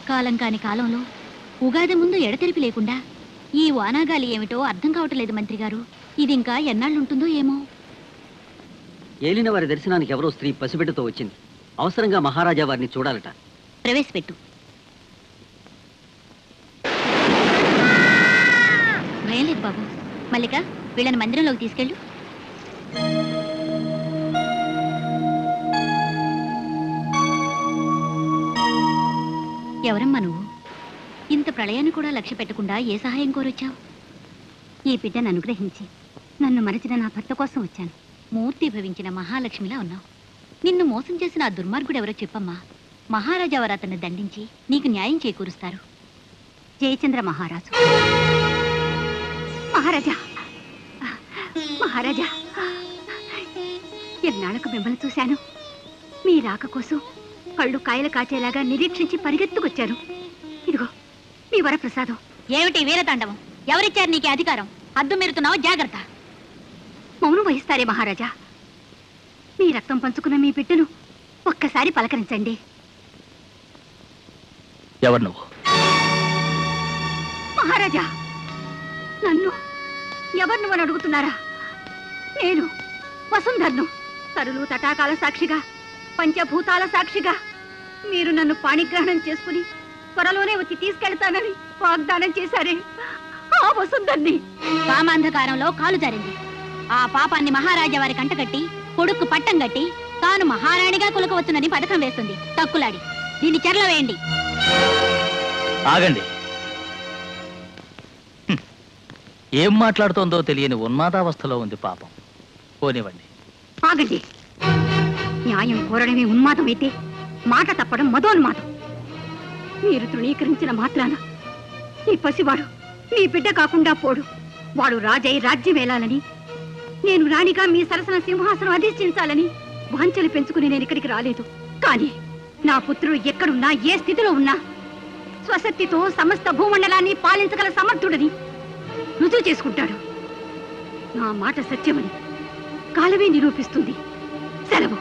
కాలం కాని కాలంలో ఉగాది ముందు ఎడతెరిపి లేకుండా ఈ వానాగాలి ఏమిటో అర్థం కావట్లేదు మంత్రి గారు ఇది ఇంకా ఎన్నాళ్ళుంటుందో ఏమో ఏలిన వారి దర్శనానికి ఎవరో స్త్రీ పసిబిడ్డతో వచ్చింది అవసరంగా మహారాజా వారిని చూడాలట ప్రవేశపెట్టు భయం లేదు బాబు మల్లిక వీళ్ళని మందిరంలోకి తీసుకెళ్ళు ఎవరమ్మా నువ్వు ఇంత ప్రళయాన్ని కూడా లక్ష్య పెట్టకుండా ఏ సహాయం కోరొచ్చావు ఈ బిడ్డను అనుగ్రహించి నన్ను మరచిన నా భర్త కోసం వచ్చాను మూర్తి భవించిన మహాలక్ష్మిలా ఉన్నావు నిన్ను మోసం చేసిన ఆ దుర్మార్గుడు ఎవరో చెప్పమ్మా మహారాజా వారు అతన్ని దండించి నీకు న్యాయం చేకూరుస్తారు జయచంద్ర మహారాజు మహారాజా మహారాజా ఎన్నాళ్ళకు మిమ్మల్ని చూశాను మీ రాక కోసం కళ్ళు కాయలు కాచేలాగా నిరీక్షించి పరిగెత్తుకొచ్చాను ఇదిగో మీ వరప్రసాదం ఏమిటి వీరతాండవం ఎవరిచ్చారు నీకు అధికారం అద్దు మీరుతున్నావు జాగ్రత్త మౌనం వహిస్తారే మహారాజా మీ రక్తం పంచుకున్న మీ బిడ్డను ఒక్కసారి పలకరించండి ఎవరు నువ్వు మహారాజా నన్ను ఎవరు నువ్వని అడుగుతున్నారా నేను వసుంధర్ను తరులు తటాకాల సాక్షిగా పంచభూతాల సాక్షిగా మీరు నన్ను పాణిగ్రహణం చేసుకుని త్వరలోనే వచ్చి తీసుకెళ్తానని వాగ్దానం చేశారే ఆ వసుంధర్ని కామాంధకారంలో కాలు జారింది ఆ పాపాన్ని మహారాజా వారి కంటకట్టి కొడుకు పట్టం కట్టి తాను మహారాణిగా కొలుకవచ్చునని పథకం వేస్తుంది తక్కులాడి దీన్ని చెరలో వేయండి ఆగండి హ్మ్. ఏం మాట్లాడుతోందో తెలియని ఉన్మాదావస్థలో ఉంది పాపం పోనివ్వండి ఆగండి న్యాయం కోరడమే ఉన్మాదమైతే మాట తప్పడం మదోన్మాదం మీరు తృణీకరించిన మాత్రాన ఈ పసివాడు మీ బిడ్డ కాకుండా పోడు వాడు రాజై రాజ్యమేలాలని నేను రాణిగా మీ సరసన సింహాసనం అధిష్ఠించాలని వాంఛలు పెంచుకుని నేను ఇక్కడికి రాలేదు కానీ నా పుత్రుడు ఎక్కడున్నా ఏ స్థితిలో ఉన్నా స్వశక్తితో సమస్త భూమండలాన్ని పాలించగల సమర్థుడని రుజువు చేసుకుంటాడు నా మాట సత్యమని కాలమే నిరూపిస్తుంది సెలవు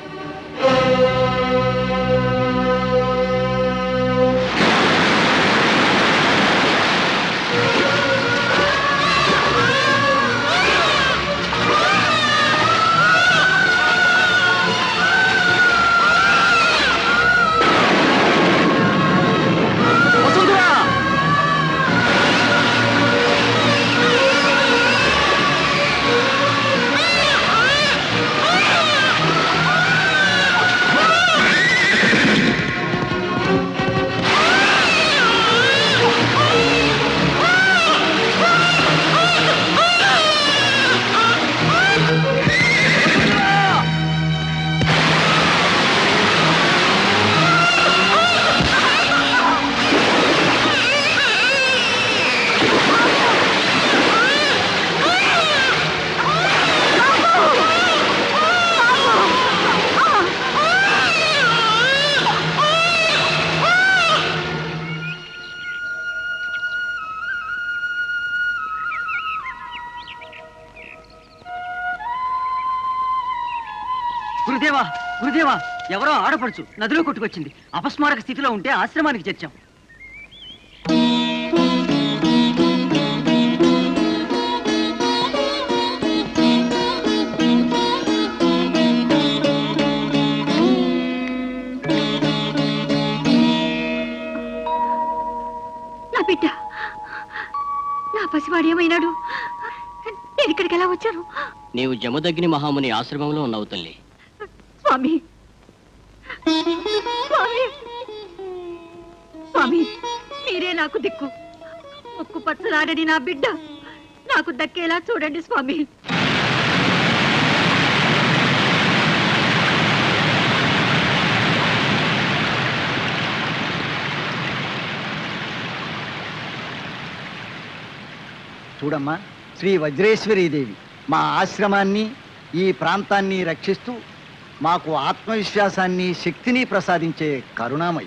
గురుదేవా గురుదేవా ఎవరో ఆడపడుచు నదిలో కొట్టుకొచ్చింది అపస్మారక స్థితిలో ఉంటే ఆశ్రమానికి చేర్చాం నా బిడ్డ నా పసివాడు ఏమైనాడు నేను ఇక్కడికి ఎలా వచ్చాను నీవు జమదగ్ని మహాముని ఆశ్రమంలో ఉన్నావు తల్లి స్వామి స్వామి స్వామి మీరే నాకు దిక్కు ముక్కు పచ్చలాడని నా బిడ్డ నాకు దక్కేలా చూడండి స్వామి చూడమ్మా శ్రీ వజ్రేశ్వరీదేవి మా ఆశ్రమాన్ని ఈ ప్రాంతాన్ని రక్షిస్తూ మాకు ఆత్మవిశ్వాసాన్ని శక్తిని ప్రసాదించే కరుణామయి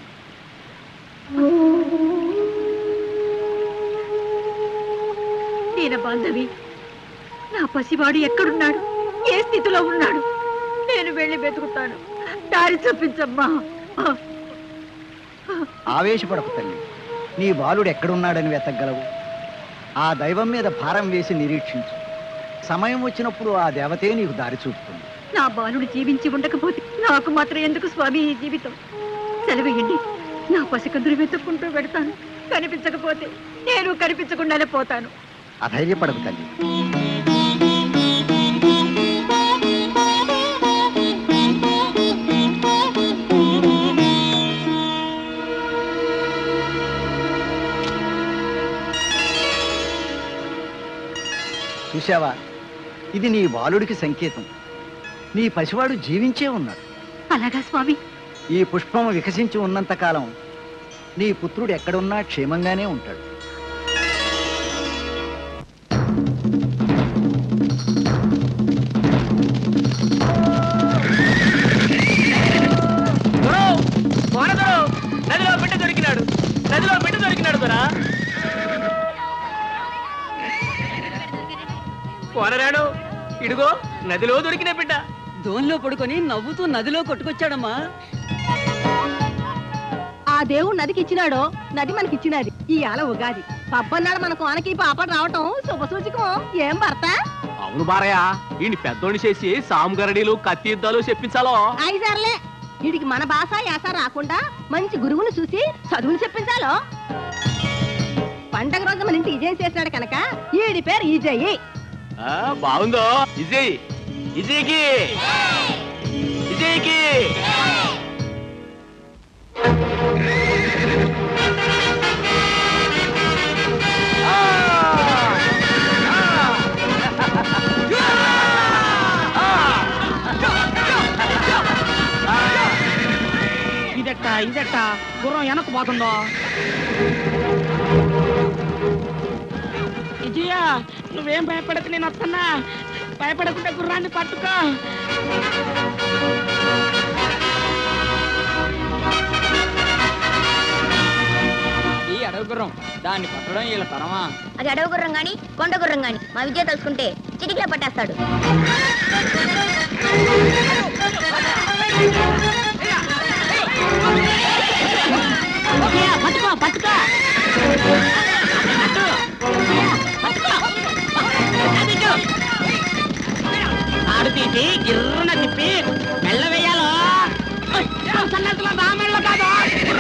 దీన బాంధవి నా పసివాడు ఎక్కడున్నాడు ఏ స్థితిలో ఉన్నాడు నేను వెళ్ళి వెతుకుతాను దారి చూపించమ్మా ఆవేశపడకు తల్లి నీ బాలుడు ఎక్కడున్నాడని వెతకగలవు ఆ దైవం మీద భారం వేసి నిరీక్షించు సమయం వచ్చినప్పుడు ఆ దేవతే నీకు దారి చూపుతుంది నా బాలుడు జీవించి ఉండకపోతే నాకు మాత్రం ఎందుకు స్వామి ఈ జీవితం సెలవేయండి నా పసికందులు వెతుక్కుంటూ పెడతాను కనిపించకపోతే నేను కనిపించకుండానే పోతాను అధైర్యపడకు తల్లి చూశావా ఇది నీ బాలుడికి సంకేతం నీ పసివాడు జీవించే ఉన్నాడు అలాగా స్వామి ఈ పుష్పం వికసించి ఉన్నంత కాలం నీ పుత్రుడు ఎక్కడున్నా క్షేమంగానే ఉంటాడు నదిలో బిడ్డ దొరికినాడు నదిలో బిడ్డ దొరికినాడు దొరా కోనరాడు ఇడుగో నదిలో దొరికిన బిడ్డ దోనిలో పడుకొని నవ్వుతూ నదిలో కొట్టుకొచ్చాడమ్మా ఆ దేవుడు నదికి ఇచ్చినాడో నది మనకి ఇచ్చినది ఈ ఆల ఉగాది పబ్బన్నాడు మన కోనకి పాపడు రావటం శుభ సూచకం ఏం భర్త అవును బారయ్య ఈ పెద్దోని చేసి సాముగరడీలు కత్తి యుద్ధాలు చెప్పించాలో ఐదారులే వీడికి మన భాష యాస రాకుండా మంచి గురువుని చూసి చదువులు చెప్పించాలో పండగ రోజు మన ఇంటి విజయం చేసినాడు కనుక ఈడి పేరు ఈజయ్యి ఆ, బాగుందో విజయ్ విజయ్కి విజయ్కి ఇదెట్ట ఇదెట్ట గుర్రం వెనక్కు పోతుందో విజయ నువ్వేం భయపడక నేను వస్తున్నా భయపడకుండా గుర్రాన్ని పట్టుకో ఈ అడవి గుర్రం దాన్ని పట్టడం వీళ్ళ తరమా అది అడవి గుర్రం గాని కొండ గుర్రం గాని మా విజయ తలుచుకుంటే చిటికలో పట్టేస్తాడు విజయ, పట్టుకో పట్టుకో ఆడు తీసి గిర్రన తిప్పి మెల్ల వేయాలో సన్నట్టులో నా మెల్ల కాదు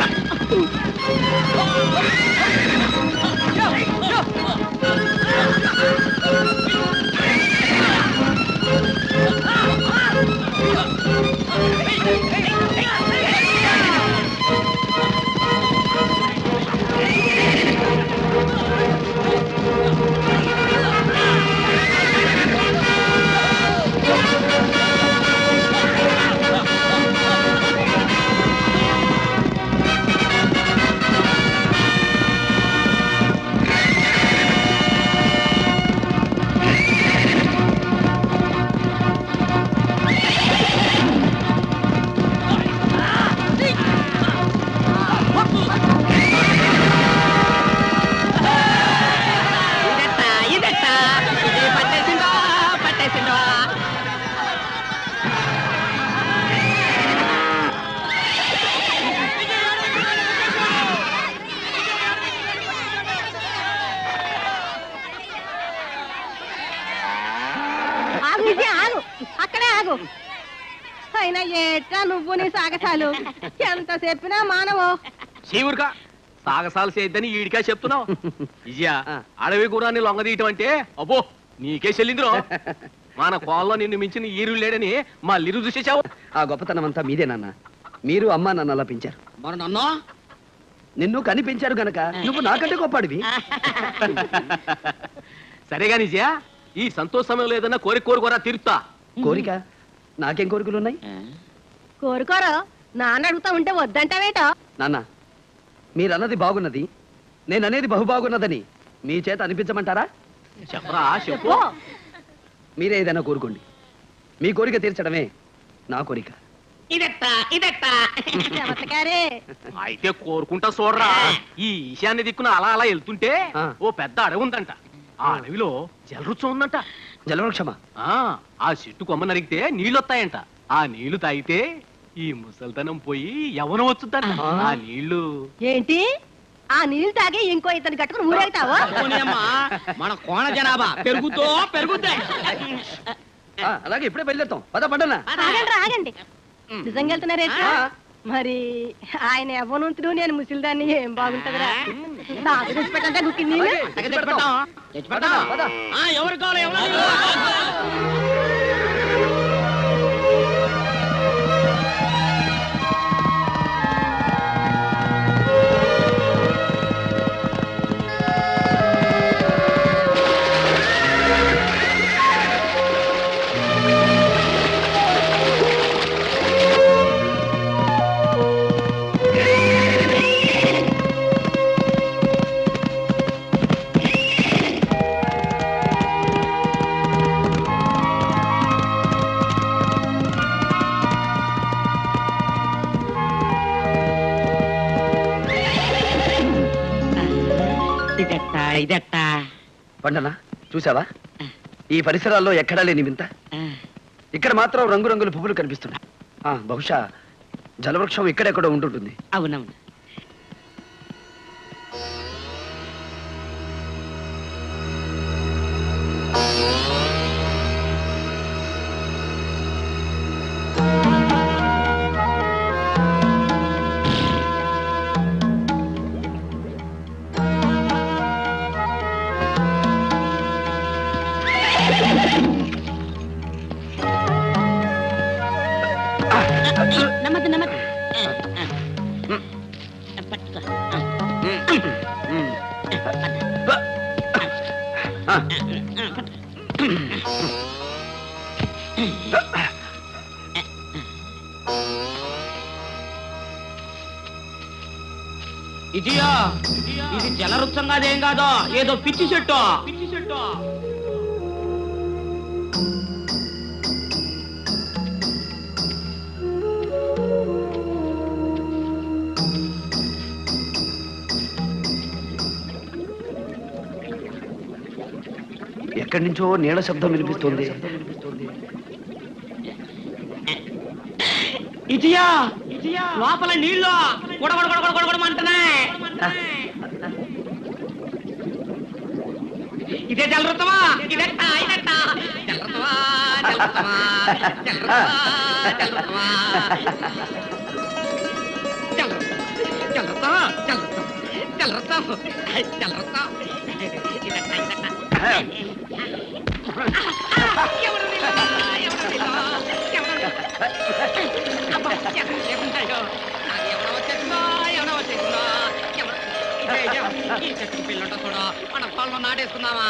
ఇదెట్ట ఇదెట్ట ఇది పట్టేసిందో పట్టేసిందో ఆగు విజయ ఆగు అక్కడే ఆగు అయినా ఏట్రా నువ్వు నీ సాగసాలు ఎంత చెప్పినా మానవు శివుడుగా సాగసాలు చేయొద్దని ఈడికా చెప్తున్నావు విజయ అడవి గుర్రాన్ని లొంగదీయటం అంటే అబ్బో నీకే చెల్లిందిరో మన కోల్లో నిన్ను మించిన ఈరుడు లేడని మా లిరు చూసేసావు ఆ గొప్పతనం అంతా మీదే నాన్న మీరు అమ్మా నన్ను అలా పెంచారు మరి నన్ను నిన్ను కనిపించారు గనక నువ్వు నాకంటే గొప్పడివి సరేగా నిజయా ఈ సంతోష సమయంలో ఏదన్నా కోరిక కోరుకోరా తీరుతా కోరిక నాకేం కోరికలు ఉన్నాయి కోరుకోరు నాన్న అడుగుతా ఉంటే వద్దంటావేటో నాన్న మీరన్నది బాగున్నది నేను అనేది బహు బాగున్నదని మీ చేత అనిపించమంటారా చెప్పరా చెప్పు మీరే ఏదైనా కోరుకోండి మీ కోరిక తీర్చడమే నా కోరిక ఇదెట్ట ఇదెట్ట చమత్కారే అయితే కోరుకుంటా చూడరా ఈ ఈశాన్య దిక్కున అలా అలా వెళ్తుంటే ఆ. ఓ పెద్ద అడవి ఉందంట ఆ అడవిలో జలరుచం ఉందంట జలవృక్షమా ఆ ఆ చెట్టు కొమ్మ నరిగితే నీళ్ళు వస్తాయంట ఆ నీళ్లు తాగితే ఈ ముసల్తనం పోయి ఎవరు వచ్చుతారు ఆ నీళ్లు ఏంటి ఆ నీళ్ళు తాగి ఇంకో ఇతను కట్టుకుని ఊరేగుతావా పోనీయమ్మా, మన కోణ జనాభా పెరుగుతో పెరుగుతాయి ఆ, అలాగే ఇప్పుడే బయలుదేరుతాం పద పడ్డనా ఆగండి ఆగండి నిజంగా వెళ్తున్నారేంటి మరి ఆయన ఎవ్వనుంతుడు నేను ముసిలిదాన్ని ఏం బాగుంటదిరా నాకు తెచ్చిపెట్టంటే గుక్కి నీళ్ళు తెచ్చిపెడతాం. తెచ్చిపెడతాం. ఆ, ఎవరు కావాలి ఎవరు ఇదెట్ట ఇదెట్ట పండనా చూసావా ఈ పరిసరాల్లో ఎక్కడా లేని వింత ఇక్కడ మాత్రం రంగురంగుల పువ్వులు కనిపిస్తున్నాయి ఆ, బహుశా జలవృక్షం ఇక్కడెక్కడో ఉంటుంటుంది అవునవును నెమ్మది నెమ్మది పట్టుకో ఇదియా ఇది జలవృక్షం కాదేం కాదో ఏదో పిచ్చి చెట్టు పిచ్చి చెట్టు ఎక్కడి నుంచో నీళ్ళ శబ్దం వినిపిస్తుంది ఇదియా లోపల నీళ్ళు గొడగొడ గొడగొడ గొడగొడమంటున్నాయి ఇదే జలరుతమా ఇదెట్ట ఇదెట్ట జలరుతమా జలరుతమా జలరుతమా జలరుతమా జలరుతా జలరుతా జలరుతా జలరుతా ఇదెట్ట ఇదెట్ట ఎవరు వీళ్ళు? ఎవరు వీళ్ళు? ఎవరు అబ్బా, ఎవరు లేకుంటాయో? అది ఎవరో వచ్చేసిందో, ఎవరో వచ్చేసిందో, ఎవరో- ఇదే, ఇదే, ఈ చెట్టుకు పిల్లుంట చూడు మన పొలంలో నాటేసుకుందామా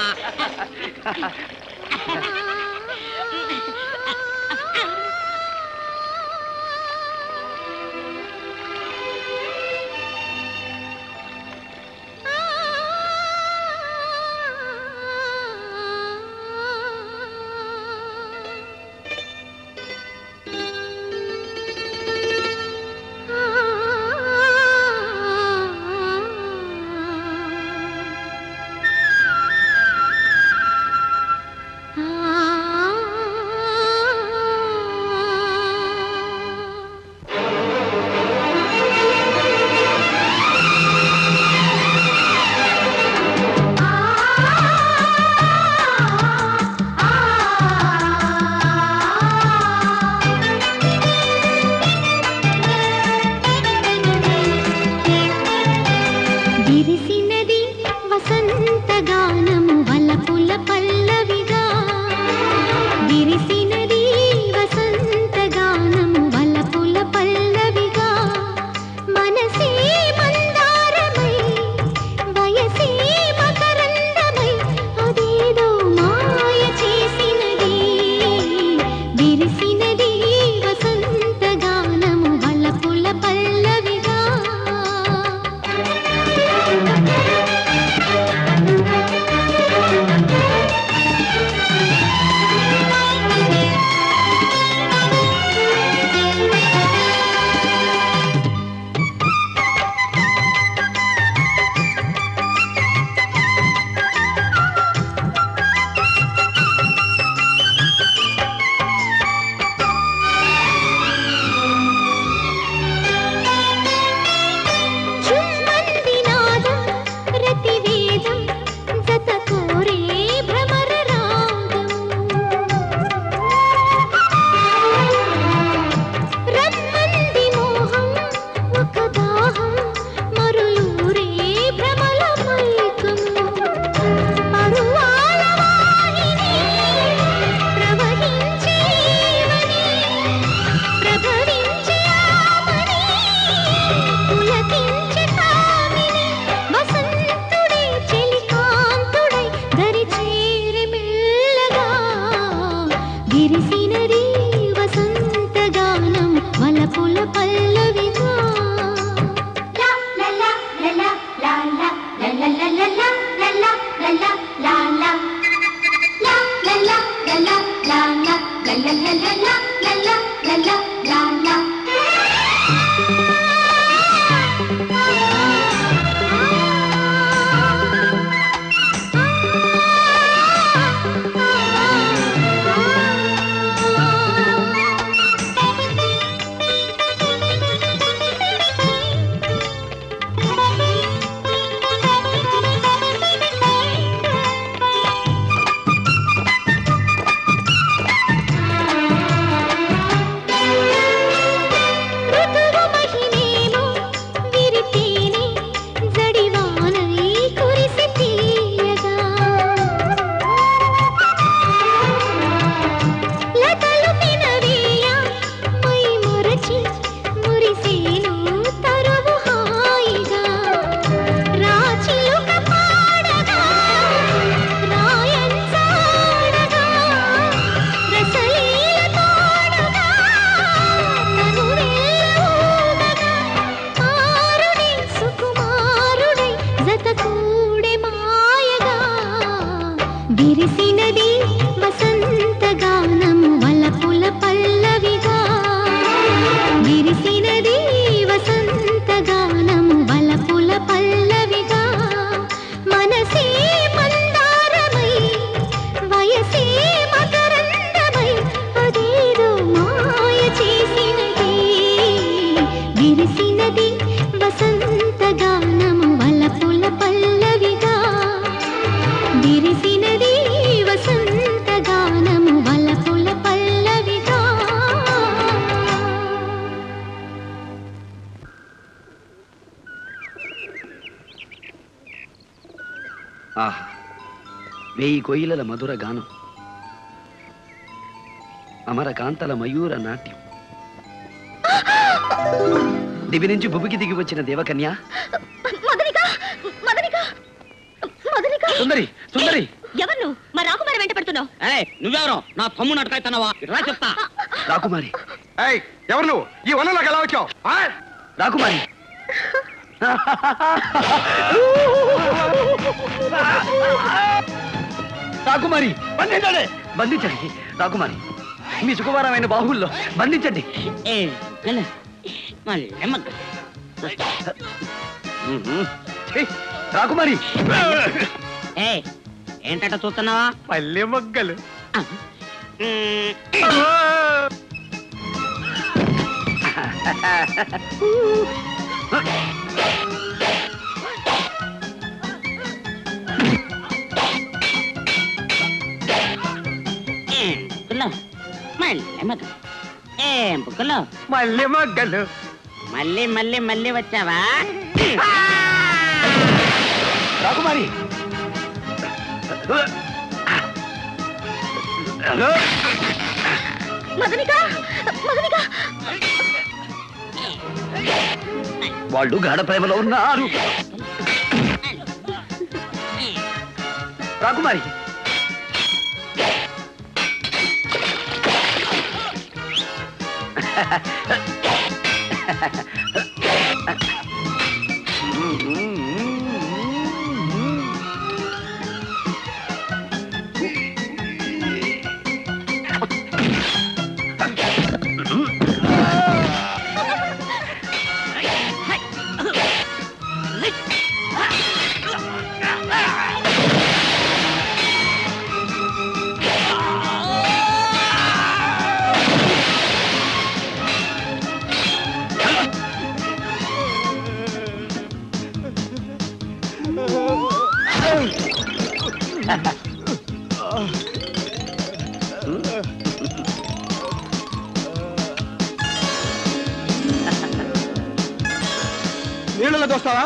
ఆ ఆహా వేయి కోయిలల మధుర గానం అమర కాంతల మయూర నాట్యం దివి నుంచి భూమికి దిగి వచ్చిన దేవకన్య మదనిక మదనిక మదనిక సుందరి సుందరి ఎవరు నువ్వు మా రాకుమారి వెంట పడుతున్నావు నువ్వెవరో నా తమ్ముడు అటకాయితున్నావా రా చెప్తా రాకుమారి ఎవరు నువ్వు ఈ వనంలోకి ఎలా వచ్చావు రాకుమారి రాకుమారి బంధించండి బంధించండి రాకుమారి మీ సుకుమారమైన బాహుల్లో బంధించండి ఛీ, రాకుమారి ఏంటట చూస్తున్నావా పల్లె మొగ్గలు ఏం బుక్కలో మల్లె మొగ్గలు మళ్ళీ మళ్ళీ మళ్ళీ వచ్చావా రాకుమారి మదనిక మదనిక వాళ్ళు గాఢ ప్రేమలో ఉన్నారు రాకుమారి నీళ్ళలో దోస్తావా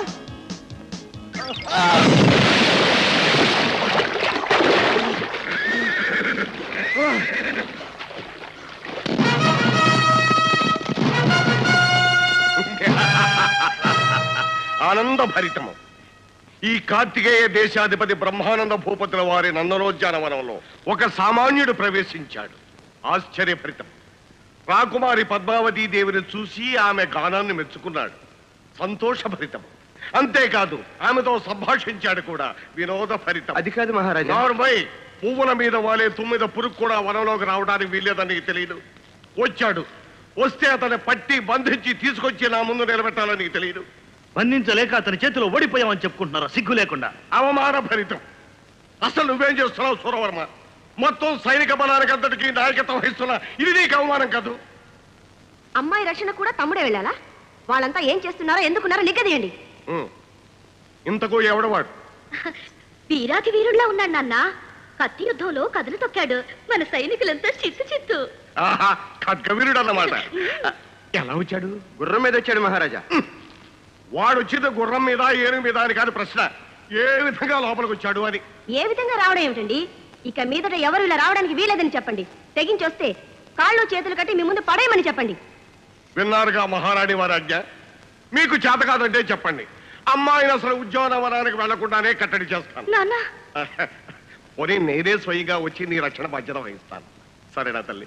ఆనంద భరితము ఈ కార్తికేయ దేశాధిపతి బ్రహ్మానంద భూపతుల వారి నందనోద్యానవనంలో ఒక సామాన్యుడు ప్రవేశించాడు ఆశ్చర్యభరితం రాకుమారి పద్మావతీ దేవిని చూసి ఆమె గానాన్ని మెచ్చుకున్నాడు సంతోషభరితం అంతేకాదు ఆమెతో సంభాషించాడు కూడా వినోద ఫలితం అది కాదు మహారాజా నార్మై పువ్వుల మీద వాలే తుమ్మిద పురుగు కూడా వనంలోకి రావడానికి వీల్లేదని నీకు తెలియదు వచ్చాడు వస్తే అతన్ని పట్టి బంధించి తీసుకొచ్చి నా ముందు నిలబెట్టాలని నీకు తెలియదు బంధించలేక అతని చేతిలో ఓడిపోయామని చెప్పుకుంటున్నారా సిగ్గు లేకుండా అవమాన ఫలితం అసలు నువ్వేం చేస్తున్నావు సూరవర్మ మొత్తం సైనిక బలానికి అంతటికి నాయకత్వం వహిస్తున్నా ఇది నీకు అవమానం కాదు అమ్మాయి రక్షణ కూడా తమ్ముడే వెళ్ళాలా వాళ్ళంతా ఏం చేస్తున్నారో ఎందుకున్నారో నిగ్గదీయండి ఉం. ఇంతకు ఎవడవాడు వీరాకి వీరుల్లా ఉన్నాడు నాన్న కత్తి యుద్ధంలో కథలు తొక్కాడు మన సైనికులంతా చిత్తు చిత్తు ఆహా ఖడ్గవీరుడు అన్నమాట ఎలా వచ్చాడు గుర్రం మీద వచ్చాడు మహారాజా వాడు వచ్చింది గుర్రం మీద ఏనుగు మీద అని కాదు ప్రశ్న ఏ విధంగా లోపలికి వచ్చాడు అని ఏ విధంగా రావడం ఏమిటండి ఇక మీదట ఎవరు ఇలా రావడానికి వీలేదని చెప్పండి తెగించొస్తే కాళ్ళు చేతులు కట్టి మీ ముందు పడేయమని చెప్పండి విన్నారుగా మహారాణి వారి ఆజ్ఞ మీకు చేత కాదంటే చెప్పండి అమ్మాయిని అసలు ఉద్యోగవనానికి వెళ్లకుండానే కట్టడి చేస్తాను నాన్న పోనీ నేనే స్వయంగా వచ్చి నీ రక్షణ బాధ్యత వహిస్తాను సరేనా తల్లి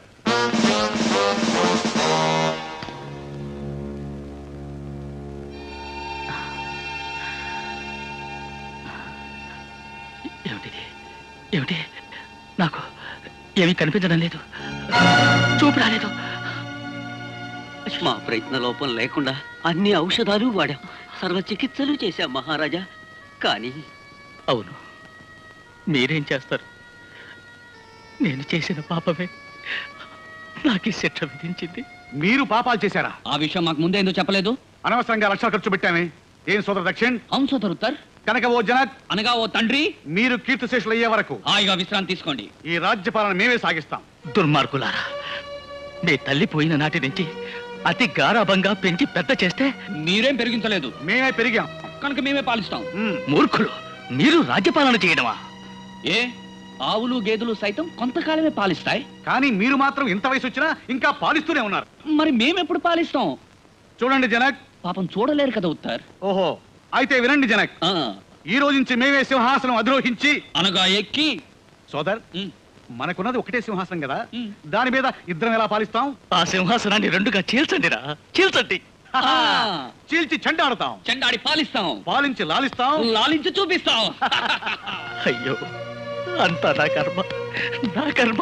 ఏమిటిది ఏమిటి నాకు ఏమీ కనిపించడం లేదు చూపు రాలేదు మా ప్రయత్న లోపం లేకుండా అన్ని ఔషధాలు వాడాం సర్వ చికిత్సలు చేశాం మహారాజా కానీ అవును మీరేం చేస్తారు నేను చేసిన పాపమే నాకు ఈ శిక్ష విధించింది మీరు పాపాలు చేశారా ఆ విషయం మాకు ముందే ఎందుకు చెప్పలేదు అనవసరంగా లక్షలు ఖర్చు పెట్టామే ఏం సోదర దక్షిణ్ అవును సోదరుత్తర్ కనుక ఓ జనక్ అనగా ఓ తండ్రి మీరు కీర్తిశేషులు అయ్యే వరకు హాయిగా విశ్రాంతి తీసుకోండి ఈ రాజ్యపాలన మేమే సాగిస్తాం దుర్మార్గులారా మీ తల్లి పోయిన నాటి నుంచి అతి గారాభంగా పెంచి పెద్ద చేస్తే మీరేం పెరిగించలేదు మేమే పెరిగాం కనుక మేమే పాలిస్తాం ఉమ్, మూర్ఖులు మీరు రాజ్యపాలన చేయడమా ఏ ఆవులు గేదెలు సైతం కొంతకాలమే పాలిస్తాయి కానీ మీరు మాత్రం ఇంత వయసు వచ్చినా ఇంకా పాలిస్తూనే ఉన్నారు మరి మేమెప్పుడు పాలిస్తాం చూడండి జనక్ పాపం చూడలేరు కదా ఉత్తర్ ఓహో అయితే వినండి జనక్ ఈ రోజు నుంచి మేమే సింహాసనం అధిరోహించి అనగా ఎక్కి సోదర్ మనకున్నది ఒకటే సింహాసనం కదా దాని మీద ఇద్దరం ఎలా పాలిస్తాం ఆ సింహాసనాన్ని రెండుగా చీల్చండిరా చీల్చండి చీల్చి చెండాడుతాం చెండాడి పాలిస్తాం పాలించి లాలిస్తాం లాలించి చూపిస్తాం అయ్యో అంతా నా కర్మ నా కర్మ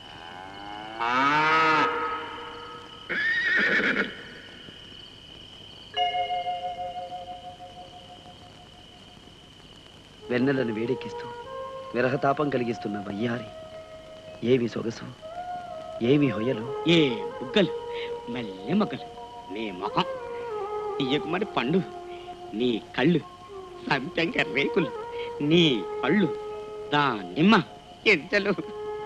వెన్నెలను వేడెక్కిస్తూ విరహతాపం కలిగిస్తున్న వయ్యారి ఏమి సొగసు ఏమి హొయలు ఏ బుగ్గలు మెల్లె మొగ్గలు నీ ముఖం తీయకుమరి పండు నీ కళ్ళు సంపెంగ రేకులు నీ పళ్ళు దా నిమ్మ ఎంతలు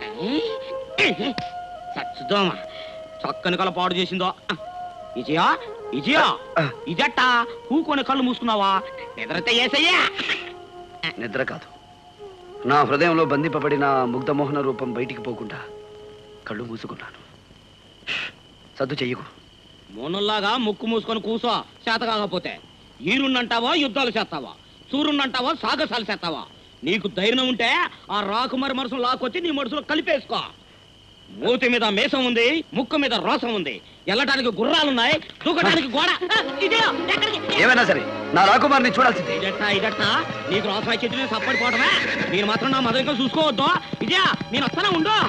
సచ్చుదోమ చక్కని కల పాడు చేసిందో విజయా విజయా ఇదట్ట కూకొని కళ్ళు మూసుకున్నావా నిద్రతే ఏసయ్యా నిద్ర కాదు నా హృదయంలో బంధింపబడిన ఆ ముగ్ధమోహన రూపం బయటికి పోకుండా కళ్ళు మూసుకున్నాను సద్దు చెయ్యకు మోనుల్లాగా ముక్కు మూసుకొని కూసో చేత కాకపోతే ఈరున్నంటావా యుద్ధాలు చేస్తావా సూర్యున్నంటావా సాగసాలు చేస్తావా నీకు ధైర్యం ఉంటే ఆ రాకుమారి మనసును లాక్కొచ్చి నీ మనసులో కలిపేసుకో మూతి మీద మేసం ఉంది ముక్కు మీద రోసం ఉంది వెళ్ళటానికి గుర్రాలున్నాయి దూకడానికి గోడ ఆ, ఇదే, ఎక్కడికి? ఏమైనా సరే నా రాకుమారిని చూడాల్సిందే ఇదట్ట ఇదట్ట నీకు రోసమై చెట్టు సప్పడిపోవడమే మీరు మాత్రం నా మదరిక చూసుకోవద్దు ఇదే నేను వస్తానే ఉండు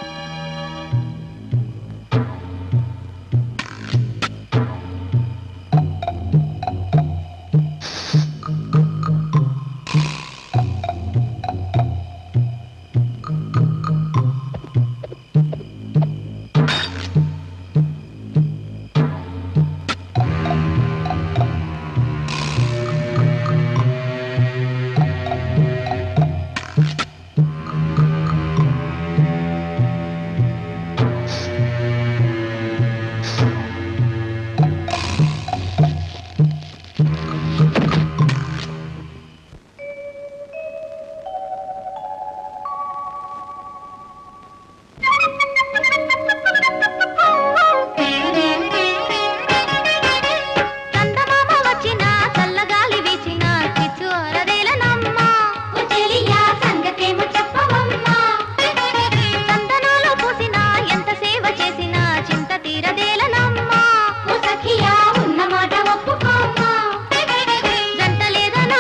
చందమామ వచ్చిన చల్లగాలి వీచిన చిచ్చు అరదేలనమ్మ ఓ చెలియా సంగతేమో చెప్పవమ్మా చందనాలు పూసిన ఎంత సేవ చేసినా చింత తీరదేలనమ్మ ఓ సఖియా ఉన్న మాట ఒప్పుకోమ్మా జంట లేదనా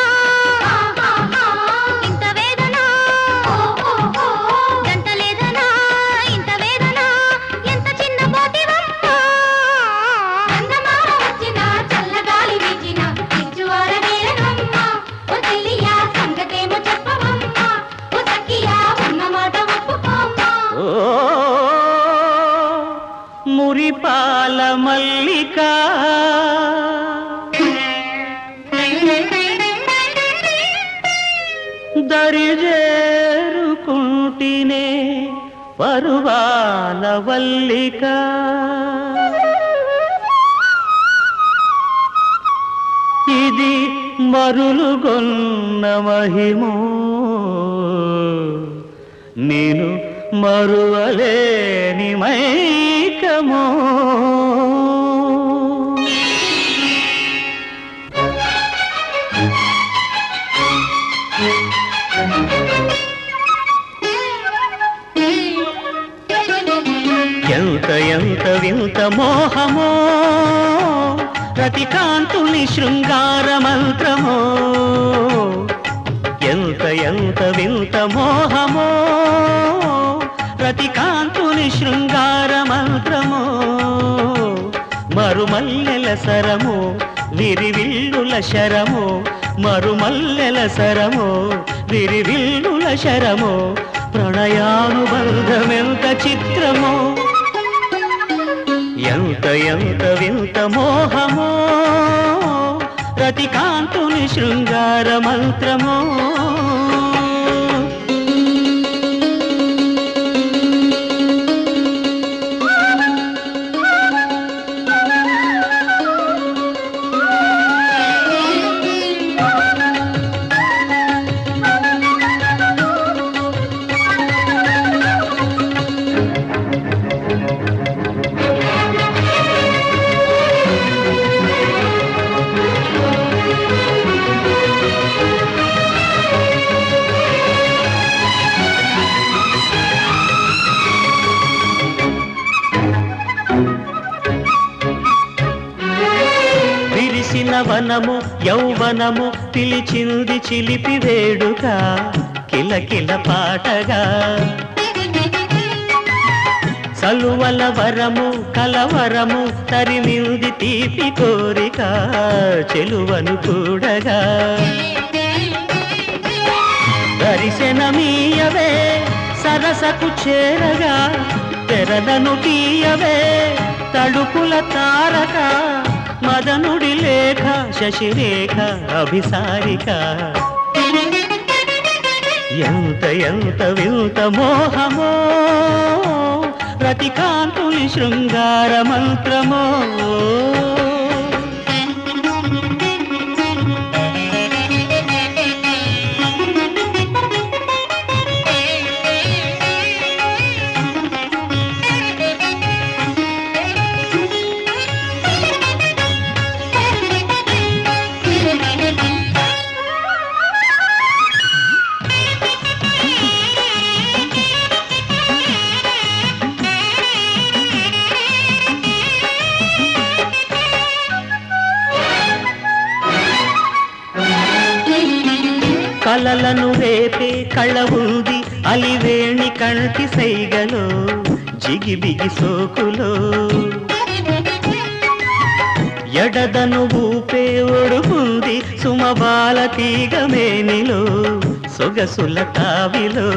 ఇంత వేదన జంట లేదనా ఇంత వేదన ఎంత చిన్న పోతివమ్మా చందమామ వచ్చిన చల్లగాలి వీచిన పిచ్చువారవేలనమ్మ ఓ చెల్లియా సంగతేమో చెప్పవమ్మ ఓ సఖియా ఉన్న మాట ఒప్పుకోమ్మా మురిపాల మల్లిక దరిజేరుకుంటినే పరువాల వల్లిక ఇది మరులుగొన్న మహిమో నేను మరువలేని మైకమో ఎంత ఎంత వింత మోహమో రతికాంతుని శృంగార మంత్రమో ఎంత ఎంత వింత మోహమో రతికాంతుని శృంగార మంత్రమో మరుమల్లెల సరము విరివిల్లుల శరము మరుమల్లెల సరము విరివిల్లుల శరము ప్రణయానుబంధమెంత చిత్రమో ఎంత ఎంత వింత మోహమో రతికాంతుని శృంగార మంత్రమో యవ్వనము యౌవనము పిలిచింది చిలిపి వేడుక కిలకిల పాటగా సలువల వరము కలవరము తరిమింది తీపి కోరిక చెలువను కూడగా దర్శనమీయవే సరసకు చేరగా తెరలను తీయవే తడుపుల తారక మదనుడి లేఖ శశిరేఖ అభిసారిక ఎంత ఎంత వింత మోహమో రతికాంతుని శృంగార మంత్రమో కలలను రేపే కళ ఉంది అలివేణి కంటి సైగలో జిగిబిగి సోకులో ఎడదను ఊపే ఒడుకుంది సుమబాల తీగ మేనిలో సొగసుల తావిలో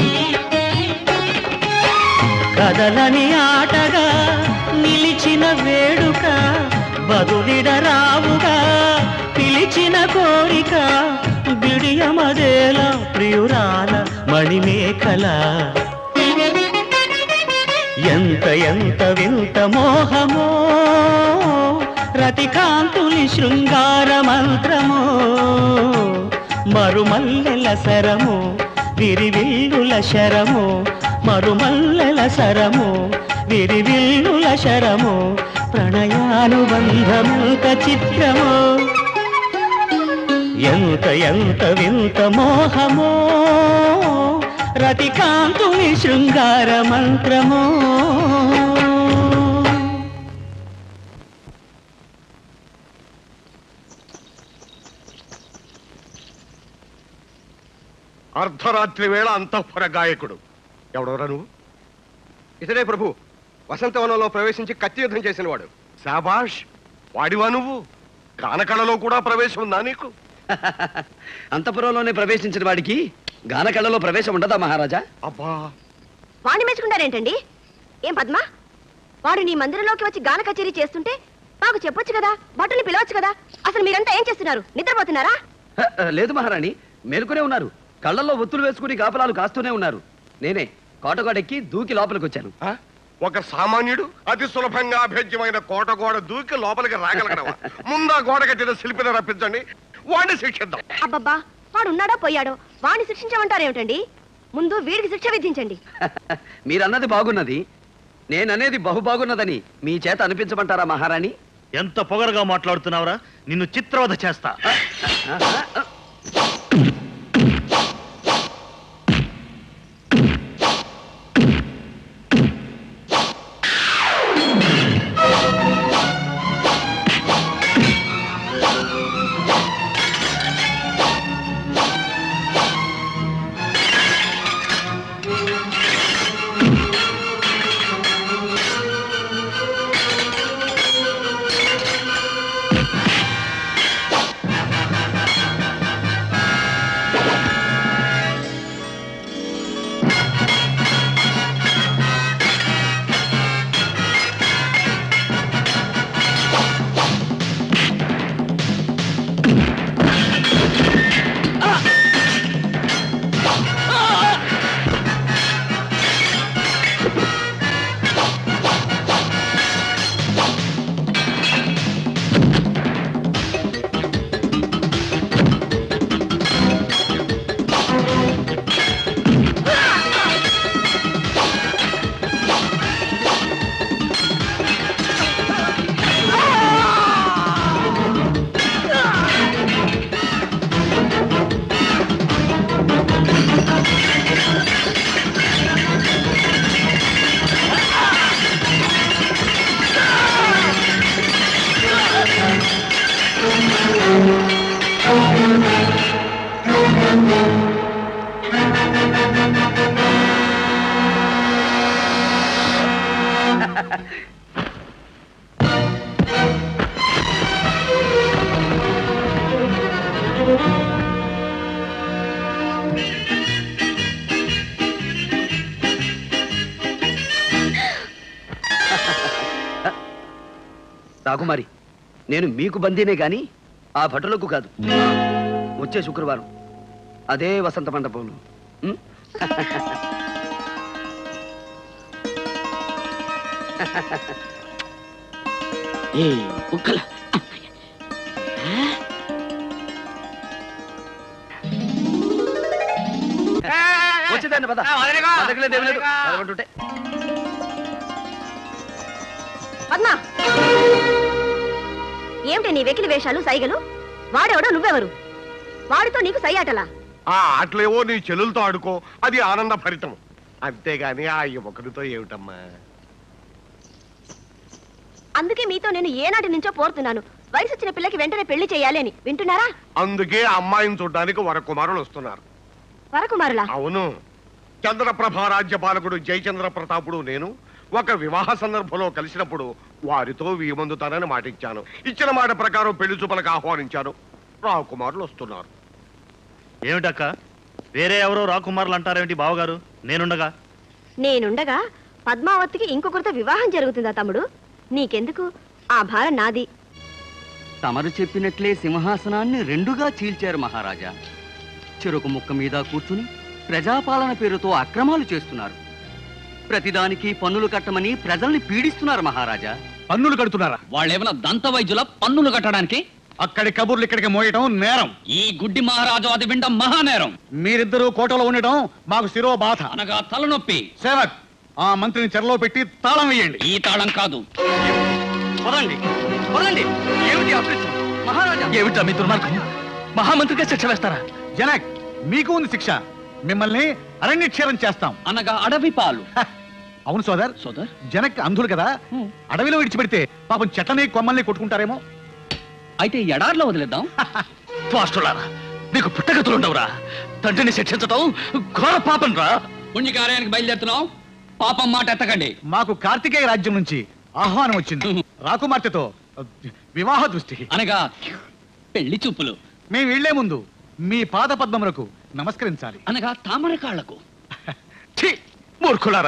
కదలని ఆటగా నిలిచిన వేడుక బదులిడరావుగా పిలిచిన కోరిక బిడియమదేల ప్రియురాల మణిమేఖల ఎంత ఎంత వింత మోహమో రతికాంతుని శృంగార మంత్రమో మరుమల్లెల సరము విరివిల్లుల శరము మరుమల్లెల సరము విరివిల్లుల శరము ప్రణయానుబంధమంత చిత్రమో ఎంత ఎంత వింత మోహమో రతికాంతుని శృంగార మంత్రమో అర్ధరాత్రి వేళ అంతఃపుర గాయకుడు ఎవడెవరా నువ్వు ఇతడే ప్రభు వసంతవనంలో ప్రవేశించి కత్తి యుద్ధం చేసిన వాడు శాబాష్ వాడివా నువ్వు గానకళలో కూడా ప్రవేశం ఉందా నీకు అంతపురంలోనే ప్రవేశించిన వాడికి గానకళలో ప్రవేశం ఉండదా మహారాజా అబ్బా వాణ్ణి మెచ్చుకుంటారేంటండి ఏం పద్మ వాడు నీ మందిరంలోకి వచ్చి గాన కచేరీ చేస్తుంటే మాకు చెప్పొచ్చు కదా భటులు పిలవచ్చు కదా అసలు మీరంతా ఏం చేస్తున్నారు నిద్రపోతున్నారా హ, లేదు మహారాణి మేలుకునే ఉన్నారు కళ్ళల్లో ఒత్తులు వేసుకుని కాపలాలు కాస్తూనే ఉన్నారు నేనే కోటగోడెక్కి దూకి లోపలికి వచ్చాను ఒక సామాన్యుడు అతి సులభంగా అభేద్యమైన కోట గోడ దూకి లోపలికి రాగలగడవా ముందా గోడ కట్టిన శిల్పిని రప్పించండి వాడిని శిక్షిద్దాం అబ్బబ్బా వాడు ఉన్నాడో పోయాడో వాణ్ణి శిక్షించమంటారేమిటండి ముందు వీడికి శిక్ష విధించండి మీరన్నది బాగున్నది నేననేది బహు బాగున్నదని మీ చేత అనిపించమంటారా మహారాణి ఎంత పొగరుగా మాట్లాడుతున్నావురా నిన్ను చిత్రవధ చేస్తా ఆ రాకుమారి నేను మీకు బందీనే గాని ఆ భటులకు కాదు వచ్చే శుక్రవారం అదే వసంత మండపంలో ఉం? ఏ కుక్కల వచ్చేదాన్ని పద వదలగా, బతకలేదు ఏమీ లేదు. వదలగా. పదకొండుంటే. పద్మ ఏమిటి నీ వెకిలి వేషాలు సైగలు వాడెవడో నువ్వెవరు వాడితో నీకు సయ్యాటలా ఆ ఆటలేవో నీ చెల్లెలతో ఆడుకో అది ఆనంద ఫలితం అంతేగాని ఆ యువకుడితో ఏమిటమ్మా అందుకే మీతో నేను ఏనాటి నుంచో పోరుతున్నాను వయసు వచ్చిన పిల్లకి వెంటనే పెళ్లి చేయాలి అని వింటున్నారా అందుకే ఆ అమ్మాయిని చూడడానికి వరకుమారులు వస్తున్నారు వరకుమారులా అవును చంద్రప్రభ రాజ్యపాలకుడు జయచంద్ర ప్రతాపుడు నేను ఒక వివాహ సందర్భంలో కలిసినప్పుడు వారితో వీమందుతానని మాట ఇచ్చాను ఇచ్చిన మాట ప్రకారం పెళ్లి చూపలకు ఆహ్వానించాను రాకుమారులు వస్తున్నారు ఏమిటక్క వేరే ఎవరో రాకుమారులు అంటారేమిటి బావగారు నేనుండగా నేనుండగా పద్మావతికి ఇంకొకరితో వివాహం జరుగుతుందా తమ్ముడు నీకెందుకు ఆ భారం నాది తమరు చెప్పినట్లే సింహాసనాన్ని రెండుగా చీల్చారు మహారాజా చెరుకు ముక్క మీద కూర్చుని ప్రజాపాలన పేరుతో అక్రమాలు చేస్తున్నారు ప్రతిదానికి పన్నులు కట్టమని ప్రజల్ని పీడిస్తున్నారు మహారాజా పన్నులు కడుతున్నారా వాళ్ళేమైనా దంత వైద్యుల పన్నులు కట్టడానికి అక్కడి కబుర్లు ఇక్కడికి మోయటం నేరం ఈ గుడ్డి మహారాజు అది వింటం మహానేరం మీరిద్దరూ కోటలో ఉండటం మాకు శిరో బాధ అనగా తలనొప్పి సేవక్ ఆ మంత్రిని చెరలో పెట్టి తాళం వేయండి ఈ తాళం కాదు వదండి వదండి ఏమిటి అప్రితం మహారాజా ఏమిటా మీ దుర్మార్గం మహామంత్రిగా శిక్ష వేస్తారా జనక్ మీకు ఉంది శిక్ష మిమ్మల్ని అరణ్యక్షేరం చేస్తాం అనగా అడవి పాలు అవును సోదర్ సోదర్ జనక్ అంధులు కదా అడవిలో విడిచిపెడితే పాపం చెట్లని కొమ్మల్ని కొట్టుకుంటారేమో అయితే ఎడార్లో వదిలేద్దాం త్వాష్టులారా నీకు పుట్టగతులుండవురా తండ్రిని శిక్షించటం ఘోర పాపం రా పుణ్యకార్యానికి బయలుదేరుతున్నాం పాపం మాట ఎత్తకండి మాకు కార్తికేయ రాజ్యం నుంచి ఆహ్వానం వచ్చింది రాకుమార్తెతో వివాహ దృష్టి అనగా పెళ్లి చూపులు మేము వెళ్లే ముందు మీ పాద పద్మములకు నమస్కరించాలి అనగా తామర కాళ్లకు ఛీ, మూర్ఖులారా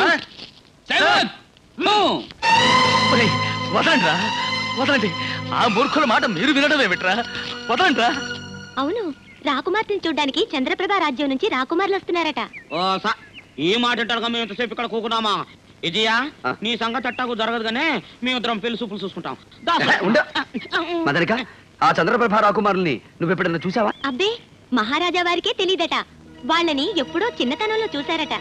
వదండి రా వదండి ఆ మూర్ఖుల మాట మీరు వినడం ఏమిట్రా వదండి రా అవును రాకుమార్తెని చూడ్డానికి చంద్రప్రభ రాజ్యం నుంచి రాకుమారులు వస్తున్నారట ఓ సా ఈ మాట అంటారుగా మేము ఎంతసేపు ఇక్కడ కూకున్నామా ఇదియా నీ సంగతి అట్టాకు జరగదు కానీ మేమిద్దరం పెళ్లి చూపులు చూసుకుంటాం దా ఏ, ఉండ. మదనిక ఆ చంద్రప్రభ రాకుమారుల్ని నువ్వు ఎప్పుడన్నా చూసావా అబ్బే మహారాజా వారికే తెలీదట వాళ్ళని ఎప్పుడో చిన్నతనంలో చూశారట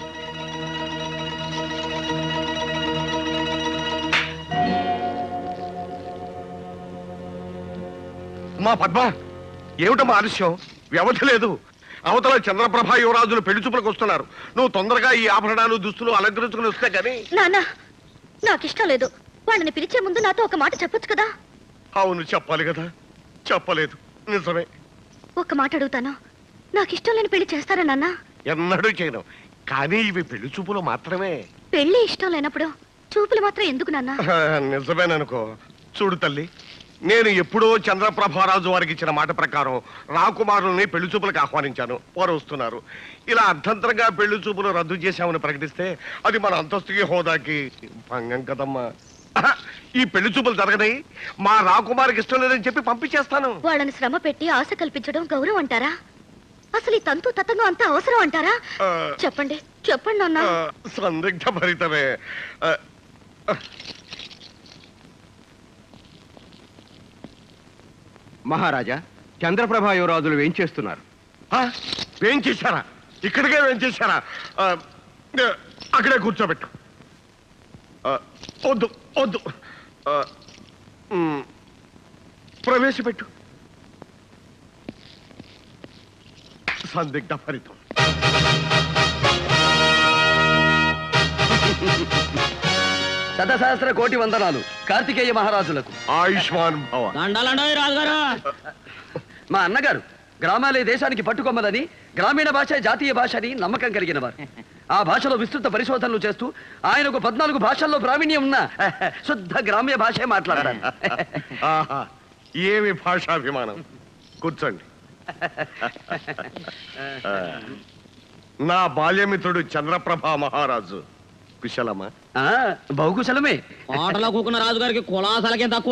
మా పద్మ ఏమిటమ్మా ఆలస్యం వ్యవధి లేదు అవతల చంద్రప్రభ యువరాజులు పెళ్లి చూపులకు వస్తున్నారు నువ్వు తొందరగా ఈ ఆభరణాలు దుస్తులు అలంకరించుకుని వస్తే గానీ నాన్న నాకిష్టం లేదు వాళ్ళని పిలిచే ముందు నాతో ఒక మాట చెప్పొచ్చు కదా అవును చెప్పాలి కదా చెప్పలేదు నిజమే ఒక మాట అడుగుతాను నాకిష్టం లేని పెళ్లి చేస్తారా నాన్న ఎన్నడూ చేయను కానీ ఇవి పెళ్లి చూపులు మాత్రమే పెళ్లి ఇష్టం లేనప్పుడు చూపులు మాత్రం ఎందుకు నాన్న నిజమేననుకో చూడు తల్లి నేను ఎప్పుడో చంద్రప్రభారాజు వారికి ఇచ్చిన మాట ప్రకారం రాకుమారుల్ని పెళ్లి చూపులకు ఆహ్వానించాను వారు వస్తున్నారు ఇలా అర్ధంతరంగా పెళ్లి చూపులు రద్దు చేశామని ప్రకటిస్తే అది మన అంతస్తుకి హోదాకి భంగం కదమ్మా ఆహా, ఈ పెళ్లి చూపులు జరగదై మా రాకుమారికి ఇష్టం లేదని చెప్పి పంపించేస్తాను వాళ్ళని శ్రమ పెట్టి ఆశ కల్పించడం గౌరవం అంటారా అసలు ఈ తంతు తతంగం అంతా అవసరం అంటారా ఆ, చెప్పండి చెప్పండి నాన్న ఆ, సందిగ్ధ భరితమే ఆ, మహారాజా చంద్రప్రభ యువరాజులు ఏం చేస్తున్నారు ఆ, ఏం చేశారా ఇక్కడికే ఏం చేశారా ఆ, ఆ, అక్కడే కూర్చోబెట్టు ఆ, వద్దు వద్దు ఆ, మ్, ప్రవేశపెట్టు సందిగ్ధ ఫలితం శతసహస్ర కోటి వందనాలు కార్తికేయ మహారాజులకు ఆయుష్మాన్ భవ దండాలండి రాజుగారు మా అన్నగారు గ్రామాలే దేశానికి పట్టుకొమ్మలని గ్రామీణ భాష జాతీయ భాష అని నమ్మకం కలిగిన వారు ఆ భాషలో విస్తృత పరిశోధనలు చేస్తూ ఆయనకు పద్నాలుగు భాషల్లో ప్రావీణ్యం ఉన్న శుద్ధ గ్రామ్య భాషే మాట్లాడారు ఆహా ఏమి భాషాభిమానం కూర్చోండి ఆ, నా బాల్యమిత్రుడు చంద్రప్రభ మహారాజు కుశలమా బహుకుశలమే కోటలో కూకున్న రాజుగారికి కులాసలకేం తక్కువ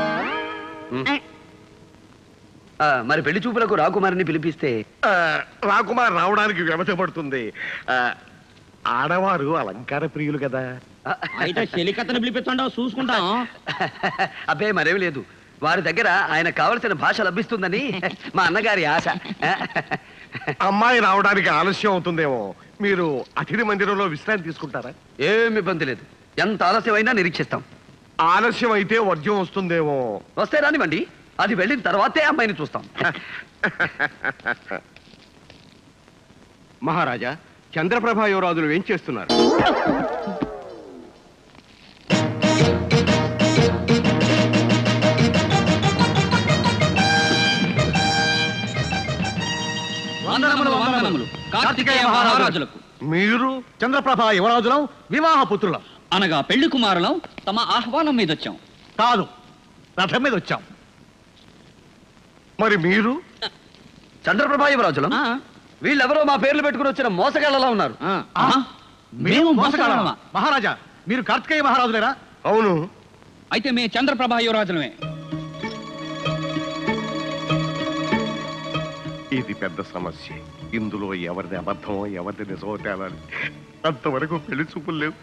ఆ, మరి పెళ్లి చూపులకు రాకుమారిని పిలిపిస్తే ఆ, రాకుమార్ రావడానికి వ్యవధి పడుతుంది ఆ, ఆడవారు అలంకార ప్రియులు కదా అయితే చెలికత్తని పిలిపించండి చూసుకుంటాం అబ్బే మరేం లేదు వారి దగ్గర ఆయన కావలసిన భాష లభిస్తుందని మా అన్నగారి ఆశ అమ్మాయి రావడానికి ఆలస్యం అవుతుందేమో మీరు అతిథి మందిరంలో విశ్రాంతి తీసుకుంటారా ఏమి ఇబ్బంది లేదు ఎంత ఆలస్యమైనా నిరీక్షిస్తాం ఆలస్యం అయితే వర్జ్యం వస్తుందేమో వస్తే రానివ్వండి అది వెళ్ళిన తర్వాతే అమ్మాయిని చూస్తాం మహారాజా చంద్రప్రభ యువరాజులు ఏం చేస్తున్నారు వందనములు వందనములు కార్తికేయ మహారాజులకు మీరు చంద్రప్రభ యువరాజులం వివాహ పుత్రులం అనగా పెళ్లి కుమారులం తమ ఆహ్వానం మీద వచ్చాం కాదు రథం మీద వచ్చాం మరి మీరు చంద్రప్రభా యువరాజులం వీళ్ళెవరో మా పేర్లు పెట్టుకుని వచ్చిన మోసగాళ్ళలా ఉన్నారు మేము మోసగాళ్ళమా? మహారాజా మీరు కార్తికేయ మహారాజులేరా అవును అయితే మే చంద్రప్రభ యువరాజులమే ఇది పెద్ద సమస్య ఇందులో ఎవరిది అబద్ధమో ఎవరిది నిజమో తేలాలి అంతవరకు పెళ్లి చూపులు లేవు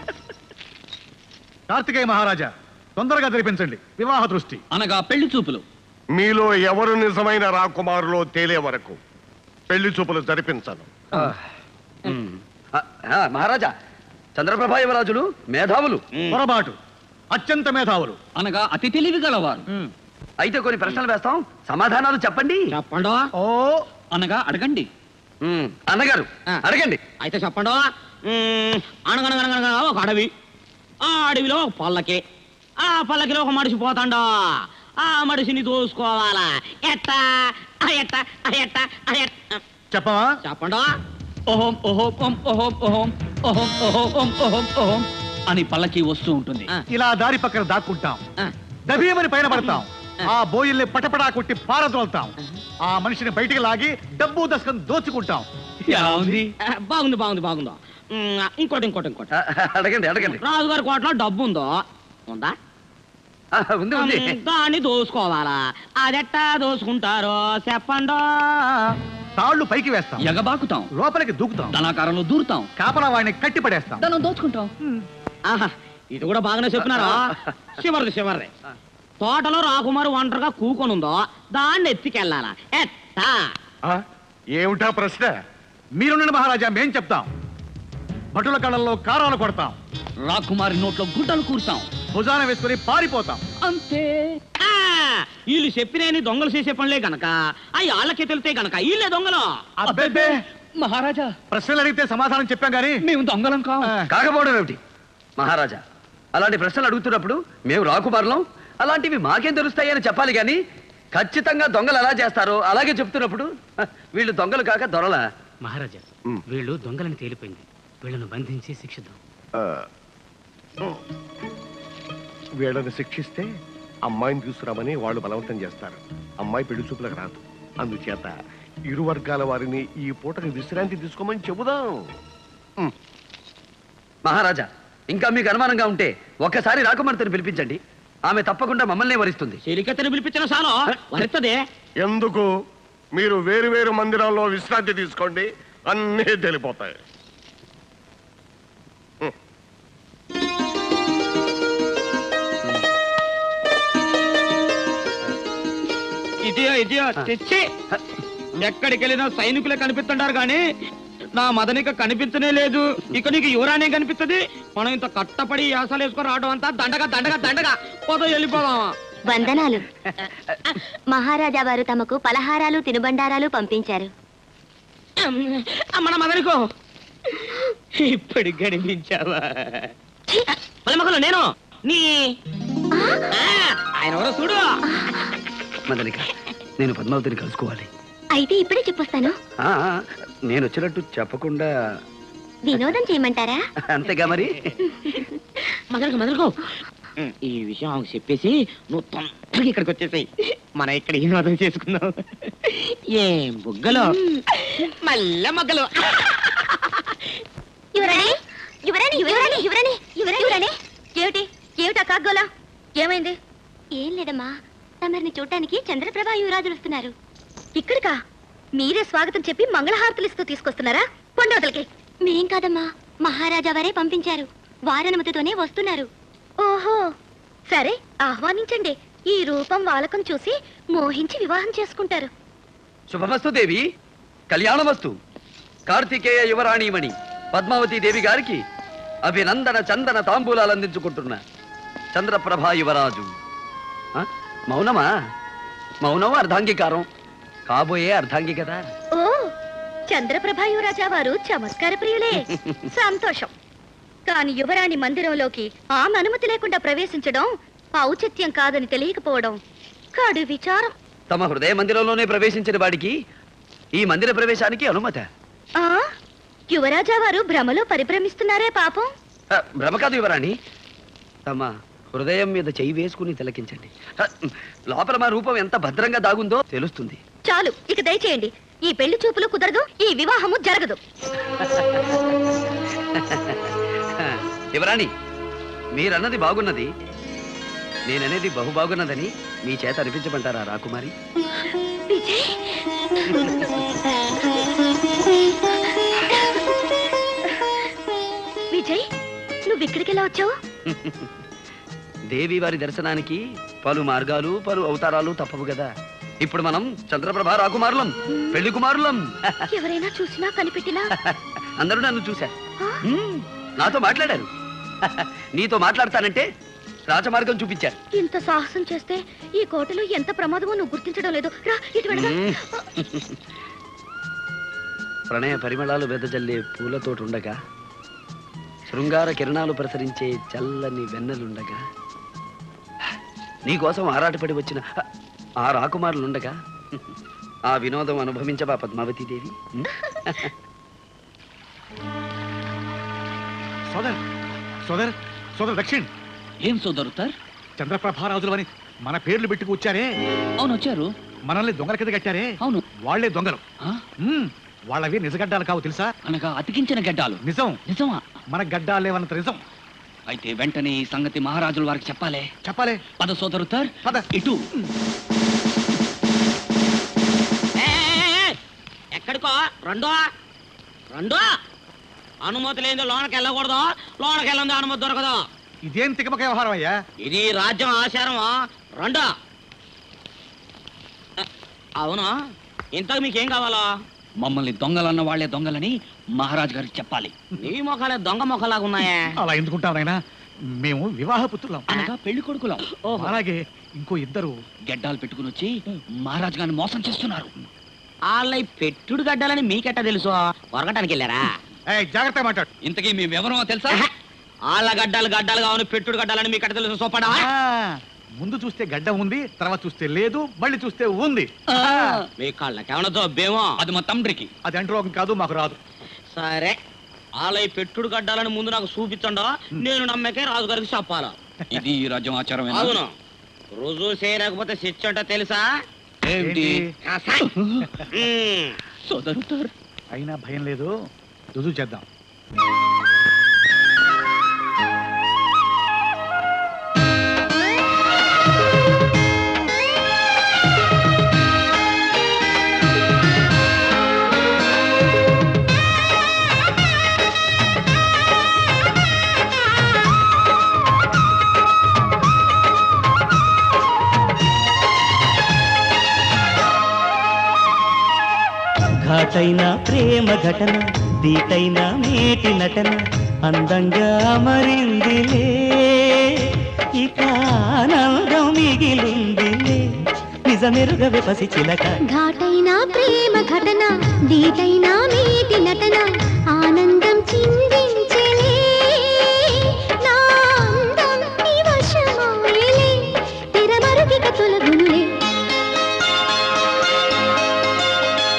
కార్తికేయ మహారాజా తొందరగా జరిపించండి వివాహ దృష్టి అనగా పెళ్లి చూపులు మీలో ఎవరు నిజమైన రాకుమారులో తేలే వరకు పెళ్లి చూపులు జరిపించను ఉమ్. ఆ, ఆ, మహారాజా చంద్రప్రభా యువరాజులు మేధావులు పొరపాటు అత్యంత మేధావులు అనగా అతి తెలివి గలవారు అయితే కొన్ని ప్రశ్నలు వేస్తాం సమాధానాలు చెప్పండి చెప్పండి ఓ అనగా అడగండి ఉమ్, అన్నగారు అడగండి అయితే చెప్పండి మ్మ్, అనగనగనగనగా ఒక అడవి ఆ అడవిలో ఒక పల్లకి ఆ పల్లకిలో ఒక మనిషి పోతాండా ఆ మనిషిని దోసుకోవాలా ఎట్టా ఆ ఎట్టా ఆ ఎట్టా ఆ ఎట్టా చెప్పవా చెప్పండా ఓహోం ఓహోం ఓం ఓహోం ఓహోం ఓహోం ఓహోం ఓం ఓహోం ఓహోం అని పల్లకి వస్తూ ఉంటుంది ఇలా దారి పక్కన దాక్కుంటాం దబీమని పైన పడతాం ఆ బోయిల్ని పటపటా కొట్టి పారదోల్తాం ఆ మనిషిని బయటికి లాగి డబ్బు దశకం దోచుకుంటాం ఎలా ఉంది ఆ, బాగుంది బాగుంది బాగుందో మ్మ్, ఇంకోటి ఇంకోటి ఇంకోటి అడగండి అడగండి రాజుగారి కోటలో డబ్బు ఉందో ఉందా ఉంది ఉంది మ్మ్, దాన్ని దోసుకోవాలా అదెట్టా దోసుకుంటారో చెప్పండో తాళ్లు పైకి వేస్తాం ఎగబాకుతాం లోపలికి దూకుతాం ధనాకారంలో దూరుతాం కాపలా వాడిని కట్టి పడేస్తాం ధనం దోచుకుంటాం ఆహా ఇది కూడా బాగానే చెప్పినారా చివరిది చివరిది తోటలో రాకుమారు ఒంటరిగా కూకొనుందో దాన్ని ఎత్తికెళ్ళాలా ఎట్టా ఆ, ఏమిటా ప్రశ్న మీరుండండి మహారాజా మేం చెప్తాం భటుల కళ్ళల్లో కారాలు కొడతాం రాకుమారి నోట్లో గుడ్డలు కూర్తాం భుజాన వేసుకుని పారిపోతాం అంతే ఆ, వీళ్ళు చెప్పినేని దొంగలు చేసే పనులే గనక అవి వాళ్ళకే తెలితే గనక వీళ్ళే దొంగలు అబ్బే మహారాజా ప్రశ్నలు అడిగితే సమాధానం చెప్పాం గానీ మేము దొంగలం కాం కాకపోవడం ఏమిటి మహారాజా అలాంటి ప్రశ్నలు అడుగుతున్నప్పుడు మేము రాకుమారులం అలాంటివి మాకేం తెలుస్తాయి అని చెప్పాలి కానీ ఖచ్చితంగా దొంగలు ఎలా చేస్తారో అలాగే చెప్తున్నప్పుడు హ, వీళ్ళు దొంగలు కాక దొరల మహారాజా వీళ్ళు దొంగలని తేలిపోయింది వీళ్ళను బంధించి శిక్షిద్దాం ఆ, వీళ్ళని శిక్షిస్తే అమ్మాయిని తీసుకురామని వాళ్ళు బలవంతం చేస్తారు అమ్మాయి పెళ్లి చూపులకు రాదు అందుచేత ఇరు వర్గాల వారిని ఈ పూటకి విశ్రాంతి తీసుకోమని చెబుదాం మహారాజా ఇంకా మీకు అనుమానంగా ఉంటే ఒక్కసారి రాకుమార్తెను పిలిపించండి ఆమె తప్పకుండా మమ్మల్ని వరిస్తుంది చెలికత్తెని పిలిపించిన సాలో వరుತ್ತದೆ ఎందుకు మీరు వేరు వేరు మందిరాల్లో విశ్రాంతి తీసుకోండి అన్నీ తెలిపోతాయి ఇదియో ఇదియో తెచ్చి ఎక్కడికి వెళ్ళినా సైనికులే కనిపిస్తుంటారు కానీ నా మదనిక కనిపించనే లేదు ఇక నీకు యువరానే కనిపిస్తుంది మనం ఇంత కట్టపడి యాసలు వేసుకొని రావడం అంతా దండగా దండగా దండగా పోతా వెళ్ళిపోదామా వందనాలు మహారాజా వారు తమకు పలహారాలు తినుబండారాలు పంపించారు మన మదనికో ఇప్పుడు కనిపించావా మగలు నేను నీ ఆ, ఆయన ఎవరో చూడు మదనిక నేను పద్మావతిని కలుసుకోవాలి అయితే ఇప్పుడే చెప్పొస్తాను ఆ, ఆ, నేను వచ్చినట్టు చెప్పకుండా వినోదం చేయమంటారా అంతేగా మరి మొదలుకో మొదలుకో ఈ విషయం ఆమెకు చెప్పేసి నువ్వు తొందరగా ఇక్కడికి వచ్చేసాయి మనం ఇక్కడ వినోదం చేసుకుందాం ఏం బుగ్గలు మల్ల మొగ్గలు యువరాణి యువరాణి యువరాణి యువరాణి యువరాణి యువరాణి ఏమిటి ఏమిటా కాగ్గోలా ఏమైంది ఏం లేదమ్మా తమరిని చూడటానికి చంద్రప్రభ యువరాజులు వస్తున్నారు ఇక్కడికా మీరే స్వాగతం చెప్పి మంగళహారతులు ఇస్తూ తీసుకొస్తున్నారా కొండవతలకి మేం కాదమ్మా మహారాజా వారే పంపించారు వారనుమతితోనే వస్తున్నారు ఓహో సరే ఆహ్వానించండి ఈ రూపం వాలకం చూసి మోహించి వివాహం చేసుకుంటారు శుభమస్తు దేవి కళ్యాణమస్తు కార్తికేయ యువరాణిమణి పద్మావతి దేవి గారికి అభినందన చందన తాంబూలాలు అందించుకుంటున్న చంద్రప్రభా యువరాజు ఆ? మౌనమా మౌనం అర్ధాంగీకారం కాబోయే అర్ధాంగి కదా ఓ చంద్రప్రభ యువరాజా వారు చమత్కార ప్రియులే సంతోషం కాని యువరాణి మందిరంలోకి ఆమె అనుమతి లేకుండా ప్రవేశించడం ఔచిత్యం కాదని తెలియకపోవడం కాడు విచారం తమ హృదయ మందిరంలోనే ప్రవేశించిన వాడికి ఈ మందిర ప్రవేశానికి అనుమత ఆ యువరాజా వారు భ్రమలో పరిభ్రమిస్తున్నారే పాపం ఆ, భ్రమ కాదు యువరాణి తమ హృదయం మీద చెయ్యి వేసుకుని తిలకించండి ఆ, లోపల మా రూపం ఎంత భద్రంగా దాగుందో తెలుస్తుంది చాలు ఇక దయచేయండి ఈ పెళ్లి చూపులు కుదరదు ఈ వివాహము జరగదు యువరాణి మీరన్నది బాగున్నది నేననేది బహు బాగున్నదని మీ చేత అనిపించమంటారా రాకుమారి విజయ్ విజయ్ నువ్వు ఇక్కడికి ఎలా వచ్చావు దేవి వారి దర్శనానికి పలు మార్గాలు పలు అవతారాలు తప్పవు కదా ఇప్పుడు మనం చంద్రప్రభ రాకుమారులం పెళ్లి కుమారులం ఎవరైనా చూసినా కనిపెట్టినా అందరూ నన్ను చూశారు మ్మ్. నాతో మాట్లాడారు నీతో మాట్లాడతానంటే రాజమార్గం చూపించారు ఇంత సాహసం చేస్తే ఈ కోటలో ఎంత ప్రమాదమో నువ్వు గుర్తించడం లేదు రా ఇటు వెళదాం. మ్మ్. ప్రణయ పరిమళాలు వెదజల్లే పూలతోటి ఉండగా శృంగార కిరణాలు ప్రసరించే చల్లని వెన్నెలుండగా నీకోసం ఆరాటపడి వచ్చిన ఆ రాకుమారులుండగా ఆ వినోదం అనుభవించవా పద్మావతి దేవి సోదర్ సోదర్ సోదర్ దక్షిణ్ ఏం సోదరు సార్ చంద్రప్రభారాజులు అని మన పేర్లు పెట్టుకు వచ్చారే అవును వచ్చారు మనల్ని దొంగల కింద కట్టారే అవును వాళ్లే దొంగలు మ్మ్. వాళ్ళవి నిజగడ్డాలు కావు తెలుసా అనగా అతికించిన గడ్డాలు నిజం నిజమా మన గడ్డాలేవన్నంత నిజం అయితే వెంటనే ఈ సంగతి మహారాజుల వారికి చెప్పాలే చెప్పాలే పద సోదరు సార్ పద ఇటు ఎక్కడికో రెండో రెండో అనుమతి లేని లోనకి వెళ్ళకూడదు లోనకి వెళ్ళంది అనుమతి దొరకదు ఇదేం తికమక వ్యవహారం అయ్యా ఇది రాజ్యం ఆచారమా రెండో అవును ఇంతకు మీకేం కావాలా మమ్మల్ని దొంగలన్న వాళ్లే దొంగలని మహారాజు గారికి చెప్పాలి నీ మొఖాలే దొంగ మొఖలాగా ఉన్నాయే అలా ఎందుకుంటాం నాయనా మేము వివాహ పుత్రులం అనగా పెళ్లి కొడుకులం అలాగే ఇంకో ఇద్దరు గడ్డాలు పెట్టుకుని వచ్చి మహారాజు గారిని మోసం చేస్తున్నారు వాళ్ళ ఈ పెట్టుడు గడ్డాలని మీకెట్ట తెలుసు కొరగటానికి వెళ్ళారా జాగ్రత్త మాట్లాడు ఇంతకీ మేమెవరో తెలుసా వాళ్ళ గడ్డలు గడ్డలు కావాలి పెట్టుడు గడ్డాలని మీకెట్ట తెలుసు సోపడా ఆ, ముందు చూస్తే గడ్డ ఉంది తర్వాత చూస్తే లేదు మళ్ళీ చూస్తే ఉంది మీ కళ్ళకేమన్నా జబ్బేమో అది మా తండ్రికి అది అంటు రోగం కాదు మాకు రాదు సరే వాళ్ళ ఈ పెట్టుడు గడ్డాలని ముందు నాకు చూపించండా నేను నమ్మకే రాజుగారికి చెప్పాలా ఇది ఈ రాజ్యం ఆచారమేనా అవును రుజువు చేయలేకపోతే శిక్ష అంటే తెలుసా ఏమిటి కసాయ్. మ్మ్. సోదరు సార్ అయినా భయం లేదు రుజువు చేద్దాం ఘాటైన ప్రేమ ఘటన దీటైన మేటి నటన అందంగా మరిందిలే ఇక ఆనందం మిగిలిందిలే నిజమెరుగవే పసి చిలక ఘాటైన ప్రేమ ఘటన దీటైన మీటి నటన ఆనందం చిందించెలే నా అందం నీ వశమాయలే తెరమరుగిక తొలగునులే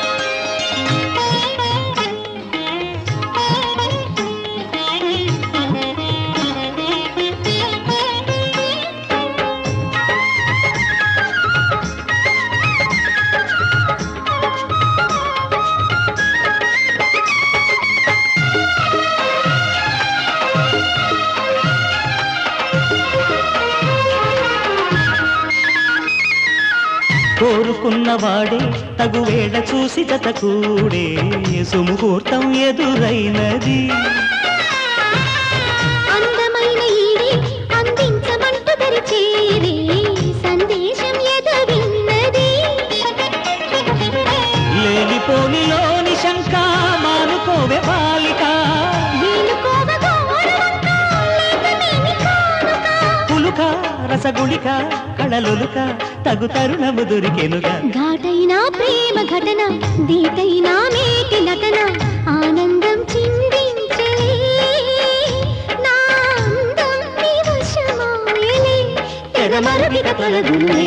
కోరుకున్నవాడే తగువేళ చూసి జత కూడే సుముహూర్తం ఎదురైనది అందమైన ఈడే అందించమంటూ దరిచేరే సందేశం ఎదవిన్నది లేనిపోనిలోని శంక మానుకోవే బాలిక పులుక రసగుళిక కళలులుక తగు తరుణము దొరికెనుగా ఘాటైన ప్రేమ ఘటన దీటైన మేటి నటన ఆనందం చిందించలే నా అందం నీ వశమాయలే తెరమరుగిన తొలగునులే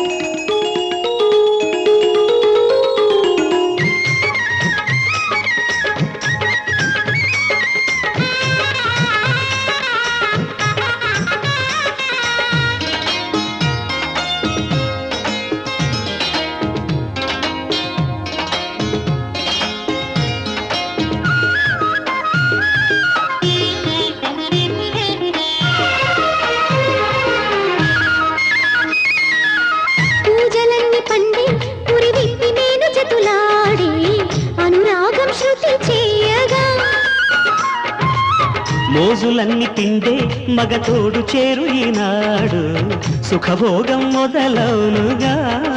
పూజలన్నీ పండి పురి విప్పి నేను జతులాడి అనురాగం శృతి చేయగా మోజులన్నీ తిండే మగతోడు చేరు ఈనాడు సుఖభోగం మొదలవునుగా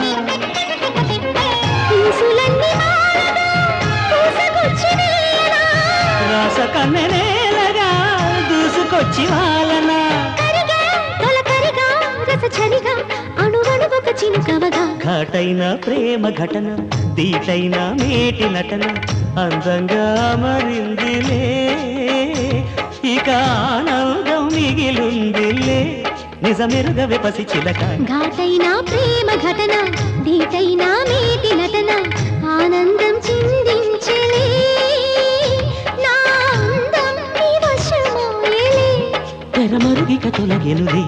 పూసులన్నీ మారగా పూసకొచ్చి వేళ రాస కన్నెనేలగా దూసుకొచ్చి వాలనా కరిగా తొలకరిగా రస చలిగా అణువణువొక చినుకవగా ఘాటైన ప్రేమ ఘటన దీటైన మేటి నటన అందంగా మరిందిలే ఇక ఆనందం మిగిలుందిలే నిజమెరుగవే పసి చిలక ఘాటైన ప్రేమ ఘటన దీటైన మేటి నటన ఆనందం చిందించలే నా అందం నీ వశమాయలే తెరమరుగిక తొలగెనులే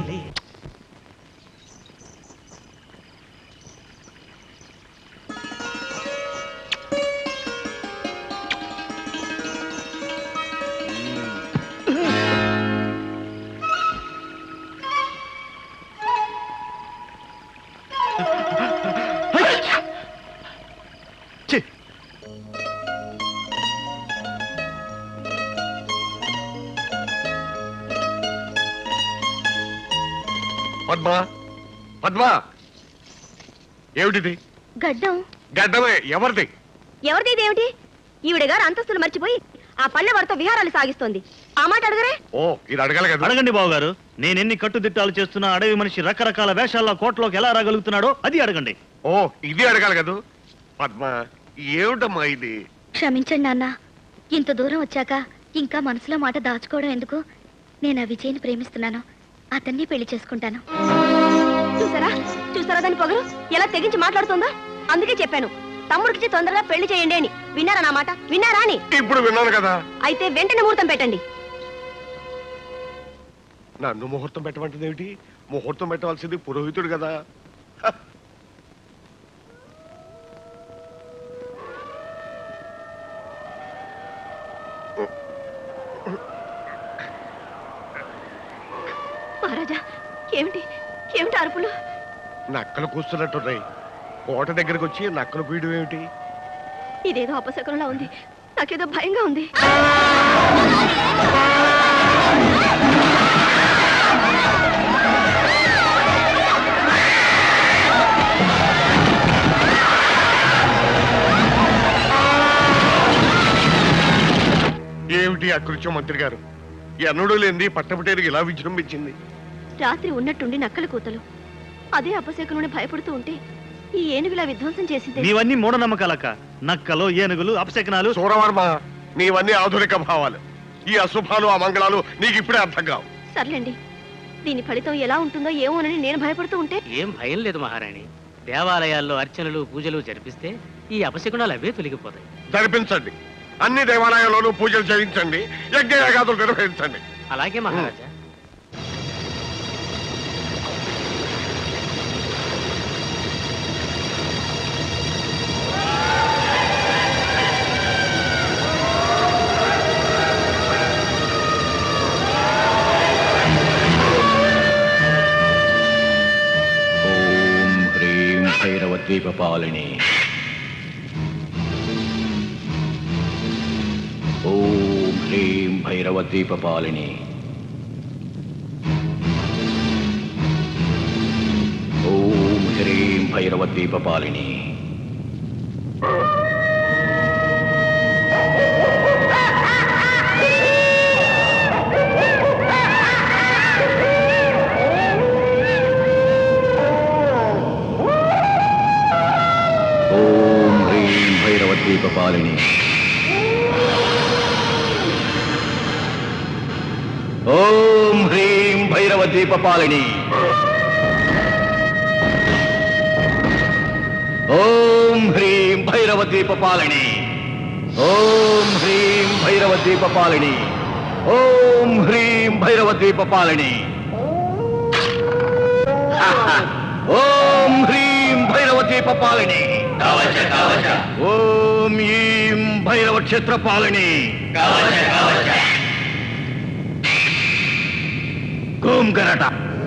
పద్మ పద్మ ఏమిటిది గడ్డం గడ్డమే ఎవరిది ఎవరిది ఇదేమిటి ఈవిడ గారు అంతస్తులు మర్చిపోయి ఆ పల్లె వారితో విహారాలు సాగిస్తోంది ఆ మాట అడగరే ఓ ఇది అడగాలి కదా అడగండి బావగారు నేనెన్ని కట్టుదిట్టాలు చేస్తున్నా అడవి మనిషి రకరకాల వేషాల్లో కోటలోకి ఎలా రాగలుగుతున్నాడో అది అడగండి ఓ ఇది అడగాలి కదా పద్మ ఏమిటమ్మా ఇది క్షమించండి నాన్న ఇంత దూరం వచ్చాక ఇంకా మనసులో మాట దాచుకోవడం ఎందుకు నేను ఆ విజయ్ని ప్రేమిస్తున్నాను అతన్ని పెళ్లి చేసుకుంటాను చూసారా చూసారా దాని పొగరు ఎలా తెగించి మాట్లాడుతుందో అందుకే చెప్పాను తమ్ముడికి తొందరగా పెళ్లి చేయండి అని విన్నారా నా మాట విన్నారా అని ఇప్పుడు విన్నాను కదా అయితే వెంటనే ముహూర్తం పెట్టండి నన్ను ముహూర్తం పెట్టమంటుంది ఏమిటి ముహూర్తం పెట్టవలసింది పురోహితుడు కదా హ. మహారాజా ఏమిటి ఏమిటి అరుపులు నక్కలు కూస్తున్నట్టున్నాయి కోట దగ్గరకు వచ్చి నక్కలు పీయడం ఏమిటి ఇదేదో అపశకునంలా ఉంది నాకేదో భయంగా ఉంది ఏమిటి అకృత్యం మంత్రి గారు ఎన్నడూ లేనిది పట్టపటేరుకి ఇలా విజృంభించింది రాత్రి ఉన్నట్టుండి నక్కల కూతలు అదే అపశకునుని భయపడుతూ ఉంటే ఈ ఏనుగులా విధ్వంసం చేసింది నీవన్నీ మూఢనమ్మకాలక్క నక్కలు ఏనుగులు అపశకనాలు సూరవర్మ నీవన్నీ ఆధునిక భావాలు ఈ అశుభాలు అమంగళాలు నీకు ఇప్పుడే అర్థం కావు సర్లేండి దీని ఫలితం ఎలా ఉంటుందో ఏమోనని నేను భయపడుతూ ఉంటే ఏం భయం లేదు మహారాణి దేవాలయాల్లో అర్చనలు పూజలు జరిపిస్తే ఈ అపశకునాలు అవే తొలగిపోతాయి జరిపించండి అన్ని దేవాలయాల్లోనూ పూజలు చేయించండి యజ్ఞయాగాదులు నిర్వహించండి అలాగే మహారాజా ఓం హ్రీం భైరవద్వీప భైరవద్వీపపాలిని ఓం హ్రీం భైరవద్వీపపాలిని ఓం హ్రీం భైరవద్వీపపాలిని ఓం హ్రీం భైరవద్వీపపాలిని ఓం హ్రీం భైరవద్వీపపాలిని ఓం హ్రీం భైరవద్వీపపాలిని ఓం హ్రీం భైరవద్వీపపాలిని ఓం హ్రీం భైరవద్వీపపాలిని ఓం హ్రీం భైరవద్వీపపాలిని కవచ కవచ ఓం ఈం భైరవ క్షేత్రపాలిని కవచ కవచ ఓం గరట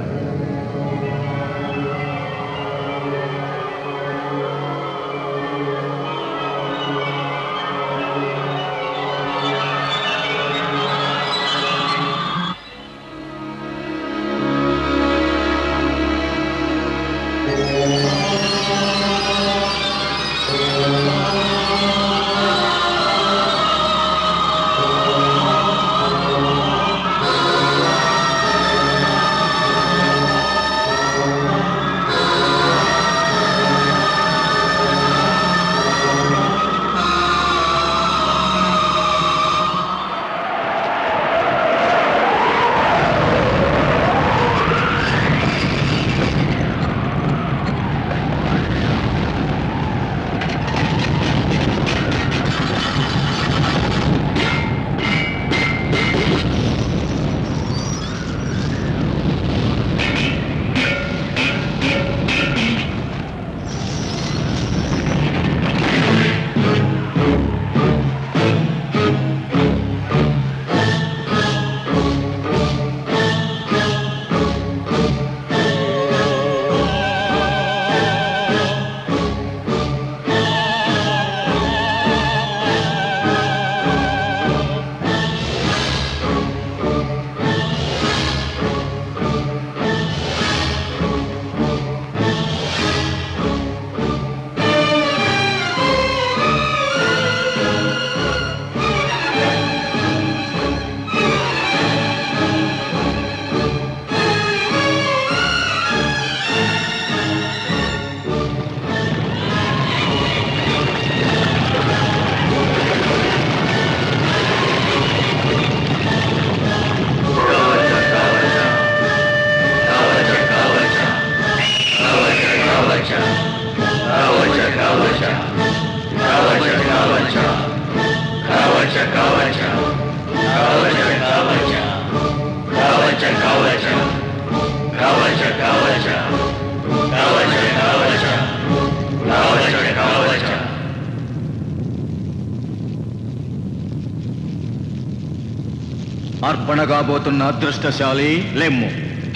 అర్పణ కాబోతున్న అదృష్టశాలి లెమ్ము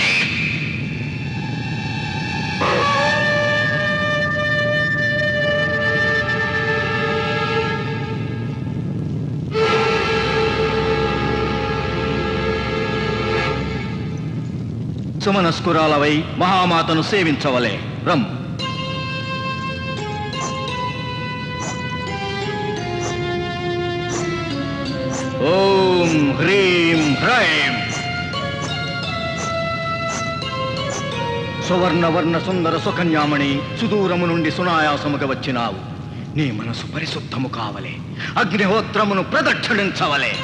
సుమనస్కురాలవై మహామాతను సేవించవలే రమ్ ఓం హ్రీం హ్రైం సువర్ణవర్ణ సుందర సుకన్యామణి సుదూరము నుండి సునాయాసముగా వచ్చినావు నీ మనసు పరిశుద్ధము కావలే అగ్నిహోత్రమును ప్రదక్షిణించవలే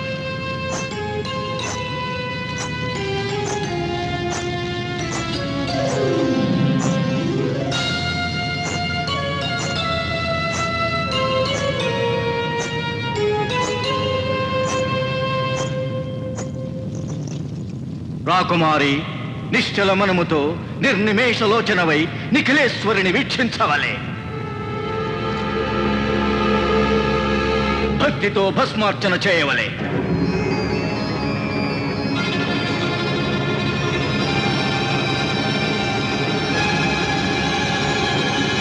రాకుమారి నిశ్చల మనముతో నిర్నిమేషలోచనవై నిఖిలేశ్వరిని వీక్షించవలే భక్తితో భస్మార్చన చేయవలే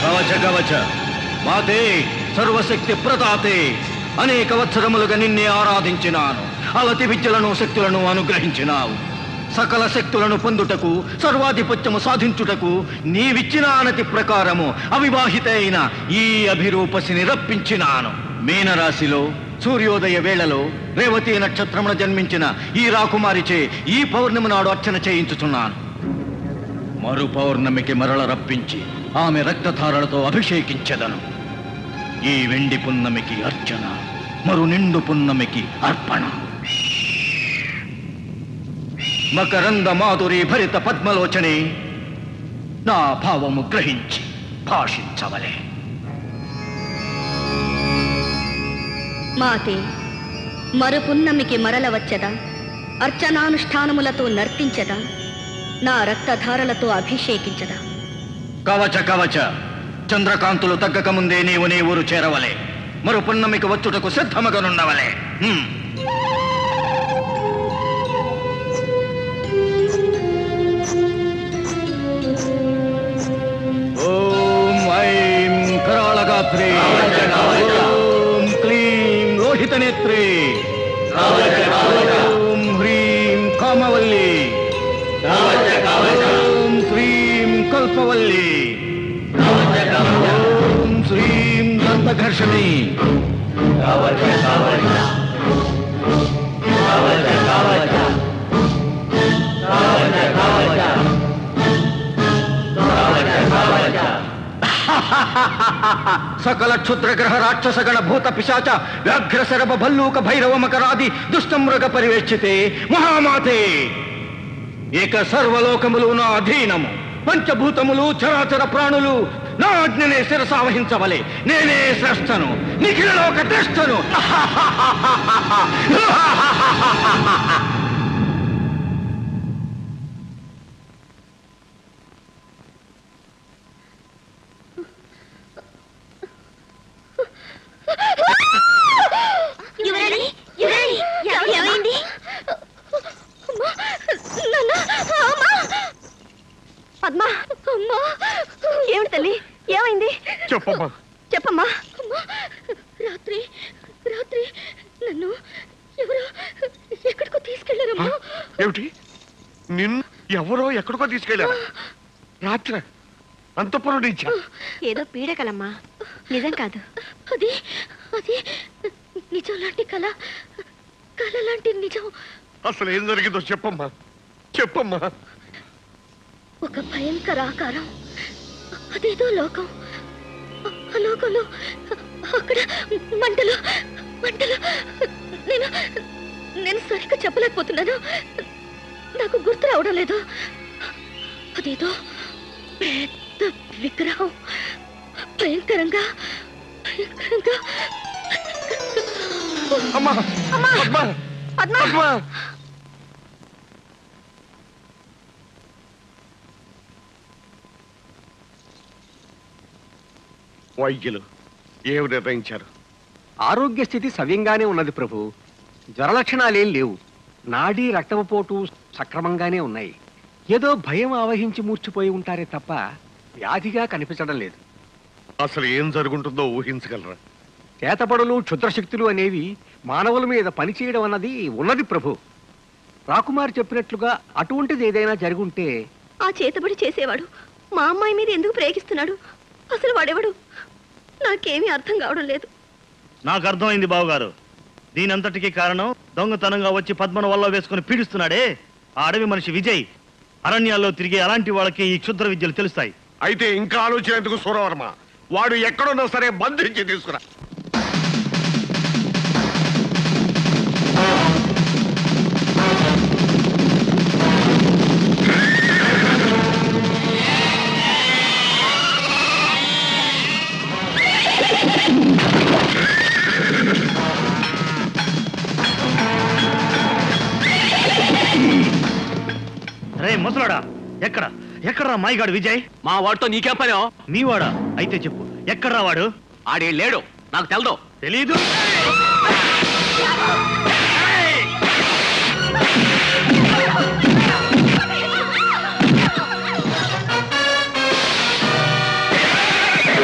కవచ కవచ మాతే సర్వశక్తి ప్రతాతే అనేక వత్సరములుగా నిన్నే ఆరాధించినాను అలతి విద్యలను శక్తులను అనుగ్రహించినావు సకల శక్తులను పొందుటకు సర్వాధిపత్యము సాధించుటకు నీవిచ్చిన అనతి ప్రకారము అవివాహిత అయిన ఈ అభిరూపసిని రప్పించినాను మీనరాశిలో సూర్యోదయ వేళలో రేవతి నక్షత్రమున జన్మించిన ఈ రాకుమారిచే ఈ పౌర్ణమి నాడు అర్చన చేయించుచున్నాను మరు పౌర్ణమికి మరల రప్పించి ఆమె రక్తధారలతో అభిషేకించెదను ఈ వెండి పున్నమికి అర్చన మరు నిండు పున్నమికి అర్పణ మకరంద మాధురి భరిత పద్మలోచనే నా భావము గ్రహించి భాషించవలే మాతే మరుపున్నమికి మరల వచ్చదా అర్చనానుష్ఠానములతో నర్తించదా నా రక్తధారలతో అభిషేకించదా కవచ కవచ చంద్రకాంతులు తగ్గక ముందే నీవు నీ ఊరు చేరవలే మరు పున్నమికి వచ్చుటకు సిద్ధమగనుండవలే హ్మ్. ఓం ఐం కరాళగాత్రే ఓం క్లీం లోహితనేత్రే ఓం హ్రీం కామవల్లి ఓం శ్రీం కల్పవల్లి ఓం శ్రీం దంతఘర్షణి సకల క్షుద్రగ్రహ రాక్షసగణ భూత పిశాచ వ్యాఘ్ర శరభ భల్లూక భైరవ మకరాది దుష్టమృగ పరివేక్షితే మహామాతే ఏక సర్వలోకములు నా అధీనము పంచభూతములు చరాచర ప్రాణులు నా ఆజ్ఞనే శిరసావహించవలే నేనే శ్రేష్టను నిఖిల లోక ద్రష్టను యువరాణి యువరాణి ఏమైంది పద్మ అమ్మా ఏమిటి తల్లి ఏమైంది చెప్పమ్మా చెప్పమ్మా రాత్రి రాత్రి నన్ను ఎవరో ఎక్కడికో తీసుకెళ్లారమ్మా ఏమిటి నిన్ను ఎవరో ఎక్కడికో తీసుకెళ్ళారా రాత్రి అంతపురం నుంచా ఏదో పీడకలమ్మా నిజం కాదు అది అది నిజం లాంటి కళ కళ లాంటి నిజం అసలు ఏం జరిగిందో చెప్పమ్మా చెప్పమ్మా ఒక భయంకర ఆకారం అదేదో లోకం ఆ లోకంలో అక్కడ మంటలు మంటలు నేను నేను సరిగ్గా చెప్పలేకపోతున్నాను నాకు గుర్తు రావడం లేదు అదేదో పెద్ద విగ్రహం భయంకరంగా భయంకరంగా అమ్మా అమ్మా పద్మ పద్మ వైద్యులు ఏమి నిర్ణయించారు ఆరోగ్య స్థితి సవ్యంగానే ఉన్నది ప్రభు జ్వర లక్షణాలేం లేవు నాడీ రక్తపోటు సక్రమంగానే ఉన్నాయి ఏదో భయం ఆవహించి మూర్చిపోయి ఉంటారే తప్ప వ్యాధిగా కనిపించడం లేదు అసలు ఏం జరుగుంటుందో ఊహించగలరా చేతపడులు క్షుద్రశక్తులు అనేవి మానవుల మీద పనిచేయడం అన్నది ఉన్నది ప్రభు రాకుమారి చెప్పినట్లుగా అటువంటిది ఏదైనా జరుగుంటే ఆ చేతబడి చేసేవాడు మా అమ్మాయి మీద ఎందుకు ప్రేగిస్తున్నాడు అసలు వాడెవడు నాకేమీ అర్థం కావడం లేదు నాకు అర్థమైంది బావగారు దీనంతటికీ కారణం దొంగతనంగా వచ్చి పద్మను వల్ల వేసుకుని పీడిస్తున్నాడే ఆ అడవి మనిషి విజయ్ అరణ్యాల్లో తిరిగే అలాంటి వాళ్ళకి ఈ క్షుద్ర విద్యలు తెలుస్తాయి అయితే ఇంకా ఆలోచన ఎందుకు సూరవర్మ వాడు ఎక్కడున్నా సరే బంధించి తీసుకురా రే ముసలాడా ఎక్కడ ఎక్కడరా మాయగాడు విజయ్ మా వాడితో నీకేం పని మీ వాడా అయితే చెప్పు ఎక్కడ్రా వాడు ఆడే లేడు నాకు తెలదు తెలీదు ఆ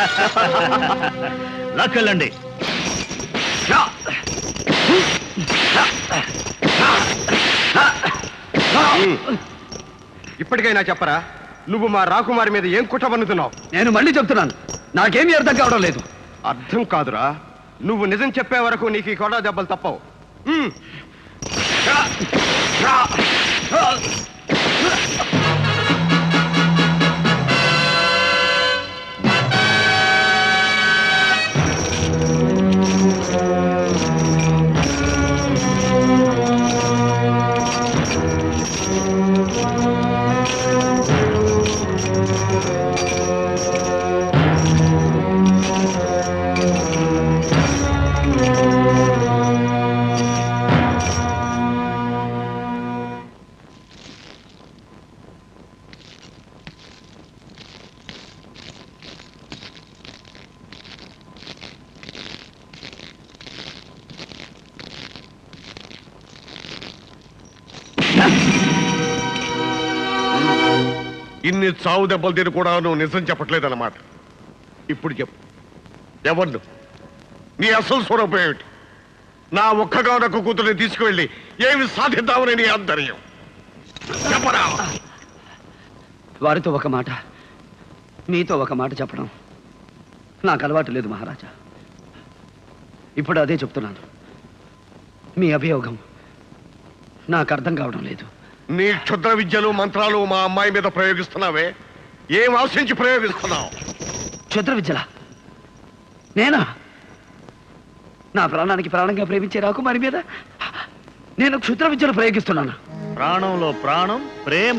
లాక్కెళ్ళండి ఇప్పటికైనా చెప్పరా నువ్వు మా రాకుమారి మీద ఏం కుట్ర పన్నుతున్నావు నేను మళ్ళీ చెప్తున్నాను నాకేమీ అర్థం కావడం లేదు అర్థం కాదురా నువ్వు నిజం చెప్పే వరకు నీకు ఈ కొడా దెబ్బలు తప్పవు ఉమ్. ఇన్ని చావు దెబ్బలు తిని కూడా నువ్వు నిజం చెప్పట్లేదన్నమాట ఇప్పుడు చెప్పు ఎవరు నువ్వు? నీ అసలు స్వరూపం ఏమిటి నా ఒక్కగానొక్క కూతురిని తీసుకువెళ్ళి ఏమి సాధిద్దామని నీ ఆంతర్యం చెప్పరా వారితో ఒక మాట మీతో ఒక మాట చెప్పడం నాకు అలవాటు లేదు మహారాజా ఇప్పుడు అదే చెప్తున్నాను మీ అభియోగం నాకు అర్థం కావడం లేదు నీ క్షుద్ర విద్యలు మంత్రాలు మా అమ్మాయి మీద ప్రయోగిస్తున్నావే ఏం ఆశించి ప్రయోగిస్తున్నావు క్షుద్ర విద్యలా నేనా నా ప్రాణానికి ప్రాణంగా ప్రేమించే రాకుమారి మీద నేను క్షుద్ర విద్యలు ప్రయోగిస్తున్నాను ప్రాణంలో ప్రాణం ప్రేమ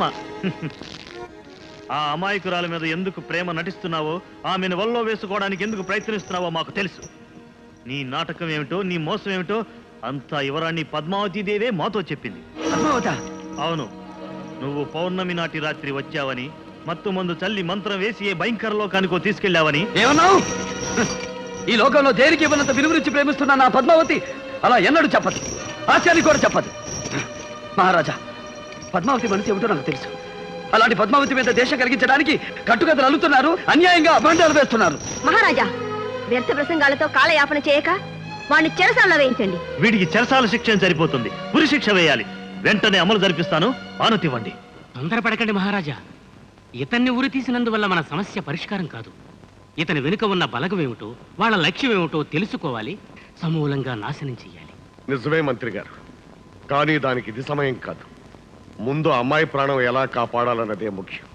ఆ అమాయకురాల మీద ఎందుకు ప్రేమ నటిస్తున్నావో ఆమెను వల్లో వేసుకోవడానికి ఎందుకు ప్రయత్నిస్తున్నావో మాకు తెలుసు నీ నాటకం ఏమిటో నీ మోసం ఏమిటో అంతా యువరాణి పద్మావతి దేవే మాతో చెప్పింది అవును నువ్వు పౌర్ణమి నాటి రాత్రి వచ్చావని మత్తు మందు చల్లి మంత్రం వేసి ఏ భయంకర లోకానికో తీసుకెళ్లావని ఏమన్నావు ఈ లోకంలో దేనికి ఇవ్వనంత విలువరించి ప్రేమిస్తున్న నా పద్మావతి అలా ఎన్నడూ చెప్పదు ఆశ్చర్య కూడా చెప్పదు మహారాజా పద్మావతి మనసు ఏమిటో నాకు తెలుసు అలాంటి పద్మావతి మీద దేశం కలిగించడానికి కట్టుకథలు అల్లుతున్నారు అన్యాయంగా అభండాలు వేస్తున్నారు మహారాజా వ్యర్థ ప్రసంగాలతో కాలయాపన చేయక వాణ్ణి చెరసాల్లో వేయించండి వీడికి చెరసాల శిక్ష సరిపోతుంది ఉరి శిక్ష వేయాలి వెంటనే అమలు జరిపిస్తాను ఆనతివ్వండి తొందరపడకండి మహారాజా ఇతన్ని ఉరి తీసినందువల్ల మన సమస్య పరిష్కారం కాదు ఇతని వెనుక ఉన్న బలగం ఏమిటో వాళ్ళ లక్ష్యం ఏమిటో తెలుసుకోవాలి సమూలంగా నాశనం చెయ్యాలి నిజమే మంత్రి గారు కానీ దానికి ఇది సమయం కాదు ముందు అమ్మాయి ప్రాణం ఎలా కాపాడాలన్నదే ముఖ్యం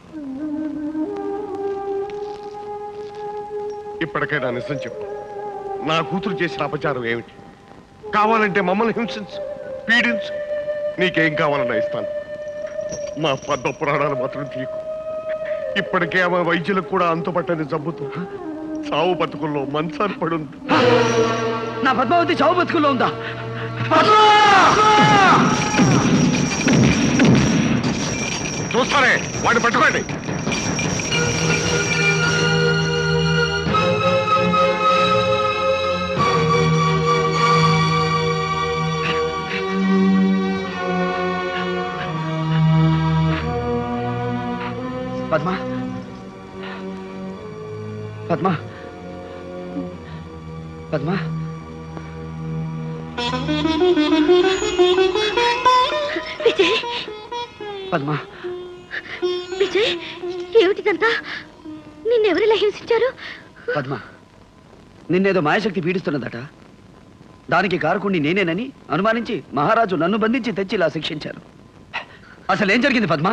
ఇప్పటికైనా నిజం చెప్పు నా కూతురు చేసిన అపచారం ఏమిటి కావాలంటే మమ్మల్ని హింసించు పీడించు నీకేం కావాలన్నా ఇస్తాను మా పద్మ పురాణాలు మాత్రం తీయకు ఇప్పటికే ఆమె వైద్యులకు కూడా అంతుపట్టని జబ్బుతో సావు బతుకుల్లో మంచాన్ని పడుంది నా పద్మావతి చావు బతుకుల్లో ఉందా చూస్తారే వాడిని పట్టుకోండి పద్మ పద్మ పద్మ విజయ్ పద్మ విజయ్ ఏమిటిదంతా నిన్నెవరిలా హింసించారు పద్మ నిన్నేదో మాయశక్తి పీడిస్తున్నదట దానికి కారకుణ్ణి నేనేనని అనుమానించి మహారాజు నన్ను బంధించి తెచ్చి ఇలా శిక్షించారు అసలు ఏం జరిగింది పద్మ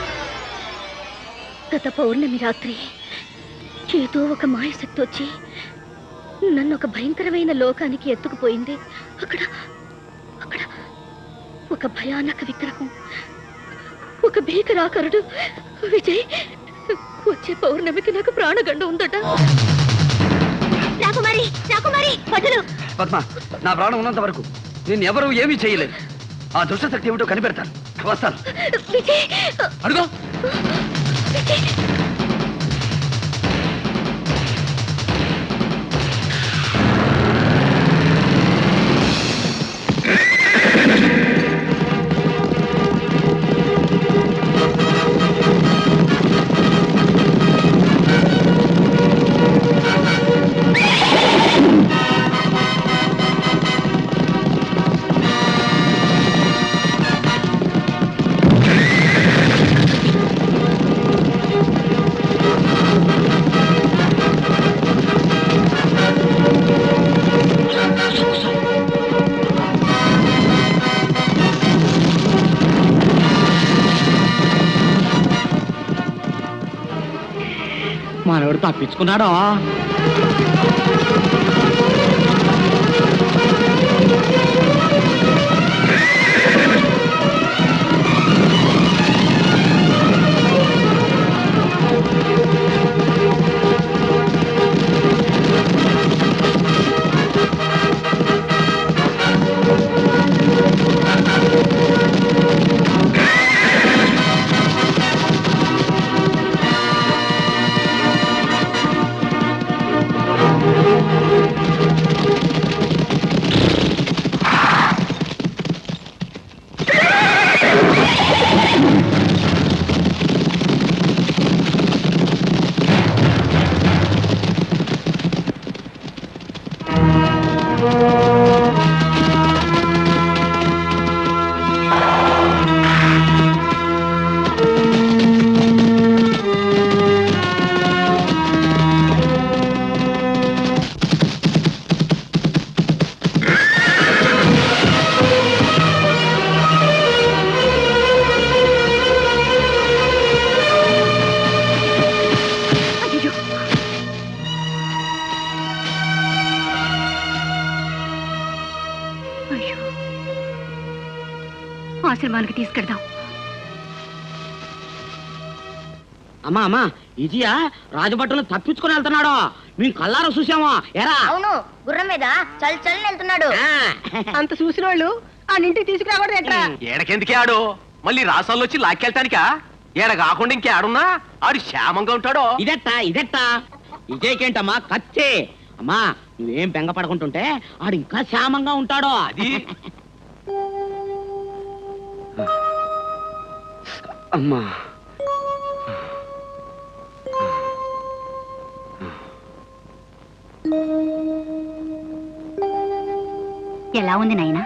గత పౌర్ణమి రాత్రి ఏదో ఒక మాయశక్తి వచ్చి నన్ను ఒక భయంకరమైన లోకానికి ఎత్తుకుపోయింది అక్కడ అక్కడ ఒక భయానక విగ్రహం ఒక భీకరాకరుడు విజయ్ వచ్చే పౌర్ణమికి నాకు ప్రాణగండ ఉందట రాకుమారి రాకుమారి వదలు పద్మ నా ప్రాణం ఉన్నంత వరకు నేను ఎవరూ ఏమీ చేయలేరు ఆ దుష్టశక్తి ఏమిటో కనిపెడతాను వస్తాను విజయ్ అడుగు ఆ తప్పించుకున్నాడో అయ్యో అయ్యో ఆశ్రమానికి తీసుకెళ్దాం అమ్మా అమ్మా ఇదియా రాజభట్టులు తప్పించుకొని వెళ్తున్నాడు మేము కల్లారా చూసామా ఎరా అవును గుర్రం మీద చల్ చల్ వెళ్తున్నాడు అంత చూసిన వాళ్ళు ఆ ఇంటికి తీసుకురాకూడదు ఎట్లా ఏడకెందుకే ఆడు మళ్ళీ రాసాల్లో వచ్చి లాక్కెళ్తానికా ఏడ కాకుండా ఇంకేడున్నా ఆడు క్షేమంగా ఉంటాడో ఇదెట్ట ఇదెట్ట ఇదేకేంటమ్మా కత్తి అమ్మా నువ్వేం బెంగ పడకుంటుంటే ఆడు ఇంకా క్షేమంగా ఉంటాడో అది అమ్మా ఎలా ఉంది నాయనా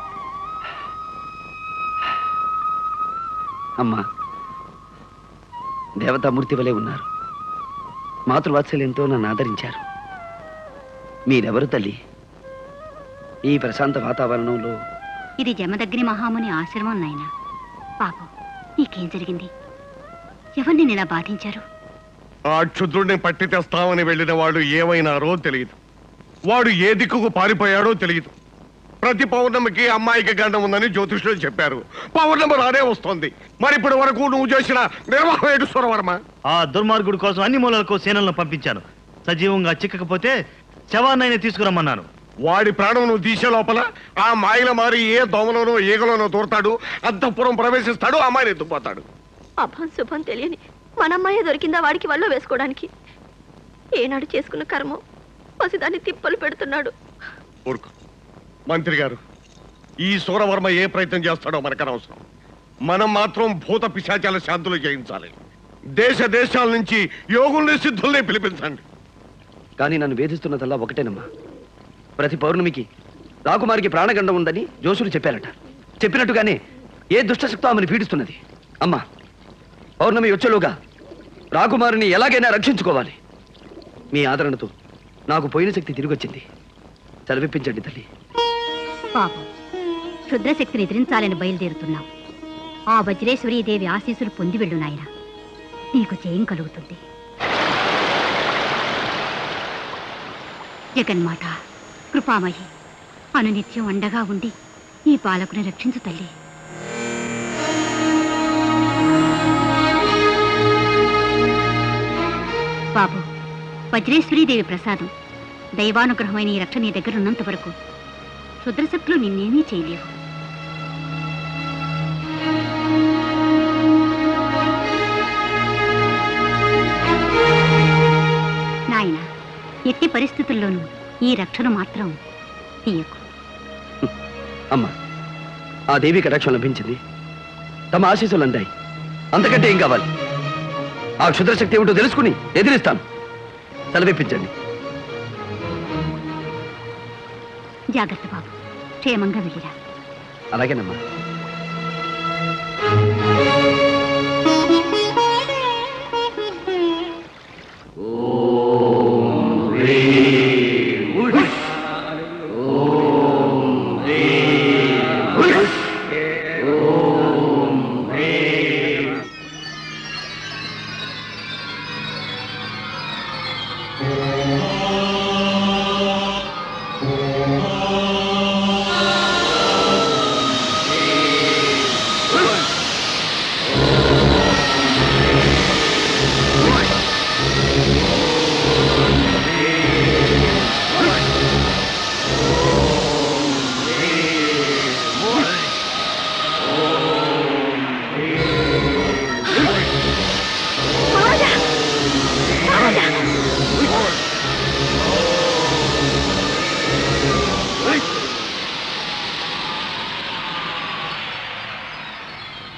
అమ్మా దేవతామూర్తి వలె ఉన్నారు మాతృవాత్సల్యంతో నన్ను ఆదరించారు మీరెవరు తల్లి ఈ ప్రశాంత వాతావరణంలో ఇది జమదగ్ని మహాముని ఆశ్రమం నాయనా పాపం నీకేం జరిగింది ఎవరిని ఇలా బాధించారు ఆ క్షుద్రుడిని పట్టి తెస్తామని వెళ్ళిన వాడు ఏమైనారో తెలియదు వాడు ఏ దిక్కుకు పారిపోయాడో తెలియదు ప్రతి పౌర్ణమికి అమ్మాయికి గండం ఉందని జ్యోతిష్యులు చెప్పారు పౌర్ణమి రానే వస్తోంది మరి ఇప్పటి వరకు నువ్వు చేసిన నిర్వాహం ఏంటి సురవర్మ ఆ దుర్మార్గుడి కోసం అన్ని మూలలకు సేనలను పంపించాను సజీవంగా చిక్కకపోతే శవాన్నైనా తీసుకురమ్మన్నాను వాడి ప్రాణం నువ్వు తీసే లోపల ఆ మాయల మారి ఏ దోమలోనో ఈగలోనో దూరతాడు అంతఃపురం ప్రవేశిస్తాడు అమ్మాయిని ఎత్తుకుపోతాడు అభం శుభం తెలియని మనమ్మాయే దొరికిందా వాడికి వల్ల వేసుకోవడానికి ఏనాడు చేసుకున్న కర్మ పసిదాన్ని తిప్పలు పెడుతున్నాడు ఊరుకో మంత్రి గారు ఈ సూరవర్మ ఏ ప్రయత్నం చేస్తాడో మనకనవసరం మనం మాత్రం భూత పిశాచాల శాంతులు చేయించాలి దేశ దేశాల నుంచి యోగుల్ని సిద్ధుల్ని పిలిపించండి కానీ నన్ను వేధిస్తున్నదల్లా ఒకటేనమ్మా ప్రతి పౌర్ణమికి రాకుమారికి ప్రాణగండం ఉందని జోసులు చెప్పారట చెప్పినట్టుగానే ఏ దుష్టశక్తో ఆమెను పీడిస్తున్నది అమ్మా పౌర్ణమి వచ్చేలోగా రాకుమారిని ఎలాగైనా రక్షించుకోవాలి మీ ఆదరణతో నాకు పోయిన శక్తి తిరిగి వచ్చింది చదివిపించండి తల్లి పాపం క్షుద్రశక్తిని ఎదిరించాలని బయలుదేరుతున్నాం ఆ వజ్రేశ్వరీదేవి ఆశీస్సులు పొంది వెళ్ళు నాయన నీకు జయం కలుగుతుంది జగన్మాత కృపామయి అనునిత్యం అండగా ఉండి ఈ బాలకుని రక్షించు తల్లి బాబు వజ్రేశ్వరీదేవి ప్రసాదం దైవానుగ్రహమైన ఈ రక్ష నీ దగ్గర ఉన్నంత వరకు క్షుద్రశక్తులు నిన్నేమీ చేయలేవు నాయన ఎట్టి పరిస్థితుల్లోనూ ఈ రక్షను మాత్రం తీయకు అమ్మా ఆ దేవి కటాక్షం లభించింది తమ ఆశీస్సులు అందాయి అంతకంటే ఏం కావాలి ఆ క్షుద్రశక్తి ఏమిటో తెలుసుకుని ఎదిరిస్తాను సెలవిప్పించండి జాగ్రత్త బాబు క్షేమంగా వెళ్ళిరా అలాగేనమ్మా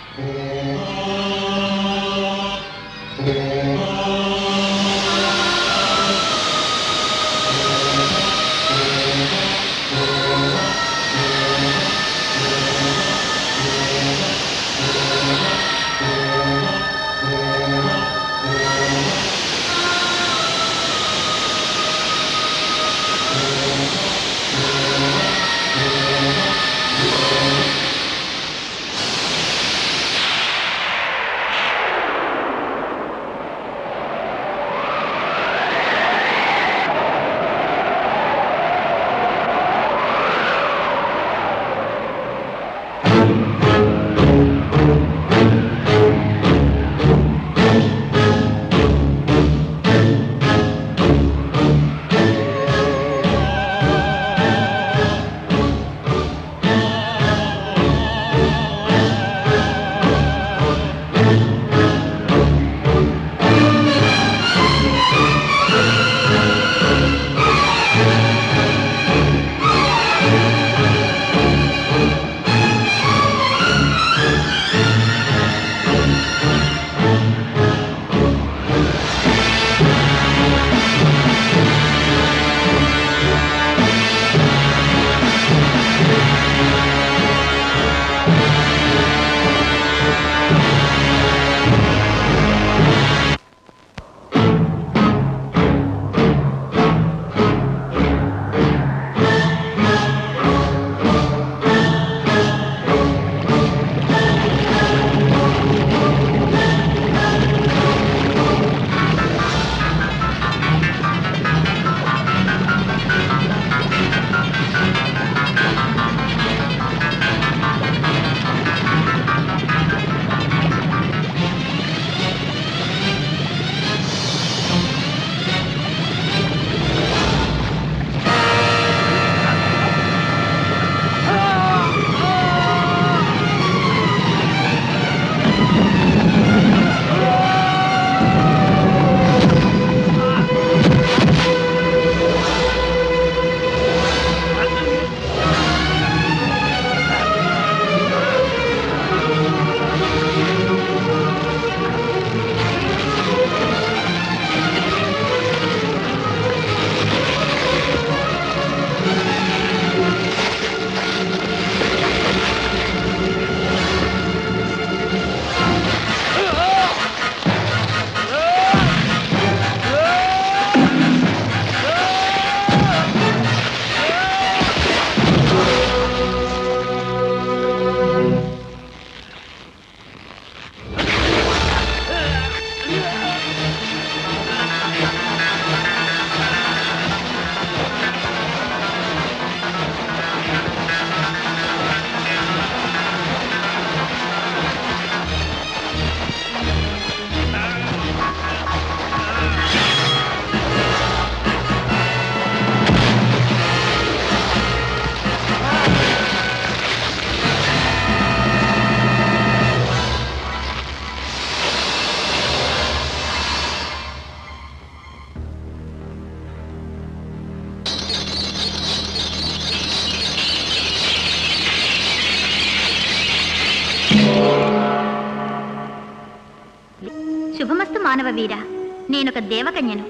శుభమస్తు మానవ వీర నేనొక దేవకన్యను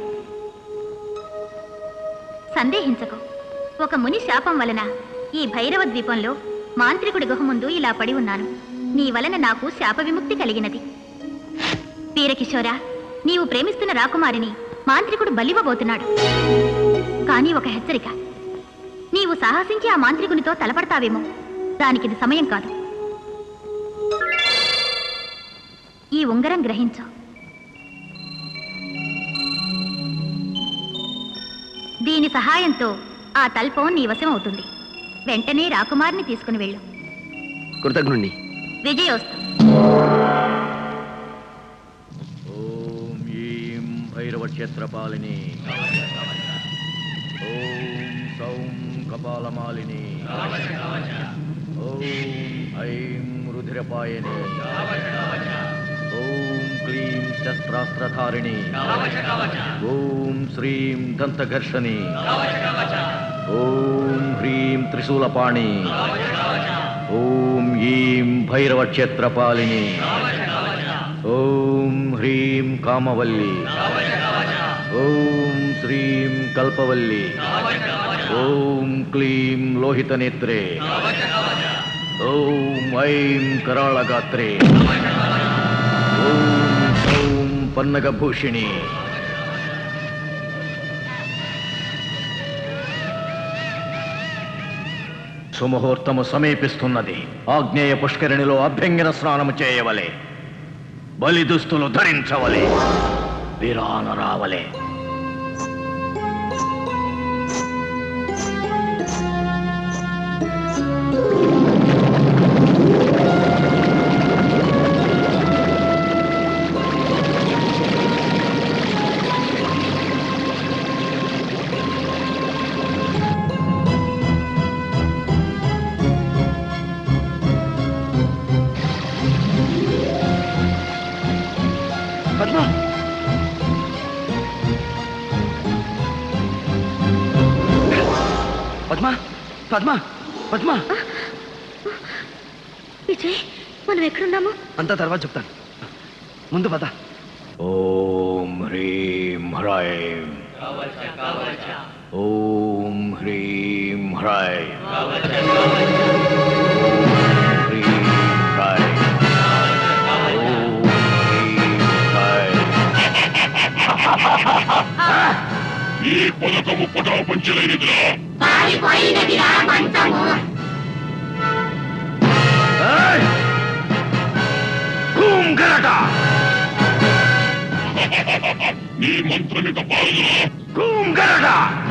సందేహించకు ఒక ముని శాపం వలన ఈ భైరవ ద్వీపంలో మాంత్రికుడి గుహ ముందు ఇలా పడి ఉన్నాను నీ వలన నాకు శాప విముక్తి కలిగినది వీరకిషోరా నీవు ప్రేమిస్తున్న రాకుమారిని మాంత్రికుడు బలివ్వబోతున్నాడు కానీ ఒక హెచ్చరిక నీవు సాహసించి ఆ మాంత్రికునితో తలపడతావేమో దానికిది సమయం కాదు ఈ ఉంగరం గ్రహించు దీని సహాయంతో ఆ తల్పం నీ వశం అవుతుంది వెంటనే రాకుమారిని తీసుకుని వెళ్ళు కృతజ్ఞుణ్ణి విజయోస్తు ఓం ఈం భైరవ క్షేత్రపాలిని ఓం సౌం కపాలమాలిని ఓం ఐం రుధిరపాయని ఓం క్లీం శస్త్రాస్త్రధారిణి ఓం శ్రీం దంతఘర్షణి ఓం హ్రీం త్రిశూలపాణి ఓం ఈం భైరవ క్షేత్రపాలిని ఓం హ్రీం కామవల్లి ఓం శ్రీం కల్పవల్లి ఓం క్లీం లోహితనేత్రే ఓం ఐం కరాళగాత్రే ఓం సౌం పన్నగభూషిణి సుముహూర్తము సమీపిస్తున్నది ఆగ్నేయ పుష్కరిణిలో అభ్యంగన స్నానము చేయవలే బలి దుస్తులు ధరించవలే విరాన రావలే పద్మ పద్మ పద్మ పద్మ విజయ్ మనం ఎక్కడున్నాము అంతా తర్వాత చెప్తాను ముందు పద ఓం హ్రీం హ్రైం ఓం హ్రీం హ్రైం హ్రీం హ్రైం ఓం హ్రీం హ్రైం ఈ పథకము పటాపంచలైనదిరా ఏయ్! కూం గరట నీ మంత్రమిక పారుదురా కూం గరట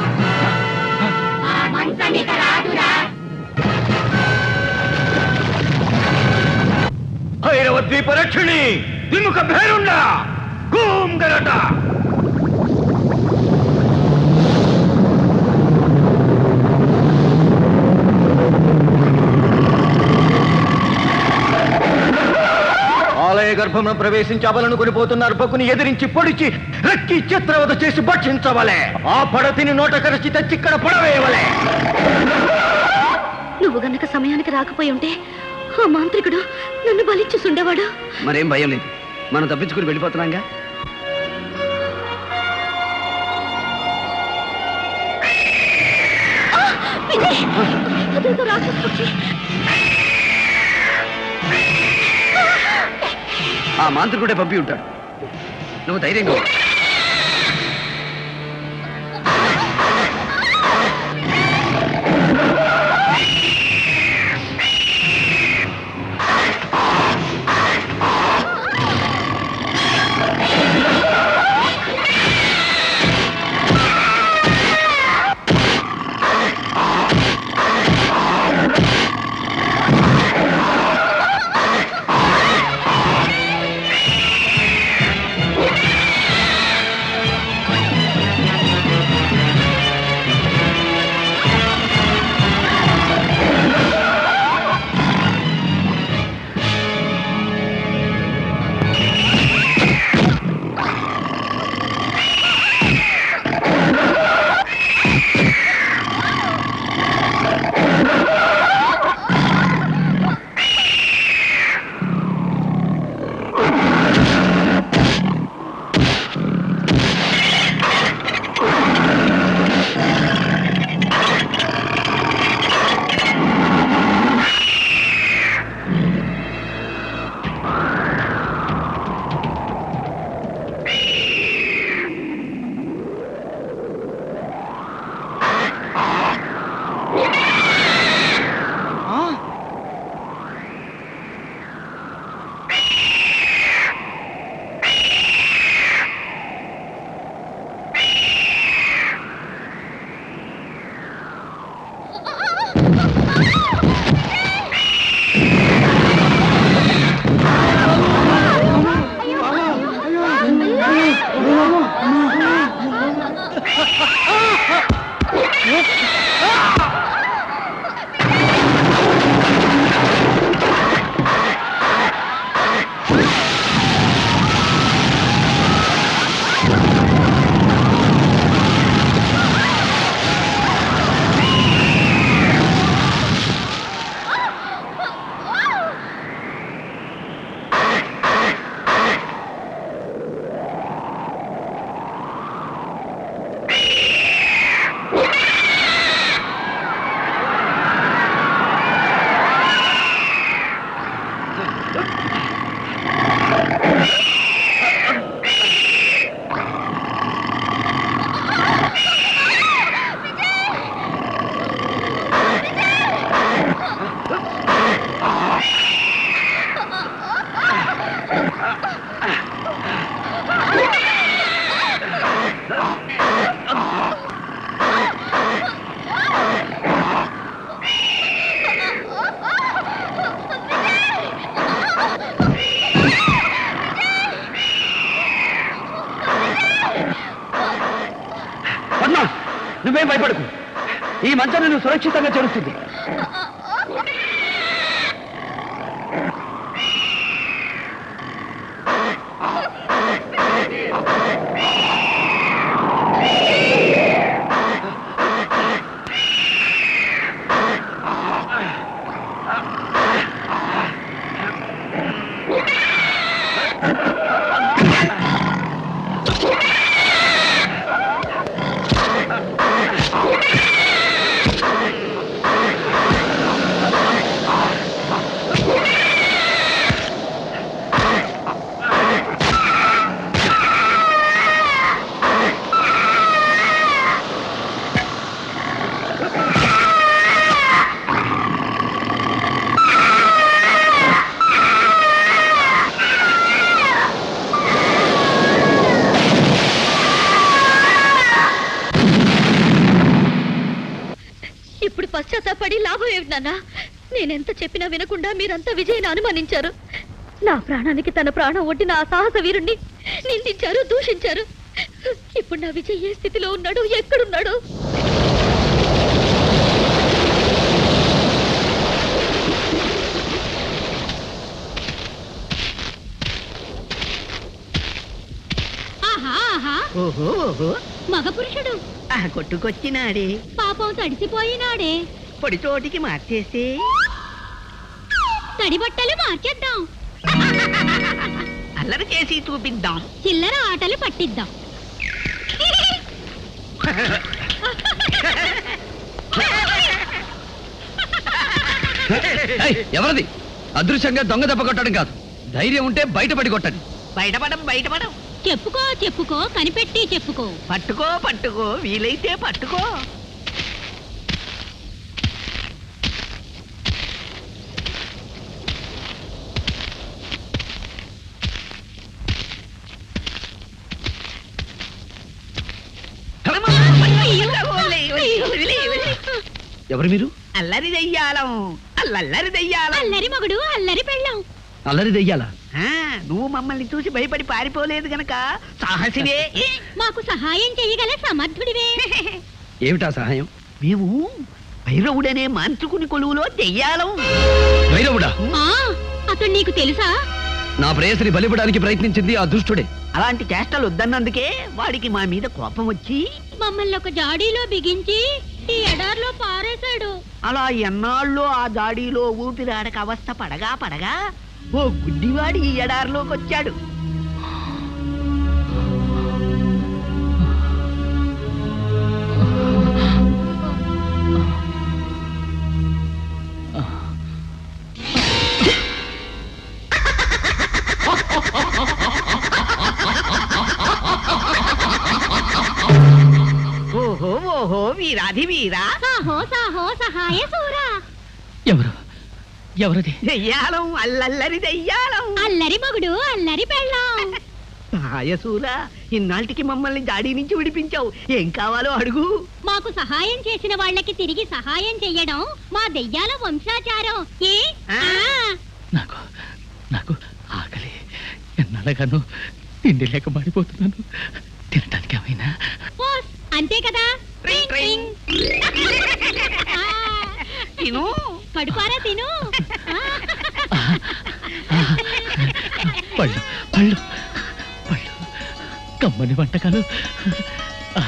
భైరవ ద్వీప రక్షిణి విముఖ భేరుండ కూం గరట ఆలయ గర్భమును ప్రవేశించి అబలను కొనిపోతున్న అర్భకుని ఎదిరించి పొడిచి రెక్కి చిత్రవద చేసి భక్షించవలే ఆ పడతిని నోట కరచి తెచ్చిక్కడ పడవేయవలే నువ్వు గనక సమయానికి రాకపోయి ఉంటే ఆ మాంత్రికుడు నన్ను బలిచ్చుసుండేవాడు మరేం భయం లేదు మనం తప్పించుకుని వెళ్ళిపోతున్నాంగా విజయ్ అదేదో రాక్షస పక్షి ఆ మాంత్రికుడే పంపి ఉంటాడు నువ్వు ధైర్యంగా ఉండు. ఆ భయపడకు ఈ మంచం నువ్వు సురక్షితంగా చేరుస్తుంది ఇప్పుడు పశ్చాత్తాపడి లాభం ఏమిటి నాన్న నేనెంత చెప్పినా వినకుండా మీరంతా విజయని అనుమానించారు నా ప్రాణానికి తన ప్రాణం ఒడ్డిన ఆ సాహస వీరుణ్ణి నిందించారు దూషించారు ఇప్పుడు నా విజయ్ ఏ స్థితిలో ఉన్నాడు ఎక్కడున్నాడు ఆహా ఆహా ఓహో ఓహో మగ పురుషుడు ఆ కొట్టుకొచ్చినాడే పాపం తడిసిపోయినాడే పొడి చోటికి మార్చేస్తే తడి బట్టలు మార్చేద్దాం అల్లరి చేసి చూపిద్దాం చిల్లర ఆటలు పట్టిద్దాం ఏయ్, ఎవరిది అదృశ్యంగా దొంగ దెబ్బ కొట్టడం కాదు ధైర్యం ఉంటే బయటపడి కొట్టండి బయటపడం బయటపడం చెప్పుకో చెప్పుకో కనిపెట్టి చెప్పుకో పట్టుకో పట్టుకో వీలైతే పట్టుకో ఎవరు మీరు అల్లరి దెయ్యాలం అల్లల్లరి దెయ్యాలం అల్లరి మగుడు అల్లరి పెళ్ళం అల్లరి దెయ్యాలా ఆ, నువ్వు మమ్మల్ని చూసి భయపడి పారిపోలేదు గనక సాహసివే మాకు సహాయం చేయగల సమర్థుడివే ఏమిటా సహాయం మేము భైరవుడనే మాంత్రికుని కొలువులో దెయ్యాలం భైరవుడా ఆ, అతడు నీకు తెలుసా నా ప్రేయసిని బలిపడానికి ప్రయత్నించింది ఆ దుష్టుడే అలాంటి చేష్టలు వద్దన్నందుకే వాడికి మా మీద కోపం వచ్చి మమ్మల్ని ఒక జాడీలో బిగించి ఈ ఎడార్లో పారేశాడు అలా ఎన్నాళ్ళు ఆ దాడిలో ఊపిరాడక అవస్థ పడగా పడగా ఓ గుడ్డివాడి ఈ ఎడారిలోకి వచ్చాడు ఓహో ఓహో వీరాధి వీరా సాహో సాహో సహాయ సూరా ఎవరు ఎవరిది దెయ్యాలం అల్లల్లరి దెయ్యాలం అల్లరి మగుడు అల్లరి పెళ్ళం సహాయసూరా ఇన్నాళ్ళకి మమ్మల్ని దాడి నుంచి విడిపించావు ఏం కావాలో అడుగు మాకు సహాయం చేసిన వాళ్ళకి తిరిగి సహాయం చెయ్యడం మా దెయ్యాల వంశాచారం ఏ ఆ. నాకు నాకు ఆకలి ఎన్నడగాను తిండి లేక పడిపోతున్నాను తినటానికి ఏమైనా పోస్, అంతే కదా ట్రింగ్, ట్రింగ్. ఆ, తిను కడుపారా తిను ఆ. పళ్ళు పళ్ళు పళ్ళు కమ్మని వంటకాలు ఆ,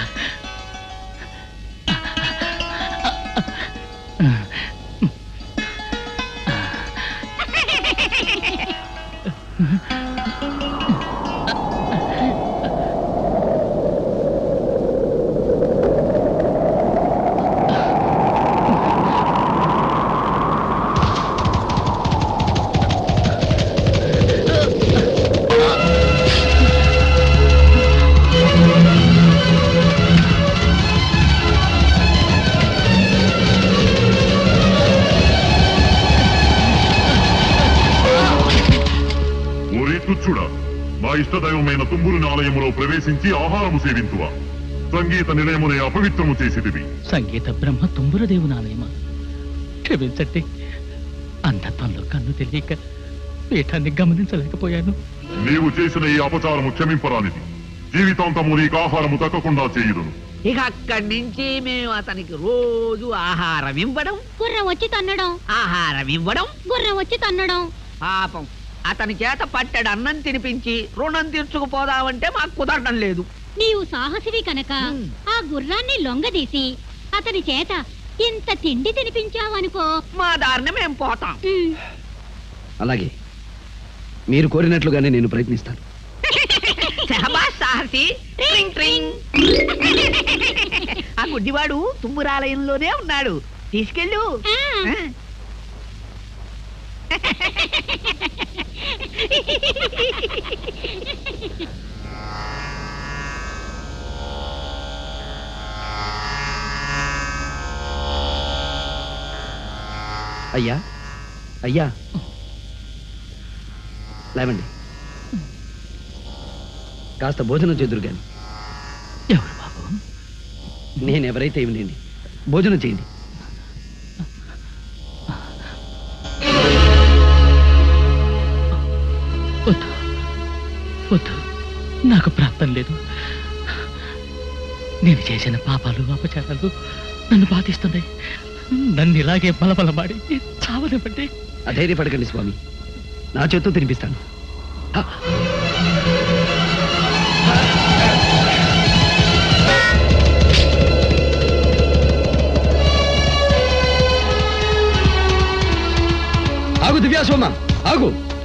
ఓరే తుచ్చుడా మా ఇష్టదైవమైన తుంబురుని ఆలయములో ప్రవేశించి ఆహారము సేవింతువా సంగీత నిలయమునే అపవిత్రము చేసిదివి సంగీత బ్రహ్మ తుంబురదేవు నాలయమా క్షమించండి అంధత్వంలో కన్ను తెలియక పీఠాన్ని గమనించలేకపోయాను నీవు చేసిన ఈ అపచారము క్షమింపరానిది జీవితాంతము నీకు ఆహారము తక్కకుండా చేయుదును ఇక అక్కడి నుంచి మేము అతనికి రోజు ఆహారం ఇవ్వడం గుర్రం వచ్చి తన్నడం ఆహారం ఇవ్వడం గుర్రం వచ్చి తన్నడం పాపం అతని చేత పట్టెడు అన్నం తినిపించి రుణం తీర్చుకుపోదామంటే మాకు కుదరడం లేదు నీవు సాహసివి కనుక ఆ గుర్రాన్ని లొంగదీసి అతని చేత ఇంత తిండి తినిపించావనుకో మా దారిని మేము పోతాం అలాగే మీరు కోరినట్లుగానే నేను ప్రయత్నిస్తాను శహబాష్ సాహసి ట్రింగ్ ట్రింగ్ ఆ గుడ్డివాడు తుమ్మురాలయంలోనే ఉన్నాడు తీసుకెళ్ళు ఆ. అయ్యా అయ్యా లేవండి కాస్త భోజనం చేదురు గాని నేను ఎవరైతే ఇవ్వలేండి భోజనం చేయండి వద్దు వద్దు నాకు ప్రాప్తం లేదు నేను చేసిన పాపాలు అపచారాలు నన్ను బాధిస్తున్నాయి నన్ను ఇలాగే బలబలమాడి చావనివ్వండి అధైర్యపడకండి స్వామి నా చేత్తో తినిపిస్తాను హ! ఆగు దివ్యాసోమ ఆగు